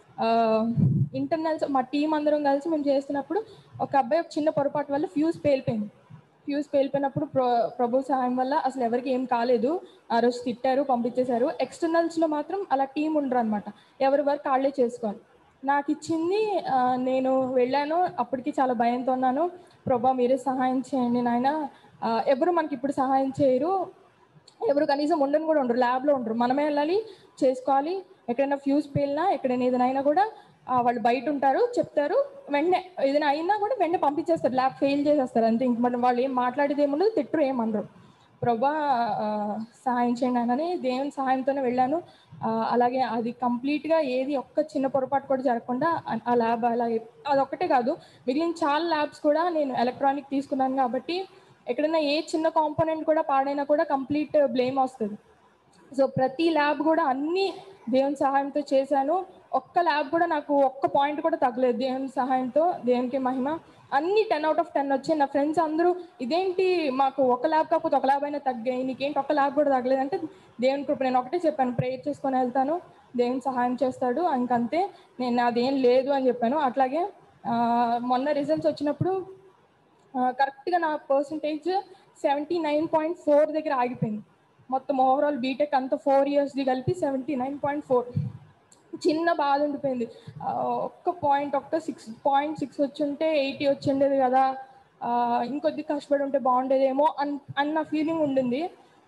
ఇంటర్నల్స్ మా టీం అందరం కలిసి మేము చేస్తున్నప్పుడు ఒక అబ్బాయి ఒక చిన్న పొరపాటు వల్ల ఫ్యూజ్ పేలిపోయింది ఫ్యూజ్ పేలిపోయినప్పుడు ప్రో ప్రభు సహాయం వల్ల అసలు ఎవరికి ఏం కాలేదు ఆ రోజు తిట్టారు పంపించేశారు ఎక్స్టర్నల్స్లో మాత్రం అలా టీం ఉండరు అనమాట ఎవరి వర్క్ వాళ్ళే చేసుకోవాలి నాకు ఇచ్చింది ఆ, నేను వెళ్ళాను అప్పటికి చాలా భయంతో ఉన్నాను ప్రభా మీరే సహాయం చేయండి నాయన ఆ, ఎవరు మనకి ఇప్పుడు సహాయం చేయరు ఎవరు కనీసం ఉండను కూడా ఉండరు ల్యాబ్లో ఉండరు మనమే వెళ్ళాలి చేసుకోవాలి ఎక్కడైనా ఫ్యూజ్ పేలినా ఎక్కడైనా ఏదైనా కూడా ఆ, వాళ్ళు బయట ఉంటారు చెప్తారు వెంటనే ఏదైనా అయినా కూడా వెంటనే పంపించేస్తారు ల్యాబ్ ఫెయిల్ చేసేస్తారు అంతే ఇంక మరి వాళ్ళు ఏం మాట్లాడేది ఏముండదు తిట్టరు ఏమనరు ప్రభా ఆ, సహాయం చేయండి అనని దేవుని సహాయంతోనే వెళ్ళాను ఆ, అలాగే అది కంప్లీట్గా ఏది ఒక్క చిన్న పొరపాటు కూడా జరగకుండా ఆ- ఆ ల్యాబ్ అలాగే అదొక్కటే కాదు మిగిలిన చాలా ల్యాబ్స్ కూడా నేను ఎలక్ట్రానిక్ తీసుకున్నాను కాబట్టి ఎక్కడైనా ఏ చిన్న కాంపోనెంట్ కూడా పాడైనా కూడా కంప్లీట్ బ్లేమ్ వస్తుంది సో ప్రతి ల్యాబ్ కూడా అన్ని దేవుని సహాయంతో చేశాను ఒక్క ల్యాబ్ కూడా నాకు ఒక్క పాయింట్ కూడా తగ్గలేదు దేవుని సహాయంతో దేవునికి మహిమ అన్ని టెన్ అవుట్ ఆఫ్ టెన్ వచ్చాయి నా ఫ్రెండ్స్ అందరూ ఇదేంటి మాకు ఒక ల్యాబ్ కాకపోతే ఒక ల్యాబ్ అయినా తగ్గాయి నీకేంటి ఒక్క ల్యాబ్ కూడా తగ్గలేదు అంటే దేవుని కృప నేను ఒకటే చెప్పాను ప్రేయర్ చేసుకొని వెళ్తాను దేవుని సహాయం చేస్తాడు ఇంకంతే నేను అదేం లేదు అని చెప్పాను అట్లాగే ఆ, మొన్న రిజల్ట్స్ వచ్చినప్పుడు కరెక్ట్గా నా percentage seventy nine point four దగ్గర ఆగిపోయింది మొత్తం ఓవరాల్ బీటెక్ అంతా ఫోర్ ఇయర్స్ది కలిపి సెవెంటీ నైన్ పాయింట్ ఫోర్ చిన్న బాధ ఉండిపోయింది ఆ, ఒక్క పాయింట్ ఒక్క సిక్స్ పాయింట్ సిక్స్ వచ్చి ఉంటే ఎయిటీ వచ్చి ఉండేది కదా ఆ, ఇంకొద్ది కష్టపడి ఉంటే బాగుండేదేమో అన్ అన్న ఫీలింగ్ ఉండింది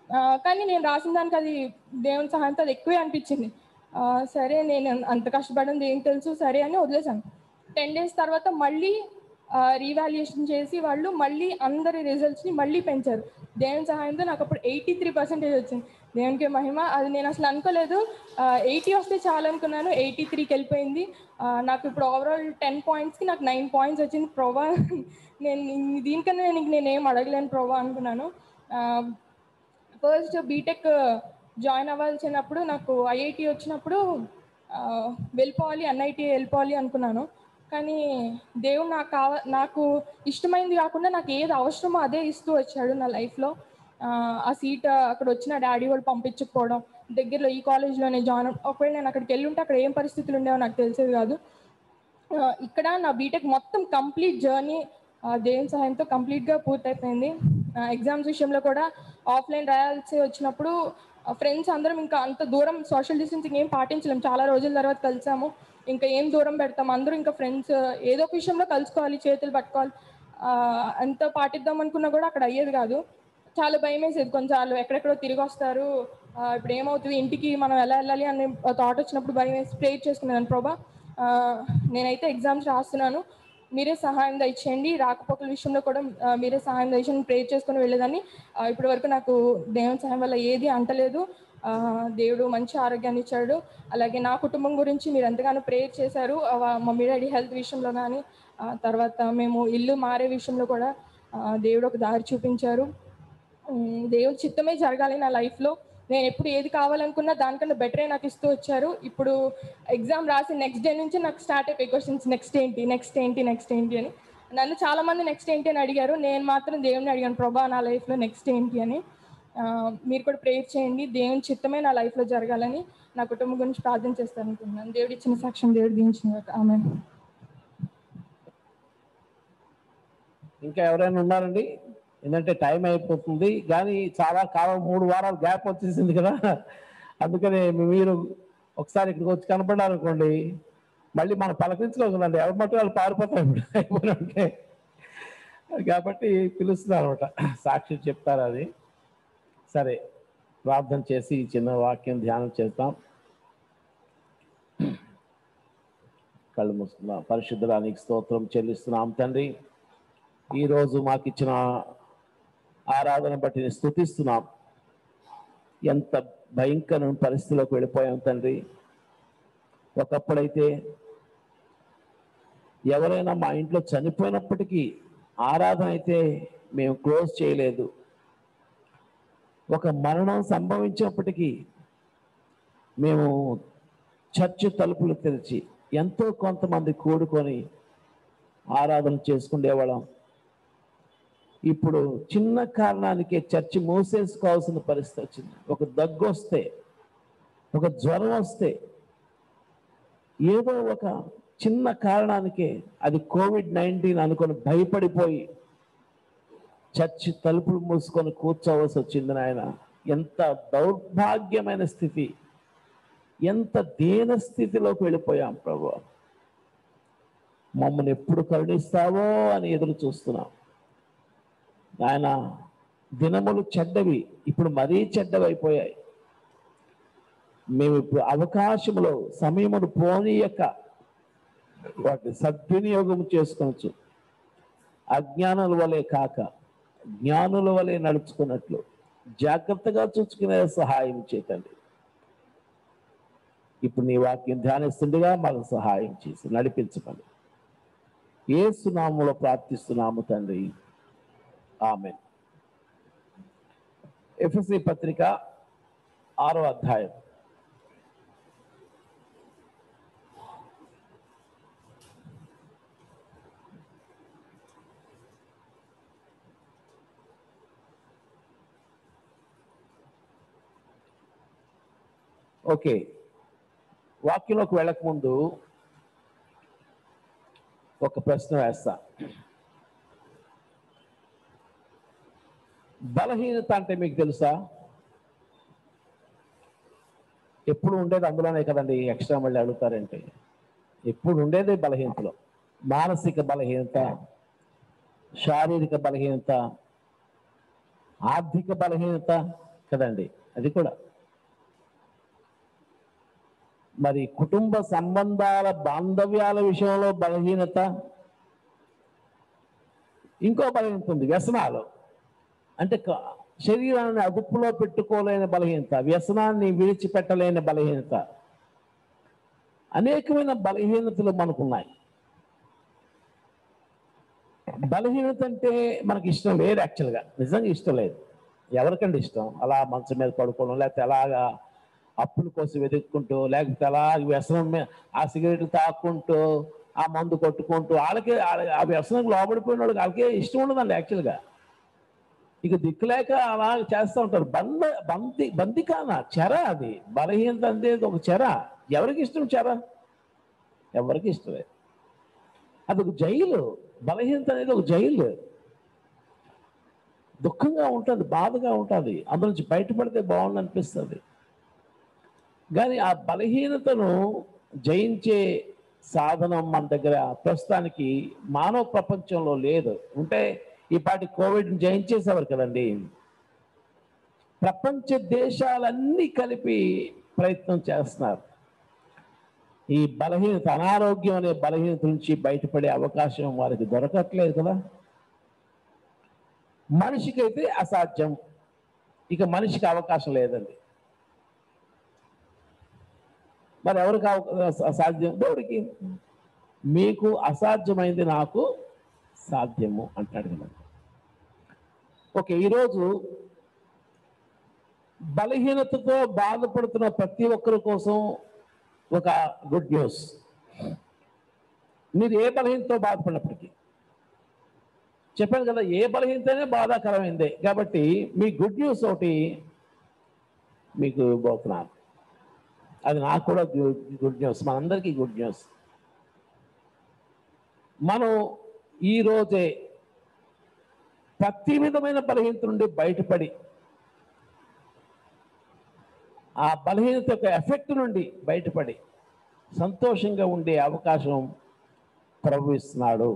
ఆ, కానీ నేను రాసిన దానికి అది దేవుని సహాయంతో అది ఎక్కువే అనిపించింది ఆ, సరే నేను అంత కష్టపడింది ఏం తెలుసు సరే అని వదిలేశాను టెన్ డేస్ తర్వాత మళ్ళీ రీవాల్యుయేషన్ చేసి వాళ్ళు మళ్ళీ అందరి రిజల్ట్స్ని మళ్ళీ పెంచారు దేవుని సహాయంతో నాకు అప్పుడు ఎయిటీ త్రీ పర్సెంటేజ్ వచ్చింది దేవునికి మహిమ అది నేను అసలు అనుకోలేదు ఎయిటీ వస్తే చాలు అనుకున్నాను ఎయిటీ త్రీకి వెళ్ళిపోయింది ఆ, నాకు ఇప్పుడు ఓవరాల్ టెన్ పాయింట్స్కి నాకు నైన్ పాయింట్స్ వచ్చింది ప్రోవా నేను ఇన్ని- దీనికన్నా నేను ఇంక నేనేం అడగలేను ప్రోవా అనుకున్నాను ఫస్ట్ బీటెక్ జాయిన్ అవ్వాల్సినప్పుడు నాకు ఐఐటి వచ్చినప్పుడు ఆ, వెళ్ళిపోవాలి ఎన్ఐటి వెళ్ళిపోవాలి అనుకున్నాను కానీ దేవుడు నాకు కావ నాకు ఇష్టమైంది కాకుండా నాకు ఏది అవసరమో అదే ఇస్తూ వచ్చాడు నా లైఫ్లో ఆ సీట్ అక్కడ వచ్చిన డాడీ వాళ్ళు పంపించకపోవడం దగ్గరలో ఈ కాలేజ్లోనే జాయిన్ ఒకవేళ నేను అక్కడికి వెళ్ళి ఉంటే అక్కడ ఏం పరిస్థితులు ఉండేవో నాకు తెలిసేది కాదు ఆ, ఇక్కడ నా బీటెక్ మొత్తం కంప్లీట్ జర్నీ దేవుని సహాయంతో కంప్లీట్గా పూర్తయిపోయింది ఎగ్జామ్స్ విషయంలో కూడా ఆఫ్లైన్ రాయాల్సి వచ్చినప్పుడు ఫ్రెండ్స్ అందరం ఇంకా అంత దూరం సోషల్ డిస్టెన్సింగ్ ఏం పాటించలేం చాలా రోజుల తర్వాత కలిసాము ఇంకా ఏం దూరం పెడతాం అందరూ ఇంకా ఫ్రెండ్స్ ఏదో ఒక విషయంలో కలుసుకోవాలి చేతులు పట్టుకోవాలి ఆ, అంత పాటిద్దాం అనుకున్నా కూడా అక్కడ అయ్యేది కాదు చాలా భయం వేసేది కొంచెం ఎక్కడెక్కడో తిరిగి వస్తారు ఆ, ఇప్పుడు ఏమవుతుంది ఇంటికి మనం ఎలా వెళ్ళాలి అనే థాట్ వచ్చినప్పుడు భయం వేసి ప్రేర్ చేసుకునేదాన్ని ప్రభా ఆ, నేనైతే ఎగ్జామ్స్ రాస్తున్నాను మీరే సహాయం దయచేయండి రాకపోకల విషయంలో కూడా ఆ, మీరే సహాయం దయచేయండి ప్రేర్ చేసుకుని వెళ్ళేదాన్ని ఆ, ఇప్పటి వరకు నాకు దేవుని సహాయం వల్ల ఏది అంటలేదు ఆ, దేవుడు మంచి ఆరోగ్యాన్ని ఇచ్చాడు అలాగే నా కుటుంబం గురించి మీరు ఎంతగానో ప్రేయర్ చేశారు ఆ, మమ్మీ డాడీ హెల్త్ విషయంలో కానీ ఆ, తర్వాత మేము ఇల్లు మారే విషయంలో కూడా ఆ, దేవుడు ఒక దారి చూపించారు ఉమ్, దేవుడి చిత్తమే జరగాలి నా లైఫ్లో నేను ఎప్పుడు ఏది కావాలనుకున్నా దానికన్నా బెటరే నాకు ఇస్తూ వచ్చారు ఇప్పుడు ఎగ్జామ్ రాసి నెక్స్ట్ డే నుంచి నాకు స్టార్ట్ అయిపోయి క్వశ్చన్స్ నెక్స్ట్ ఏంటి నెక్స్ట్ ఏంటి నెక్స్ట్ ఏంటి అని నన్ను చాలా మంది నెక్స్ట్ ఏంటి అని అడిగారు నేను మాత్రం దేవుని అడిగాను ప్రభా నా లైఫ్లో నెక్స్ట్ ఏంటి అని ఆ, మీరు కూడా ప్రేయర్ చేయండి దేవుని చిత్తమే నా లైఫ్లో జరగాలని నా కుటుంబం గురించి ప్రార్థన చేస్తాను అనుకుంటున్నాను దేవుడు ఇచ్చిన సాక్ష్యం దేవుడు దించిన ఆమె ఇంకా ఎవరైనా ఉన్నారండి ఏంటంటే టైం అయిపోతుంది కానీ చాలా కాలం మూడు వారాలు గ్యాప్ వచ్చేసింది కదా అందుకని మీరు ఒకసారి ఇక్కడికి వచ్చి కనపడ్డారు అనుకోండి మళ్ళీ మనం పలకరించుకోగలండి ఎవరి మట్టు వాళ్ళు పారిపోతారు ఇప్పుడు అయిపోయినట్టే కాబట్టి పిలుస్తున్నారు అనమాట సాక్షి చెప్తారు అది సరే ప్రార్థన చేసి ఈ చిన్న వాక్యం ధ్యానం చేద్దాం కళ్ళు మూసుకుందాం పరిశుద్ధరానికి స్తోత్రం చెల్లిస్తున్నాం తండ్రి ఈరోజు మాకు ఇచ్చిన ఆరాధన బట్టి నేను స్తుతిస్తున్నాం ఎంత భయంకరమైన పరిస్థితిలోకి వెళ్ళిపోయాం తండ్రి ఒకప్పుడైతే ఎవరైనా మా ఇంట్లో చనిపోయినప్పటికీ ఆరాధన అయితే మేము క్లోజ్ చేయలేదు ఒక మరణం సంభవించినప్పటికీ మేము చర్చ్ తలుపులు తెరిచి ఎంతో కొంతమంది కూడుకొని ఆరాధన చేసుకునేవాళ్ళం ఇప్పుడు చిన్న కారణానికే చర్చి మూసేసుకోవాల్సిన పరిస్థితి వచ్చింది ఒక దగ్గు వస్తే ఒక జ్వరం వస్తే ఏదో ఒక చిన్న కారణానికే అది కోవిడ్ నైన్టీన్ అనుకొని భయపడిపోయి చర్చి తలుపులు మూసుకొని కూర్చోవలసి వచ్చింది నాయన ఎంత దౌర్భాగ్యమైన స్థితి ఎంత దీన స్థితిలోకి వెళ్ళిపోయాం ప్రభు మమ్మల్ని ఎప్పుడు కరుణిస్తావో అని ఎదురు చూస్తున్నాం ఆయన దినములు చెడ్డవి ఇప్పుడు మరీ చెడ్డవి అయిపోయాయి మేము ఇప్పుడు అవకాశములో సమయమును పోనీయక వాటిని సద్వినియోగం చేసుకోవచ్చు అజ్ఞానుల వలె కాక జ్ఞానుల వలె నడుచుకున్నట్లు జాగ్రత్తగా చూసుకునే సహాయం చేతండి ఇప్పుడు నీ వాక్యం ధ్యానిస్తుండగా మాకు సహాయం చేసి నడిపించమని ఏ సునాములో ప్రార్థిస్తున్నాము తండ్రి ఆమె ఎఫ్ఎస్సి పత్రిక ఆరో అధ్యాయం ఓకే వాక్యంలోకి వెళ్ళక ముందు ఒక ప్రశ్న వేస్తా బలహీనత అంటే మీకు తెలుసా ఎప్పుడు ఉండేది అందులోనే కదండి ఎక్స్ట్రా మళ్ళీ అడుగుతారంటే ఎప్పుడు ఉండేది బలహీనతలో మానసిక బలహీనత శారీరక బలహీనత ఆర్థిక బలహీనత కదండి అది కూడా మరి కుటుంబ సంబంధాల బాంధవ్యాల విషయంలో బలహీనత ఇంకో బలహీనత ఉంది వ్యసనాలు అంటే క- శరీరాన్ని అదుపులో పెట్టుకోలేని బలహీనత వ్యసనాన్ని విడిచిపెట్టలేని బలహీనత అనేకమైన బలహీనతలు మనకున్నాయి బలహీనత అంటే మనకి ఇష్టం లేదు యాక్చువల్గా నిజంగా ఇష్టం లేదు ఎవరికండి ఇష్టం అలా మంచం మీద పడుకోవడం లేకపోతే అలాగా అప్పుల కోసం వెతుక్కుంటూ లేకపోతే అలా వ్యసనం మీద ఆ సిగరెట్లు తాక్కుంటూ ఆ మందు కొట్టుకుంటూ వాళ్ళకే వాళ్ళ- ఆ వ్యసనం లోబడిపోయిన వాళ్ళకి వాళ్ళకే ఇష్టం ఉండదండి యాక్చువల్గా ఇక దిక్కులేక అలా చేస్తూ ఉంటారు బంద బంది బందికాన చెర అది బలహీనత అనేది ఒక చెర ఎవరికి ఇష్టం చెర ఎవరికి ఇష్టం లేదు అది ఒక జైలు బలహీనత అనేది ఒక జైలు దుఃఖంగా ఉంటుంది బాధగా ఉంటుంది అందులో నుంచి బయటపడితే బాగుంది అనిపిస్తుంది కానీ ఆ బలహీనతను జయించే సాధనం మన దగ్గర ప్రస్తుతానికి మానవ ప్రపంచంలో లేదు ఉంటే ఈ పాటి కోవిడ్ జయించేసేవారు కదండి ప్రపంచ దేశాలన్నీ కలిపి ప్రయత్నం చేస్తున్నారు ఈ బలహీనత అనారోగ్యం అనే బలహీనత నుంచి బయటపడే అవకాశం వారికి దొరకట్లేదు కదా మనిషికైతే అసాధ్యం ఇక మనిషికి అవకాశం లేదండి మరి ఎవరికి అవ- అసాధ్యం దేవుడికి మీకు అసాధ్యమైంది నాకు సాధ్యము అంటాడు కదా ఓకే ఈరోజు బలహీనతతో బాధపడుతున్న ప్రతి ఒక్కరి కోసం ఒక గుడ్ న్యూస్ మీరు ఏ బలహీనతో బాధపడినప్పటికీ చెప్పాను కదా ఏ బలహీనతనే బాధాకరమైందే కాబట్టి మీ గుడ్ న్యూస్ ఒకటి మీకు ఇవ్వబోతున్నాను అది నాకు కూడా గుడ్ న్యూస్ మనందరికీ గుడ్ న్యూస్ మనం ఈ రోజే ప్రతి విధమైన బలహీనత నుండి బయటపడి ఆ బలహీనత యొక్క ఎఫెక్ట్ నుండి బయటపడి సంతోషంగా ఉండే అవకాశం ప్రభు ఇస్తున్నాడు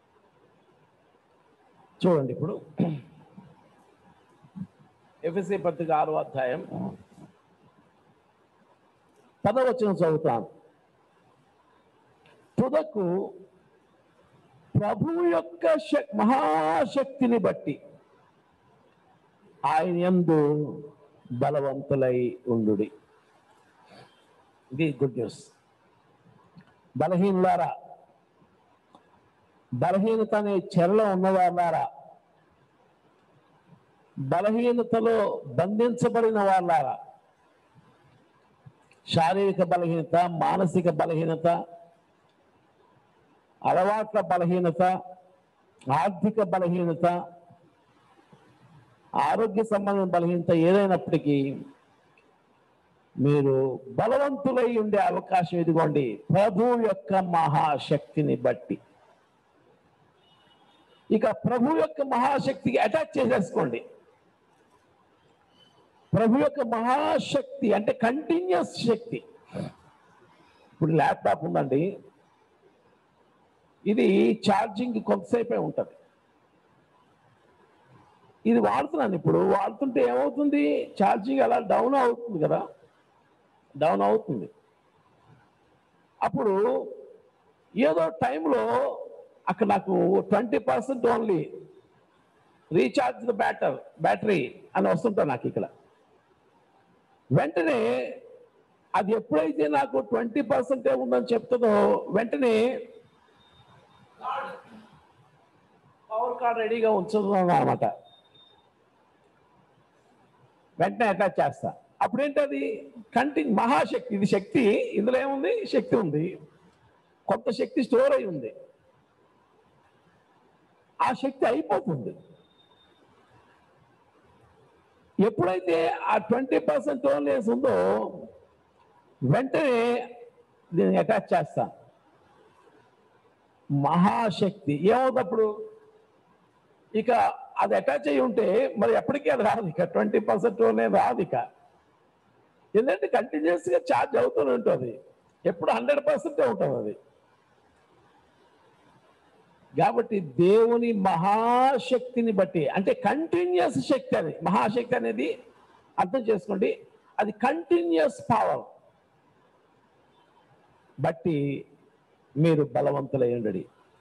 చూడండి ఇప్పుడు ఎఫ్ఎస్సి పత్రిక ఆరో అధ్యాయం పదవచనం చదువుతాను తుదకు ప్రభు యొక్క శక్- మహాశక్తిని బట్టి ఆయన యందు బలవంతులై ఉండుడి ఇది గుడ్ న్యూస్ బలహీనులారా బలహీనత అనే చెరలో ఉన్నవాళ్ళారా బలహీనతలో బంధించబడిన వాళ్ళారా శారీరక బలహీనత మానసిక బలహీనత అలవాట్ల బలహీనత ఆర్థిక బలహీనత ఆరోగ్య సంబంధం బలహీనత ఏదైనప్పటికీ మీరు బలవంతులై ఉండే అవకాశం ఇదిగోండి ప్రభు యొక్క మహాశక్తిని బట్టి ఇక ప్రభు యొక్క మహాశక్తికి అటాచ్ చేసేసుకోండి ప్రభు యొక్క మహాశక్తి అంటే కంటిన్యూస్ శక్తి ఇప్పుడు ల్యాప్టాప్ ఉందండి ఇది ఛార్జింగ్ కొంతసేపే ఉంటుంది ఇది వాడుతున్నాను ఇప్పుడు వాడుతుంటే ఏమవుతుంది ఛార్జింగ్ అలా డౌన్ అవుతుంది కదా డౌన్ అవుతుంది అప్పుడు ఏదో టైంలో అక్కడ నాకు twenty percent only recharge the బ్యాటర్ బ్యాటరీ అని వస్తుంటా నాకు ఇక్కడ వెంటనే అది ఎప్పుడైతే నాకు ట్వంటీ పర్సెంటే ఉందని చెప్తుందో వెంటనే పవర్ కార్డ్ రెడీగా ఉంచుతున్నాను అనమాట వెంటనే అటాచ్ చేస్తా అప్పుడేంటి అది కంటిన్యూ మహాశక్తి ఇది శక్తి ఇందులో ఏముంది శక్తి ఉంది కొంత శక్తి స్టోర్ అయి ఉంది ఆ శక్తి అయిపోతుంది ఎప్పుడైతే ఆ ట్వంటీ పర్సెంట్ ఓన్లీస్ ఉందో వెంటనే దీన్ని అటాచ్ చేస్తా మహాశక్తి ఏమవుతప్పుడు ఇక అది అటాచ్ అయి ఉంటే మరి ఎప్పటికీ అది రాదు ఇక ట్వంటీ పర్సెంట్ రాదు ఇక ఎందుకంటే కంటిన్యూస్ గా ఛార్జ్ అవుతూనే ఉంటుంది ఎప్పుడు హండ్రెడ్ పర్సెంటే ఉంటుంది అది కాబట్టి దేవుని మహాశక్తిని బట్టి అంటే కంటిన్యూస్ శక్తి అది మహాశక్తి అనేది అర్థం చేసుకోండి అది కంటిన్యూస్ పవర్ బట్టి మీరు బలవంతులయ్యండి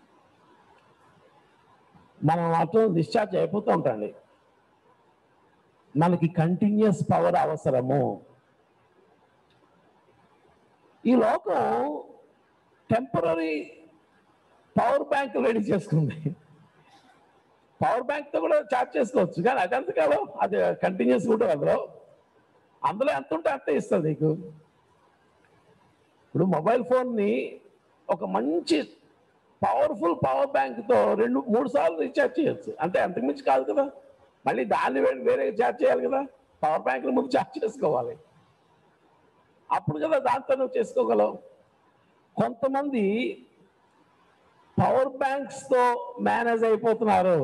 మనం మాత్రం డిశ్చార్జ్ అయిపోతూ ఉంటాండి మనకి కంటిన్యూస్ పవర్ అవసరము ఈ లోకం టెంపరీ పవర్ బ్యాంక్ రెడీ చేసుకుంది పవర్ బ్యాంక్ తో కూడా చార్జ్ చేసుకోవచ్చు కానీ అది ఎంత కాలం అది కంటిన్యూస్ కూడా అందులో అందులో ఎంత ఉంటే అంతే ఇస్తుంది నీకు ఇప్పుడు మొబైల్ ఫోన్ని ఒక మంచి పవర్ఫుల్ పవర్ బ్యాంక్ తో రెండు మూడు సార్లు రీఛార్జ్ చేయొచ్చు అంటే అంతకుమించి కాదు కదా మళ్ళీ దాన్ని వే- వేరే ఛార్జ్ చేయాలి కదా పవర్ బ్యాంక్ ముందు ఛార్జ్ చేసుకోవాలి అప్పుడు కదా దాంతో నువ్వు చేసుకోగలవు కొంతమంది పవర్ బ్యాంక్స్ తో మేనేజ్ అయిపోతున్నారు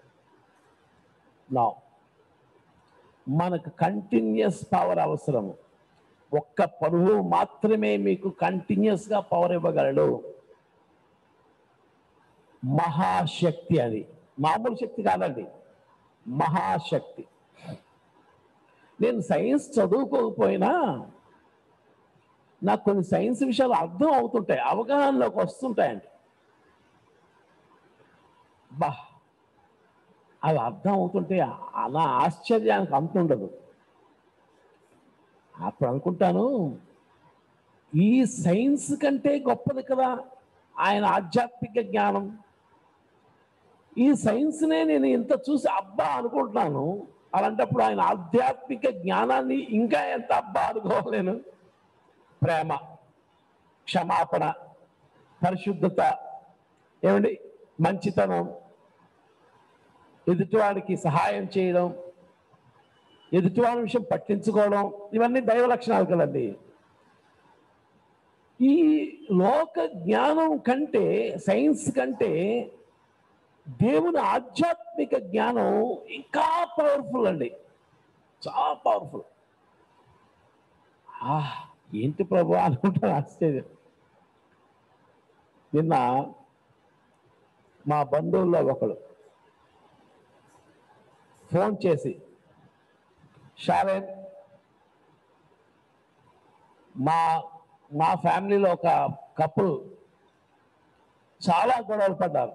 నా మనకు కంటిన్యూస్ పవర్ అవసరము ఒక్క పరువు మాత్రమే మీకు కంటిన్యూస్ గా పవర్ ఇవ్వగలడు మహాశక్తి అది మామూలు శక్తి కాదండి మహాశక్తి నేను సైన్స్ చదువుకోకపోయినా నాకు కొన్ని సైన్స్ విషయాలు అర్థం అవుతుంటాయి అవగాహనలోకి వస్తుంటాయండి బా అవి అర్థం అవుతుంటే అలా ఆశ్చర్యానికి అంత ఉండదు అప్పుడు అనుకుంటాను ఈ సైన్స్ కంటే గొప్పది కదా ఆయన ఆధ్యాత్మిక జ్ఞానం ఈ సైన్స్నే నేను ఇంత చూసి అబ్బా అనుకుంటున్నాను అలాంటప్పుడు ఆయన ఆధ్యాత్మిక జ్ఞానాన్ని ఇంకా ఎంత అబ్బా అనుకోలేను ప్రేమ క్షమాపణ పరిశుద్ధత ఏమండి మంచితనం ఎదుటివాడికి సహాయం చేయడం ఎదుటివాడి విషయం పట్టించుకోవడం ఇవన్నీ దైవ లక్షణాలు కదండి ఈ లోక జ్ఞానం కంటే సైన్స్ కంటే దేవుని ఆధ్యాత్మిక జ్ఞానం ఇంకా పవర్ఫుల్ అండి చాలా పవర్ఫుల్ ఆ ఏంటి ప్రభు అనుకుంటాను ఆశ్చర్యం నిన్న మా బంధువుల్లో ఒకడు ఫోన్ చేసి షాలేన్ మా మా ఫ్యామిలీలో ఒక కపుల్ చాలా గొడవలు పడ్డారు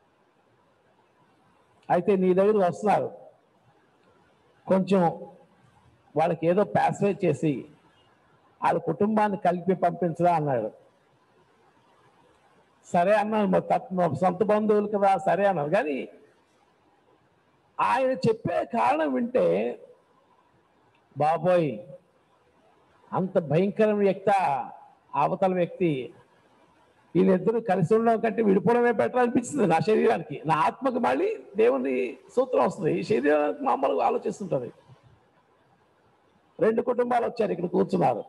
అయితే నీ దగ్గర వస్తున్నారు కొంచెం వాళ్ళకి ఏదో ప్యాసివే చేసి వాళ్ళ కుటుంబాన్ని కలిపి పంపించరా అన్నాడు సరే అన్నాను మరి తప్ప మా సొంత బంధువులు కదా సరే అన్నారు కానీ ఆయన చెప్పే కారణం వింటే బాబోయ్ అంత భయంకరమైన వ్యక్తి అవతల వ్యక్తి వీళ్ళిద్దరూ కలిసి ఉండడం కంటే విడిపోవడమే బెటర్ అనిపిస్తుంది నా శరీరానికి నా ఆత్మకు మళ్ళీ దేవుని సూత్రం వస్తుంది ఈ శరీరానికి మామూలుగా ఆలోచిస్తుంటది రెండు కుటుంబాలు వచ్చారు ఇక్కడ కూర్చున్నారు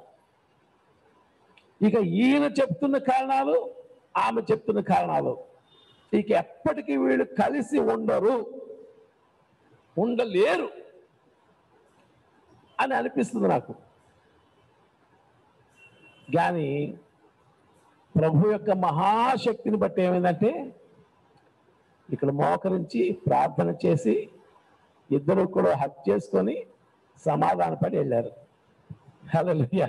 ఇక ఈయన చెప్తున్న కారణాలు ఆమె చెప్తున్న కారణాలు ఇక ఎప్పటికీ వీళ్ళు కలిసి ఉండరు ఉండలేరు అని అనిపిస్తుంది నాకు కానీ ప్రభు యొక్క మహాశక్తిని బట్టి ఏమైందంటే ఇక్కడ మోకరించి ప్రార్థన చేసి ఇద్దరు కూడా హక్ చేసుకొని సమాధానపడి వెళ్ళారు హల్లెలూయా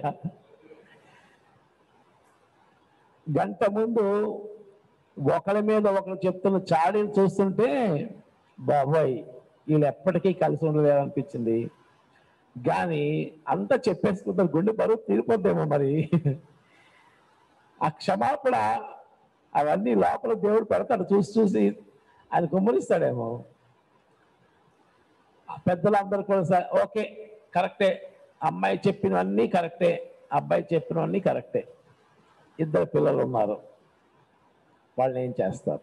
గంట ముందు ఒకరి మీద ఒకరు చెప్తున్న చాడీలు చూస్తుంటే బాబోయ్ వీళ్ళు ఎప్పటికీ కలిసి ఉండలేరు అనిపించింది కానీ అంతా చెప్పేసుకుంటారు గుండె బరువు తీరిపోద్దేమో మరి ఆ క్షమాపణ అవన్నీ లోపల దేవుడు పెడతాడు చూసి చూసి ఆయన కుమ్మరిస్తాడేమో ఆ పెద్దలందరూ కూడా సరే ఓకే కరెక్టే అమ్మాయి చెప్పినవన్నీ కరెక్టే అబ్బాయి చెప్పినవన్నీ కరెక్టే ఇద్దరు పిల్లలు ఉన్నారు వాళ్ళని ఏం చేస్తారు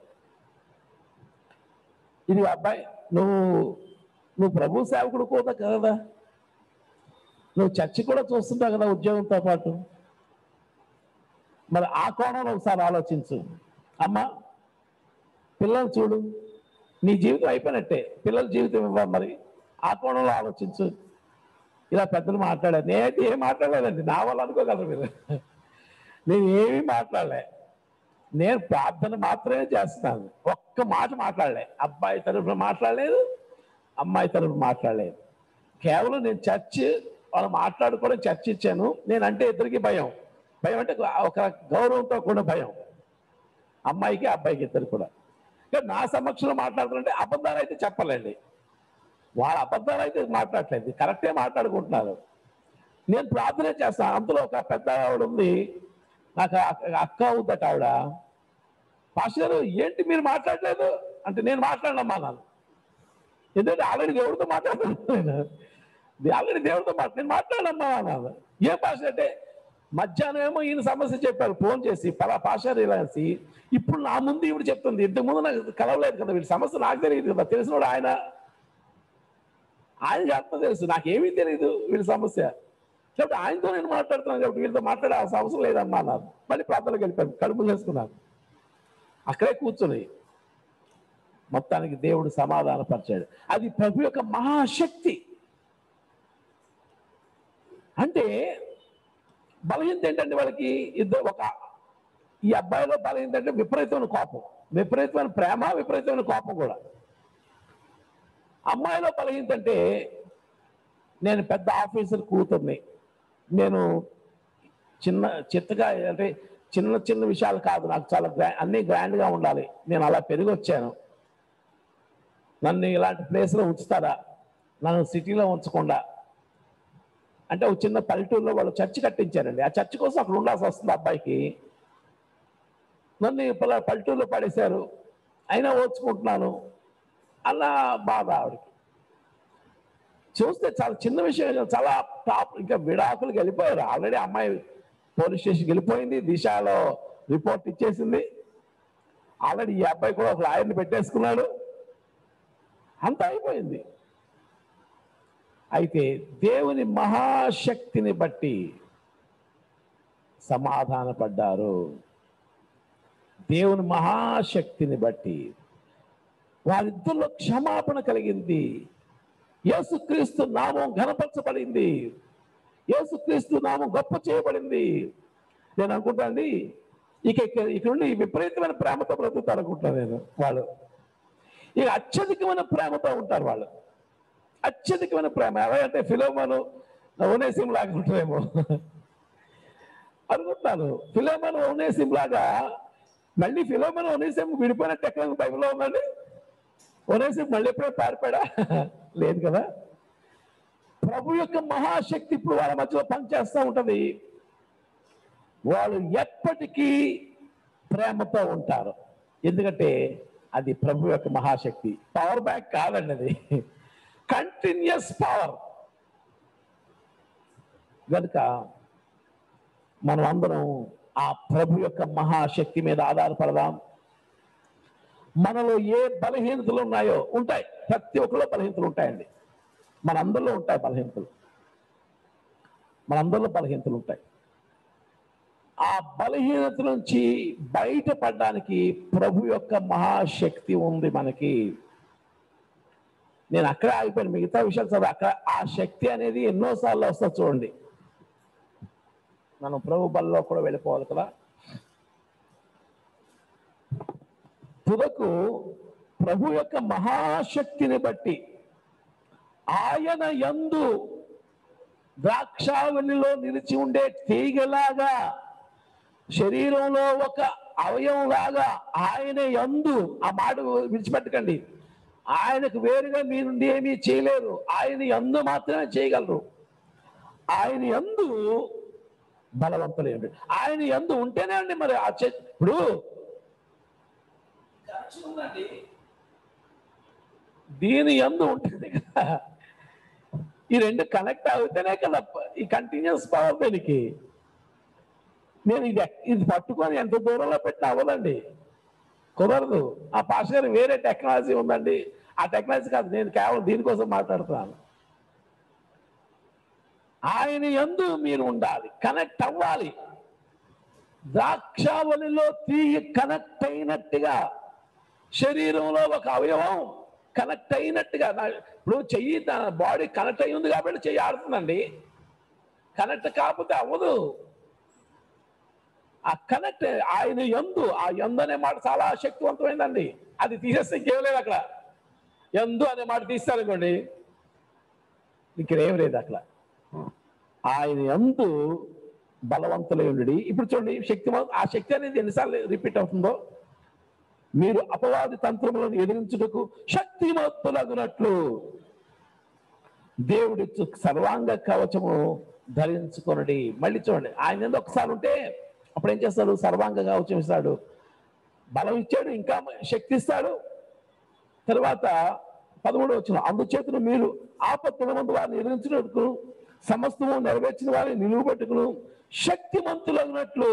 ఇది అబ్బాయి నువ్వు నువ్వు ప్రభు సేవకుడు కూడా కదా నువ్వు చర్చి కూడా చూస్తుంటావు కదా ఉద్యోగంతో పాటు మరి ఆ కోణంలో ఒకసారి ఆలోచించు అమ్మా పిల్లలు చూడు నీ జీవితం అయిపోయినట్టే పిల్లల జీవితం ఇవ్వ మరి ఆ కోణంలో ఆలోచించు ఇలా పెద్దలు మాట్లాడారు నేనైతే ఏం మాట్లాడలేదండి నా వల్ల అనుకోగలరు మీరు నేను ఏమీ మాట్లాడలే నేను ప్రార్థన మాత్రమే చేస్తున్నాను ఒక్క మాట మాట్లాడలే అబ్బాయి తరఫున మాట్లాడలేదు అమ్మాయి తరఫున మాట్లాడలేదు కేవలం నేను చర్చ్ వాళ్ళు మాట్లాడుకోవడం చర్చ ఇచ్చాను నేనంటే ఇద్దరికి భయం భయం అంటే ఒక గౌరవంతో కూడా భయం అమ్మాయికి అబ్బాయికి ఇద్దరు కూడా కానీ నా సమక్షంలో మాట్లాడుతుంటే అబద్ధాలు అయితే చెప్పలేండి వాళ్ళ అబద్ధాలు అయితే మాట్లాడలేదు కరెక్టే మాట్లాడుకుంటున్నారు నేను ప్రార్థన చేస్తాను అందులో ఒక పెద్ద ఆవిడ ఉంది నాకు అక్క- అక్క అవుద్దట ఆవిడ పాస్టర్ గారు ఏంటి మీరు మాట్లాడలేదు అంటే నేను మాట్లాడనమ్మా నాన్న ఎందుకంటే ఆల్రెడీ దేవుడితో మాట్లాడుతున్నాను నేను ఆల్రెడీ దేవుడితో మాట్లా నేను మాట్లాడనమ్మా అన్నాను ఏ భాష అంటే మధ్యాహ్నం ఏమో ఈయన సమస్య చెప్పారు ఫోన్ చేసి పలా పాషారు ఇలా అనేసి ఇప్పుడు నా ముందు ఈవిడ చెప్తుంది ఇంతకు ముందు నాకు కలవలేదు కదా వీడి సమస్య నాకు తెలియదు కదా తెలిసినోడు ఆయన ఆయన చేస్తా తెలుసు నాకేమీ తెలియదు వీడి సమస్య కాబట్టి ఆయనతో నేను మాట్లాడుతున్నాను కాబట్టి వీళ్ళతో మాట్లాడాల్సిన అవసరం లేదమ్మా అన్నారు మళ్ళీ ప్రార్థనకి వెళ్ళిపోయాను కడుపు చేసుకున్నాను అక్కడే కూర్చుని మొత్తానికి దేవుడు సమాధానపరిచాడు అది ప్రభు యొక్క మహాశక్తి అంటే బలహీనత ఏంటంటే వాళ్ళకి ఇద్దరు ఒక ఈ అబ్బాయిలో బలహీనత అంటే విపరీతమైన కోపం విపరీతమైన ప్రేమ విపరీతమైన కోపం కూడా అమ్మాయిలో బలహీనత అంటే నేను పెద్ద ఆఫీసర్ కూతుర్ని నేను చిన్న చిత్తగా అంటే చిన్న చిన్న విషయాలు కాదు నాకు చాలా గ్రా అన్నీ గ్రాండ్గా ఉండాలి నేను అలా పెరిగి వచ్చాను నన్ను ఇలాంటి ప్లేస్లో ఉంచుతారా నన్ను సిటీలో ఉంచకుండా అంటే ఒక చిన్న పల్లెటూరులో వాళ్ళు చర్చి కట్టించారండి ఆ చర్చి కోసం అక్కడ ఉండాల్సి వస్తుంది అబ్బాయికి నన్ను ఈ పల్ల- పల్లెటూరులో పడేశారు అయినా ఓర్చుకుంటున్నాను అన్న బాధ ఆవిడకి చూస్తే చాలా చిన్న విషయం కాదు, చాలా టాప్ ఇంకా విడాకులకు వెళ్ళిపోయారు ఆల్రెడీ అమ్మాయి పోలీస్ స్టేషన్కి వెళ్ళిపోయింది దిశలో రిపోర్ట్ ఇచ్చేసింది ఆల్రెడీ ఈ అబ్బాయి కూడా ఒక లాయర్ని పెట్టేసుకున్నాడు అంత అయిపోయింది అయితే దేవుని మహాశక్తిని బట్టి సమాధానపడ్డారు దేవుని మహాశక్తిని బట్టి వారిద్దరిలో క్షమాపణ కలిగింది యేసుక్రీస్తు నామం ఘనపరచబడింది యేసుక్రీస్తు నామం గొప్ప చేయబడింది నేను అనుకుంటానండి ఇక ఇక ఇక్కడ నుండి విపరీతమైన ప్రేమతో బ్రతుకుతారు అనుకుంటాను నేను వాళ్ళు ఇక అత్యధికమైన ప్రేమతో ఉంటారు వాళ్ళు అత్యధికమైన ప్రేమ ఎలాగంటే ఫిలోమను ఉనేసిం లాగా ఉంటారేమో అనుకుంటున్నాను ఫిలోమను ఉనేసిం లాగా మళ్ళీ ఫిలోమను ఉనేసిం విడిపోయినట్టు ఎక్కడ బైబిల్లో ఉందండి ఉనేసిం మళ్ళీ ఎప్పుడో పారిపోయాడా లేదు కదా ప్రభు యొక్క మహాశక్తి ఇప్పుడు వాళ్ళ మధ్యలో పనిచేస్తూ ఉంటది వాళ్ళు ఎప్పటికీ ప్రేమతో ఉంటారు ఎందుకంటే అది ప్రభు యొక్క మహాశక్తి పవర్ బ్యాంక్ కాదండి అది కంటిన్యూస్ పవర్ కనుక మనం అందరం ఆ ప్రభు యొక్క మహాశక్తి మీద ఆధారపడదాం మనలో ఏ బలహీనతలు ఉన్నాయో ఉంటాయి ప్రతి ఒక్కరిలో బలహీనతలు ఉంటాయండి మనందరిలో ఉంటాయి బలహీనతలు మనందరిలో బలహీనతలు ఉంటాయి ఆ బలహీనత నుంచి బయటపడడానికి ప్రభు యొక్క మహాశక్తి ఉంది మనకి నేను అక్కడే ఆగిపోయాను మిగతా విషయాలు చదువు అక్కడ ఆ శక్తి అనేది ఎన్నోసార్లు వస్తుంది చూడండి మనం ప్రభు బలలో కూడా వెళ్ళిపోవాలి కదా తుదకు ప్రభు యొక్క మహాశక్తిని బట్టి ఆయన యందు ద్రాక్షావళిలో నిలిచి ఉండే తీగలాగా శరీరంలో ఒక అవయవం లాగా ఆయన యందు ఆ మాట విడిచిపెట్టకండి ఆయనకు వేరుగా మీ నుండి ఏమీ చేయలేరు ఆయన యందు మాత్రమే చేయగలరు ఆయన యందు బలవంతులేండి ఆయన యందు ఉంటేనే అండి మరి ఆ చే- ఇప్పుడు ఖర్చు ఉందండి. దీని యందు ఉంటుంది కదా ఈ రెండు కనెక్ట్ అవుతేనే కదా ఈ కంటిన్యూస్ పవర్ దీనికి నేను ఇది ఇది పట్టుకొని ఎంత దూరంలో పెట్టినా అవ్వదండి కుదరదు ఆ పాష గారు వేరే టెక్నాలజీ ఉందండి ఆ టెక్నాలజీ కాదు నేను కేవలం దీనికోసం మాట్లాడుతున్నాను ఆయన యందు మీరు ఉండాలి కనెక్ట్ అవ్వాలి ద్రాక్షావళిలో తీగి కనెక్ట్ అయినట్టుగా శరీరంలో ఒక అవయవం కనెక్ట్ అయినట్టుగా నా- ఇప్పుడు చెయ్యి తన బాడీ కనెక్ట్ అయి ఉంది కాబట్టి చెయ్యి ఆడుతుందండి కనెక్ట్ కాకపోతే అవ్వదు ఆ కనెక్ట్ ఆయన ఎందు ఆ ఎందు అనే మాట చాలా శక్తివంతమైందండి అది తీసేస్తే ఇంకేం లేదు అక్కడ ఎందు అనే మాట తీస్తారనుకోండి ఇంకేం లేదు అట్లా ఆయన ఎందు బలవంతులై ఉండి ఇప్పుడు చూడండి శక్తి ఆ శక్తి అనేది ఎన్నిసార్లు రిపీట్ అవుతుందో మీరు అపవాది తంత్రములను ఎదిరించుటకు శక్తిమంతులగునట్లు దేవుడిచ్చు సర్వాంగ కవచము ధరించుకొనడి మళ్ళీ చూడండి ఆయన ఎందుకు ఒకసారి ఉంటే అప్పుడు ఏం చేస్తాడు సర్వాంగ కవచం ఇస్తాడు బలం ఇచ్చాడు ఇంకా శక్తి ఇస్తాడు తర్వాత పదమూడు వచ్చిన అందుచేతను మీరు ఆపత్తుల మందు వారిని ఎదిరించినట్టు సమస్తము నెరవేర్చిన వారిని నిలువ పెట్టుకును శక్తిమంతులగినట్లు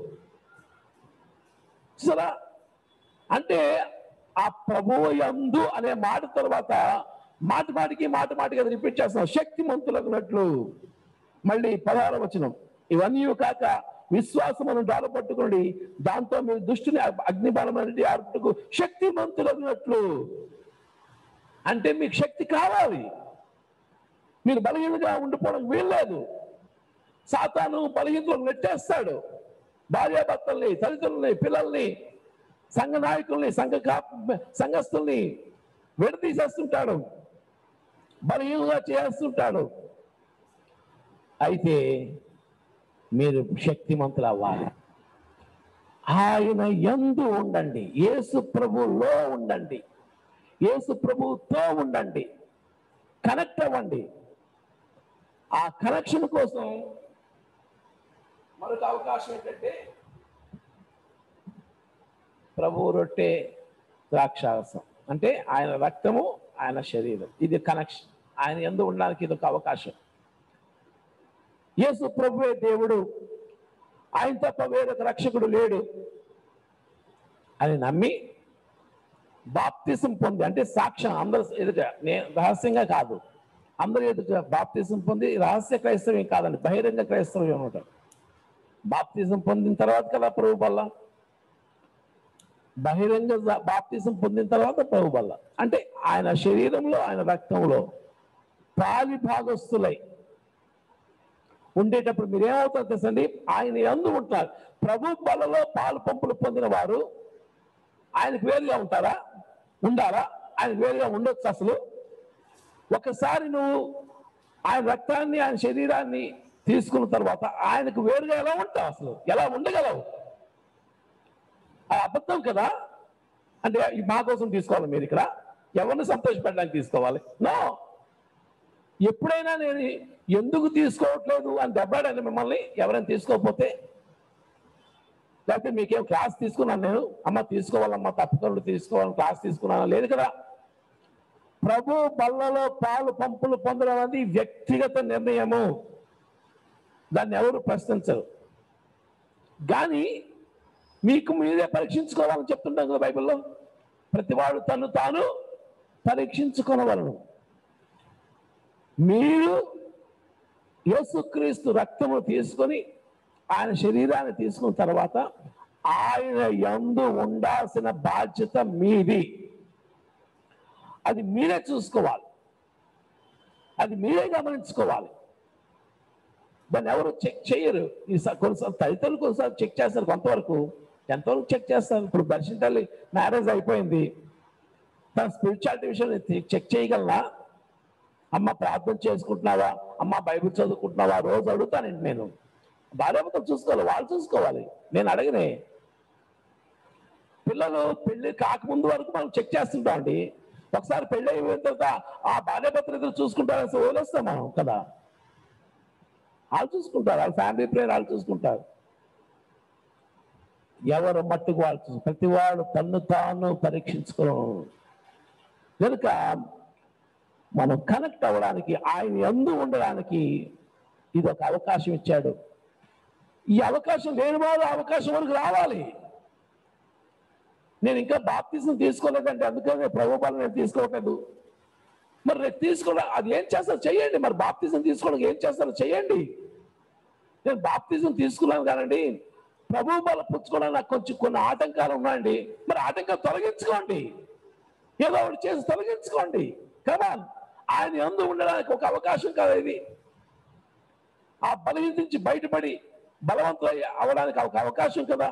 చూసారా అంటే ఆ ప్రభువు యందు అనే మాట తర్వాత మాట మాటికి మాట మాటికి అది రిపీట్ చేస్తున్నాం శక్తిమంతులగినట్లు మళ్ళీ పదహార వచనం ఇవన్నీ కాక విశ్వాసమును పట్టుకోండి దాంతో మీరు దుష్టుని అగ్నిబాణం అనేది ఆర్పుటకు శక్తిమంతులగినట్లు అంటే మీకు శక్తి కావాలి మీరు బలహీనగా ఉండిపోవడం వీల్లేదు సాతాను బలహీనతలు నెట్టేస్తాడు భార్యాభర్తల్ని తల్లిదండ్రుల్ని పిల్లల్ని సంఘ నాయకుల్ని సంఘ కా- సంఘస్థుల్ని విడదీసేస్తుంటాడు బలహీనంగా చేస్తుంటాడు అయితే మీరు శక్తిమంతులు అవ్వాలి ఆయన ఎందు ఉండండి యేసు ప్రభులో ఉండండి యేసు ప్రభుతో ఉండండి కనెక్ట్ అవ్వండి ఆ కనెక్షన్ కోసం మరొక అవకాశం ఏంటంటే ప్రభు రొట్టె ద్రాక్షారసం అంటే ఆయన రక్తము ఆయన శరీరం ఇది కనెక్షన్ ఆయన ఎందు ఉండడానికి ఇది ఒక అవకాశం యేసు ప్రభువే దేవుడు ఆయన తప్ప వేరొక రక్షకుడు లేడు అని నమ్మి బాప్తిసం పొంది అంటే సాక్ష్యం అందరు ఎదుట నేను రహస్యంగా కాదు అందరు ఎదుట బాప్తిసం పొంది రహస్య క్రైస్తవం కాదండి బహిరంగ క్రైస్తవం అనమాట బాప్తిజం పొందిన తర్వాత కదా ప్రభు బల్ల బహిరంగ బాప్తిజం పొందిన తర్వాత ప్రభు బల్ల అంటే ఆయన శరీరంలో ఆయన రక్తంలో పాలి భాగస్తులై ఉండేటప్పుడు మీరు ఏమవుతారు తెలుసండి ఆయన ఎందు ఉంటారు ప్రభు బలలో పాలు పంపులు పొందిన వారు ఆయనకు వేరుగా ఉంటారా ఉండాలా ఆయన వేరుగా ఉండొచ్చు అసలు ఒకసారి నువ్వు ఆయన రక్తాన్ని ఆయన శరీరాన్ని తీసుకున్న తర్వాత ఆయనకు వేరుగా ఎలా ఉంటావు అసలు ఎలా ఉండగలవు ఆ అబద్ధం కదా అంటే ఈ మా కోసం తీసుకోవాలి మీరు ఇక్కడ ఎవరిని సంతోషపెట్టడానికి తీసుకోవాలి నో ఎప్పుడైనా నేను ఎందుకు తీసుకోవట్లేదు అని దెబ్బాడని మిమ్మల్ని ఎవరైనా తీసుకోకపోతే లేకపోతే మీకేం క్లాస్ తీసుకున్నాను నేను అమ్మ తీసుకోవాలమ్మా తప్పకుండా తీసుకోవాలని క్లాస్ తీసుకున్నాను లేదు కదా ప్రభు బల్లలో పాలు పంపులు పొందడం అనేది వ్యక్తిగత నిర్ణయము దాన్ని ఎవరు ప్రశ్నించరు కానీ మీకు మీరే పరీక్షించుకోవాలని చెప్తుంటాం కదా బైబిల్లో ప్రతివాడు తను తాను పరీక్షించుకోనవలను మీరు యేసుక్రీస్తు రక్తము తీసుకొని ఆయన శరీరాన్ని తీసుకున్న తర్వాత ఆయన యందు ఉండాల్సిన బాధ్యత మీది అది మీరే చూసుకోవాలి అది మీరే గమనించుకోవాలి దాన్ని ఎవరు చెక్ చేయరు ఈ స- కొన్నిసార్లు తల్లిదండ్రులు కొన్నిసార్లు చెక్ చేస్తారు కొంతవరకు ఎంతవరకు చెక్ చేస్తారు ఇప్పుడు దర్శన తల్లి మ్యారేజ్ అయిపోయింది తన స్పిరిచువాలిటీ విషయం చెక్ చేయగలనా అమ్మ ప్రార్థన చేసుకుంటున్నావా అమ్మ బైబిల్ చదువుకుంటున్నావా రోజు అడుగుతానండి నేను భార్యాభర్తలు చూసుకోవాలి వాళ్ళు చూసుకోవాలి నేను అడగనే పిల్లలు పెళ్లి కాకముందు వరకు మనం చెక్ చేస్తుంటాం అండి ఒకసారి పెళ్లి అయిపోయిన తర్వాత ఆ భార్యాభర్తలు ఇద్దరు చూసుకుంటారని వదిలేస్తాం మనం కదా వాళ్ళు చూసుకుంటారు వాళ్ళ ఫ్యామిలీ ప్రేయర్ వాళ్ళు చూసుకుంటారు ఎవరు మట్టుకు వాళ్ళు చూసు ప్రతి వాడు తన్ను తాను పరీక్షించుకోవడం కనుక మనం కనెక్ట్ అవ్వడానికి ఆయన ఎందు ఉండడానికి ఇది ఒక అవకాశం ఇచ్చాడు ఈ అవకాశం లేని వారు ఆ అవకాశం వరకు రావాలి నేను ఇంకా బాప్తిజం తీసుకోలేదంటే అందుకనే ప్రభుపాలను నేను తీసుకోవట్లేదు మరి రేపు తీసుకోవడం అది ఏం చేస్తారు చేయండి మరి బాప్తిజం తీసుకోవడం ఏం చేస్తారో చేయండి నేను బాప్తిజం తీసుకున్నాను కానండి ప్రభు బల పుచ్చుకోవడానికి నాకు కొంచెం కొన్ని ఆటంకాలు ఉన్నాయండి మరి ఆటంకాలు తొలగించుకోండి ఏదో ఒకటి చేసి తొలగించుకోండి కమాన్ ఆయన ఎందు ఉండడానికి ఒక అవకాశం కదా ఇది ఆ బలహీన నుంచి బయటపడి బలవంతులు అవడానికి ఒక అవకాశం కదా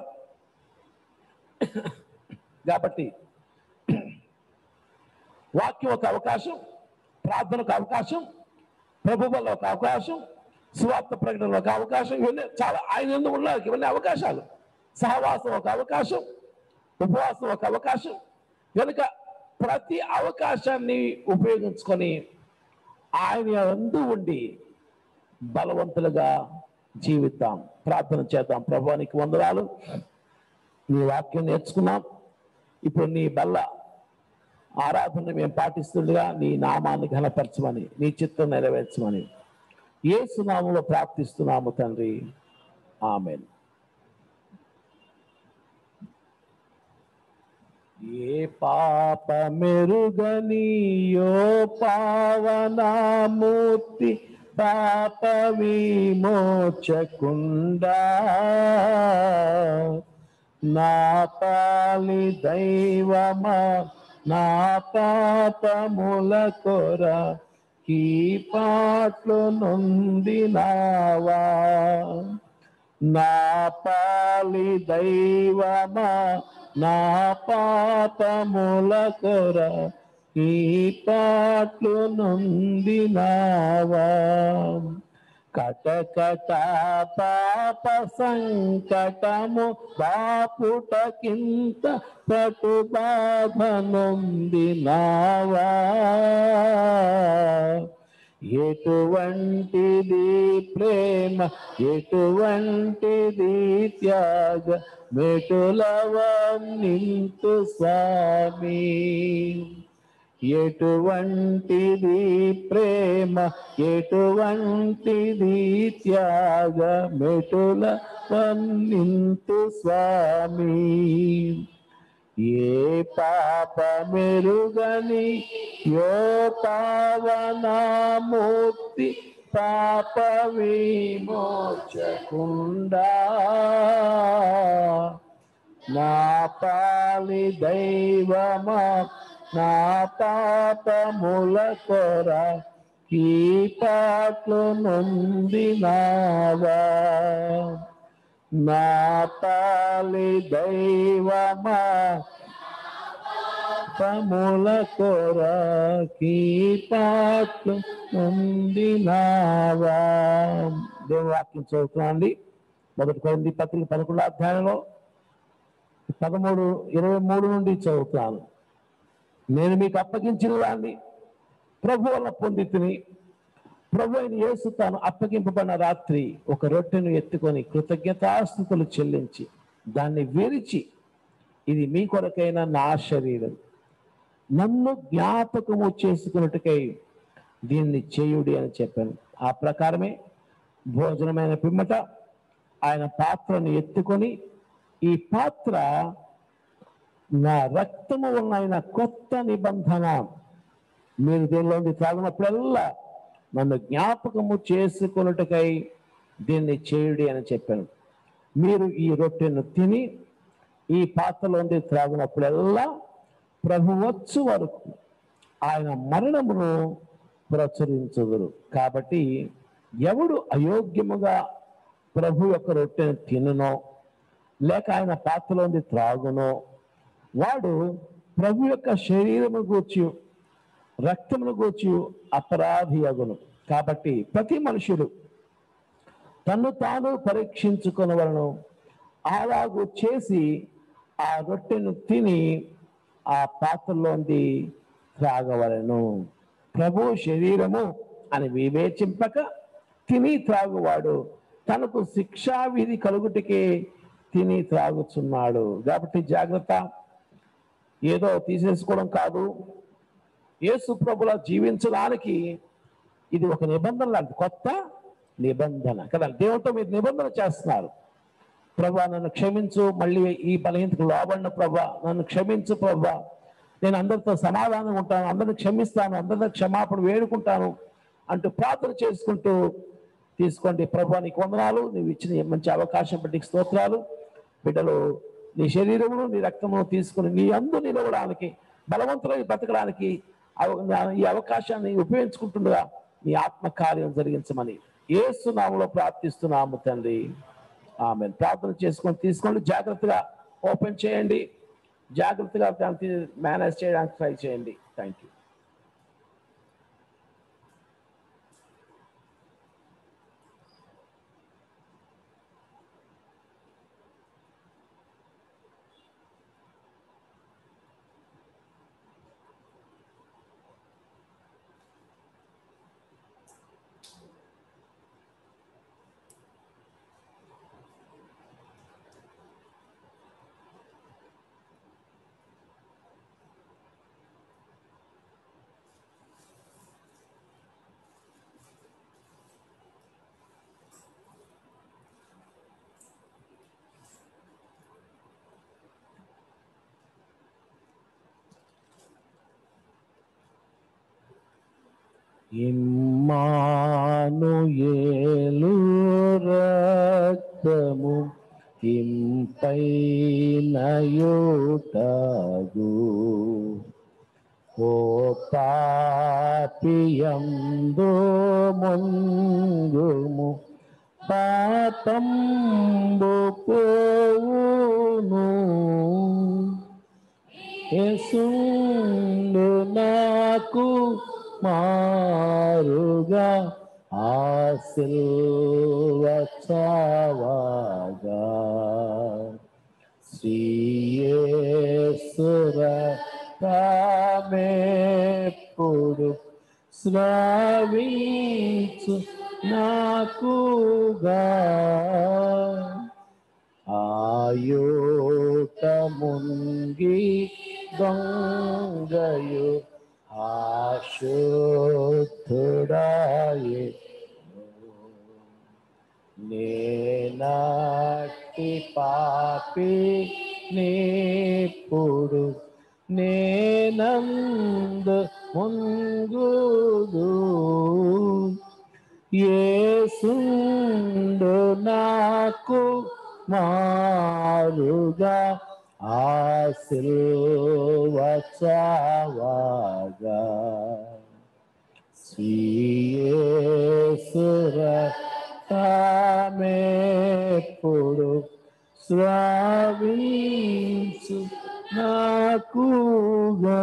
కాబట్టి వాక్యం ఒక అవకాశం ప్రార్థన ఒక అవకాశం ప్రభు వల్ల ఒక అవకాశం సువార్త ప్రకటన ఒక అవకాశం ఇవన్నీ చాలా ఆయన ఎందుకు ఉన్నారు ఇవన్నీ అవకాశాలు సహవాసం ఒక అవకాశం ఉపవాసం ఒక అవకాశం కనుక ప్రతి అవకాశాన్ని ఉపయోగించుకొని ఆయన ఎందు ఉండి బలవంతులుగా జీవితాం ప్రార్థన చేద్దాం ప్రభానికి వందనాలు నీ వాక్యం నేర్చుకున్నాం ఇప్పుడు నీ బల్ల ఆరాధన మేము పాటిస్తుండగా నీ నామాన్ని ఘనపరచమని నీ చిత్తం నెరవేర్చమని ఏ సునామంలో ప్రార్థిస్తున్నాము తండ్రి ఆమెన్ ఏ పాప మెరుగనియో పావనామూర్తి పాప విమోచకుండా నా పాలి దైవమా నా పాపముల కొర కీ పాటలు నొందినావా నా పాలి దైవమా నా పాపముల కొర ఈ పాటలు నొందినావా కటకట పాప సంకటము బాపుటకింత పటు బాధ నొందినావా ఎటువంటిది ప్రేమ ఎటువంటిది త్యాగ మెటులవన్నింతు స్వామి ఎటువంటిది ప్రేమ ఎటువంటిది త్యాగ మెటుల వన్నింతు స్వామి ఏ పాప మెరుగని యో పావనామూర్తి పాప విమోచకుండా నా పాలి దైవమా నా పాపముల కొర ఈ పాటలు నొందినావా నా పాలి దైవమా పాపముల కొర ఈ పాటలు నొందినావా దేవుని వాక్యం చదువుతున్నాండి మొదటి కొరింది పత్రిక పదకొండు అధ్యాయంలో పదమూడు ఇరవై మూడు నుండి చదువుతాను నేను మీకు అప్పగించిన దాన్ని ప్రభు వల్ల పొంది తిని ప్రభు అయిన యేసు తాను అప్పగింపబడిన రాత్రి ఒక రొట్టెను ఎత్తుకొని కృతజ్ఞతాస్థుతులు చెల్లించి దాన్ని విరిచి ఇది మీ కొరకైన నా శరీరం నన్ను జ్ఞాపకము చేసుకున్నట్టుకై దీన్ని చేయుడి అని చెప్పాను ఆ ప్రకారమే భోజనమైన పిమ్మట ఆయన పాత్రను ఎత్తుకొని ఈ పాత్ర నా రక్తము ఉన్న ఆయన కొత్త నిబంధన మీరు దీనిలోండి త్రాగినప్పుడల్లా నన్ను జ్ఞాపకము చేసుకొనుటకై దీన్ని చేయుడి అని చెప్పాను మీరు ఈ రొట్టెను తిని ఈ పాత్రలోండి త్రాగినప్పుడల్లా ప్రభు వచ్చు వరకు ఆయన మరణమును ప్రచురించుదురు కాబట్టి ఎవడు అయోగ్యముగా ప్రభు యొక్క రొట్టెను తినునో లేక ఆయన పాత్రలోంది త్రాగునో వాడు ప్రభు యొక్క శరీరము గూర్చి రక్తమును గూర్చి అపరాధి అగును కాబట్టి ప్రతి మనుషుడు తన్ను తాను పరీక్షించుకునవలను అలాగూ చేసి ఆ రొట్టెను తిని ఆ పాత్రలోంది త్రాగవలను ప్రభు శరీరము అని వివేచింపక తిని త్రాగువాడు తనకు శిక్షా విధి కలుగుటికే తిని త్రాగుచున్నాడు కాబట్టి జాగ్రత్త ఏదో తీసేసుకోవడం కాదు యేసు ప్రభుల జీవించడానికి ఇది ఒక నిబంధన లాంటి కొత్త నిబంధన కదా దేవుడితో మీరు నిబంధన చేస్తున్నారు ప్రభా నన్ను క్షమించు మళ్ళీ ఈ బలహీనతకు లోబడిన ప్రభా నన్ను క్షమించు ప్రభా నేను అందరితో సమాధానం ఉంటాను అందరిని క్షమిస్తాను అందరితో క్షమాపణ వేడుకుంటాను అంటూ ప్రార్థన చేసుకుంటూ తీసుకోండి ప్రభా నీకు వందనాలు నీవు ఇచ్చిన ఈ మంచి అవకాశం బట్టి నీకు స్తోత్రాలు బిడ్డలు నీ శరీరమును నీ రక్తమును తీసుకుని నీ అందు నిలవడానికి బలవంతులై బ్రతకడానికి అవ- ఈ అవకాశాన్ని ఉపయోగించుకుంటుండగా నీ ఆత్మ కార్యం జరిగించమని ఏసు నామలో ప్రార్థిస్తున్నాము తండ్రి ఆమె ప్రార్థన చేసుకొని తీసుకోండి జాగ్రత్తగా ఓపెన్ చేయండి జాగ్రత్తగా దాన్ని మేనేజ్ చేయడానికి ట్రై చేయండి థ్యాంక్ యూ ఇమ్మానుయేలు రక్తము ఇంపైనయుటగు ఓ పాపియందు ముంగుము పాపంబు పోవును యేసుండు నాకు మారుగా ఆశీర్వచావాగా శ్రీయేసుర తామెప్పుడు శ్రావించు నాకుగా ఆయోట ముంగి దొంగయు ఆశుద్ధుడాయే నేనాటి పాపి నేప్పుడు నేనందు ముంగుదు యేసుండు నాకు మారుగా ఆశీర్వచావాగా శ్రీయేసుర తామెప్పుడు శ్రావించు నాకుగా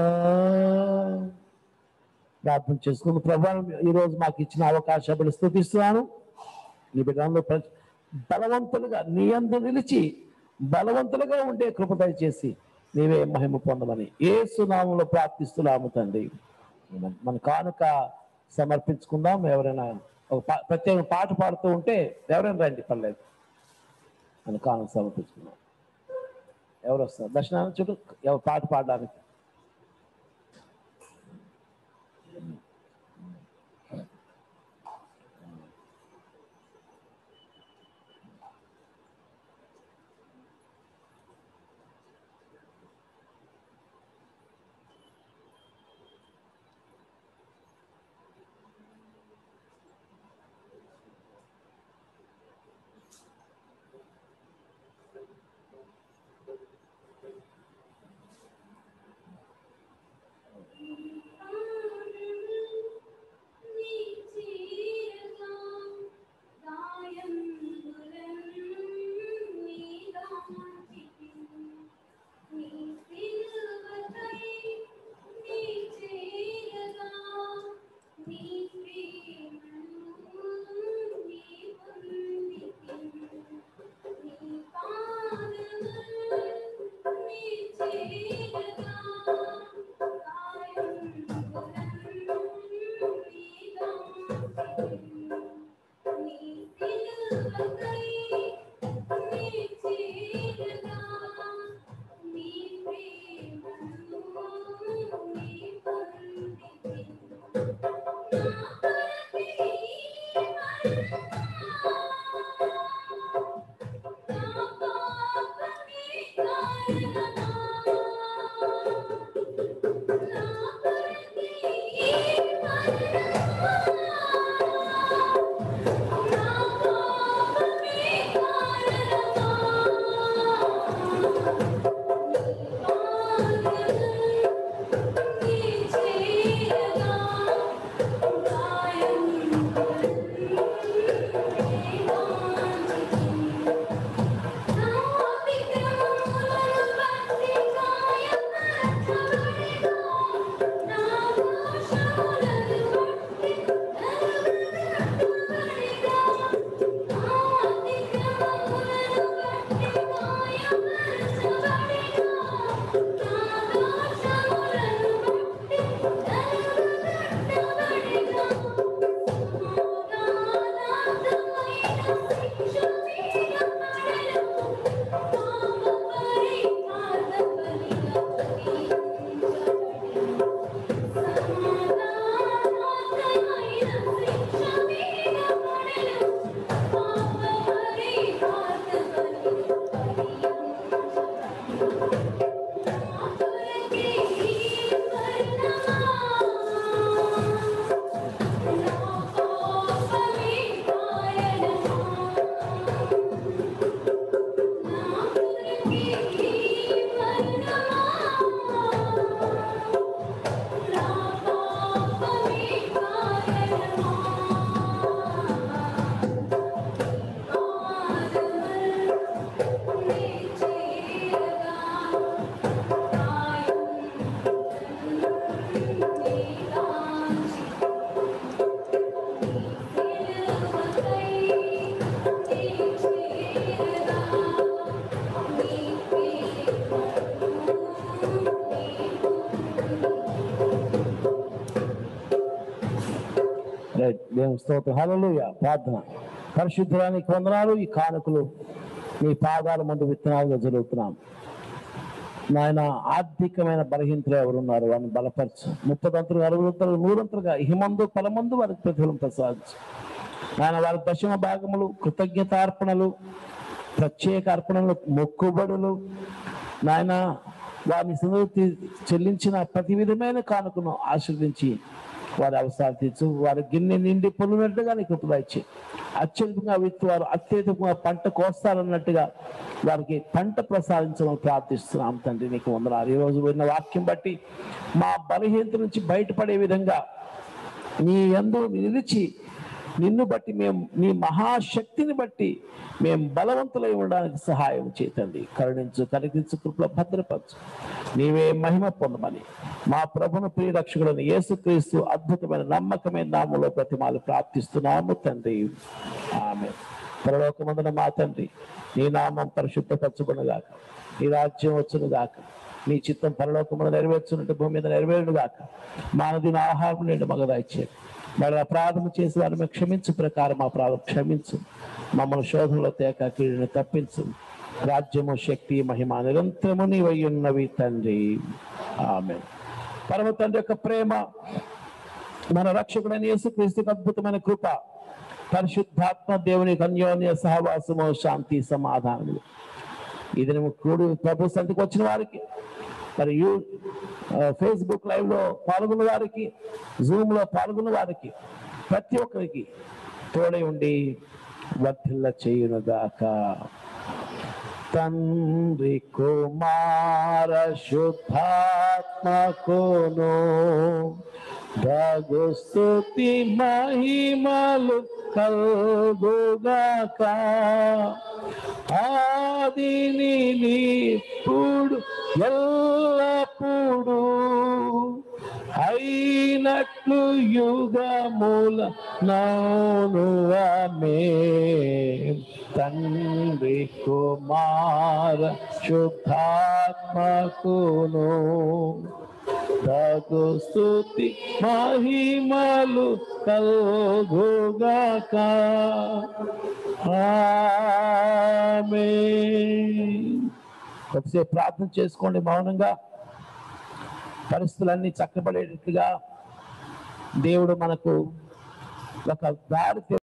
ప్రార్థన చేసుకుని ప్రభా ఈరోజు మాకు ఇచ్చిన అవకాశాలు స్థుతిస్తున్నాను నీ బిడ్డలను ప్ర- బలవంతులుగా నీ అందు నిలిచి బలవంతులుగా ఉండే కృప దయచేసి నీవే మహిమ పొందమని ఏ సునామంలో ప్రార్థిస్తున్నాము తండ్రి మన- మన కానుక సమర్పించుకుందాం ఎవరైనా ఒక పా- ప్రత్యేక పాట పాడుతూ ఉంటే ఎవరైనా రండి పర్లేదు మన కానుక సమర్పించుకుందాం ఎవరు వస్తారు దర్శనాన్ని చుట్టూ ఎవరు పాట పాడడానికి నా దేవుని స్తోత్రం హల్లెలూయా ప్రార్థన పరిశుద్ధానికి వందనాలు ఈ కానుకలు మీ పాదాల ముందు విత్తనాలుగా జరుగుతున్నాం నాయన ఆర్థికమైన బలహీనతలు ఎవరున్నారు వారిని బలపరచు ముప్పదంతులు అరవదంతులు నూరంతులుగా హిమందు పలమందు వారికి ప్రతిఫలం ప్రసాదించు నాయన వారి దశమ భాగములు కృతజ్ఞతార్పణలు ప్రత్యేక అర్పణలు మొక్కుబడులు నాయన వారిని సునృతి చెల్లించిన ప్రతి విధమైన కానుకను ఆశీర్వదించి వారి అవసరాలు తీర్చు వారి గిన్నె నిండి పొలినట్టుగా నీకు కృపదాయిచ్చి అత్యధికంగా విత్తు వారు అత్యధికంగా పంట కోస్తారన్నట్టుగా వారికి పంట ప్రసాదించమని ప్రార్థిస్తున్నాం తండ్రి నీకు వందనాలు ఈ రోజు విన్న వాక్యం బట్టి మా బలహీనత నుంచి బయటపడే విధంగా నీ యందు నిలిచి నిన్ను బట్టి మేము నీ మహాశక్తిని బట్టి మేము బలవంతులై ఉండడానికి సహాయం చేతండి కరుణించు కనిపించు కృపలో భద్రపరచు నీవే మహిమ పొందమని మా ప్రభును ప్రియ రక్షకుడని యేసుక్రీస్తు అద్భుతమైన నమ్మకమైన నామంలో ప్రతిమాలు ప్రార్థిస్తున్నాము తండ్రి ఆమె పరలోకమందున మా తండ్రి నీ నామం పరిశుద్ధపరచుకునుగాక నీ రాజ్యం వచ్చునుగాక నీ చిత్తం పరలోకమున నెరవేర్చున్నట్టు భూమి మీద నెరవేరుగాక మానదిన ఆహారం నుండి మగదాయిచ్చే మరి అపరాధం చేసి వారిని క్షమించు ప్రకారం అపరాధం క్షమించు మమ్మల్ని శోధనలో తేక కీడుని తప్పించు రాజ్యము శక్తి మహిమ నిరంతరము నీవయ్యున్నవి తండ్రి ఆమె పరమ తండ్రి యొక్క ప్రేమ మన రక్షకుడైన యేసుక్రీస్తుకి అద్భుతమైన కృప పరిశుద్ధాత్మ దేవుని అన్యోన్య సహవాసము శాంతి సమాధానములు ఇది నువ్వు కూడి ప్రభు సంతికి వచ్చిన వారికి మరి యూ ఫేస్బుక్ లైవ్ లో పాల్గొన్న వారికి జూమ్ లో పాల్గొన్న వారికి ప్రతి ఒక్కరికి తోడై ఉండి వర్ధిల్ల చేయునుగాక తండ్రి కుమార శుద్ధాత్మకును దగు స్తుతి మహిమలు కలుగుగాక ఆదిని ఇప్పుడు ఎల్లప్పుడు అయినట్లు యుగముల నౌనువమే తండ్రి కుమార శుద్ధాత్మకును దగు స్తుతి మహిమలు కలుగుగాక ఆమేన్. కొద్దిసేపు ప్రార్థన చేసుకోండి మౌనంగా పరిస్థితులన్నీ చక్కబడేటట్లుగా దేవుడు మనకు ఒక దారి తె-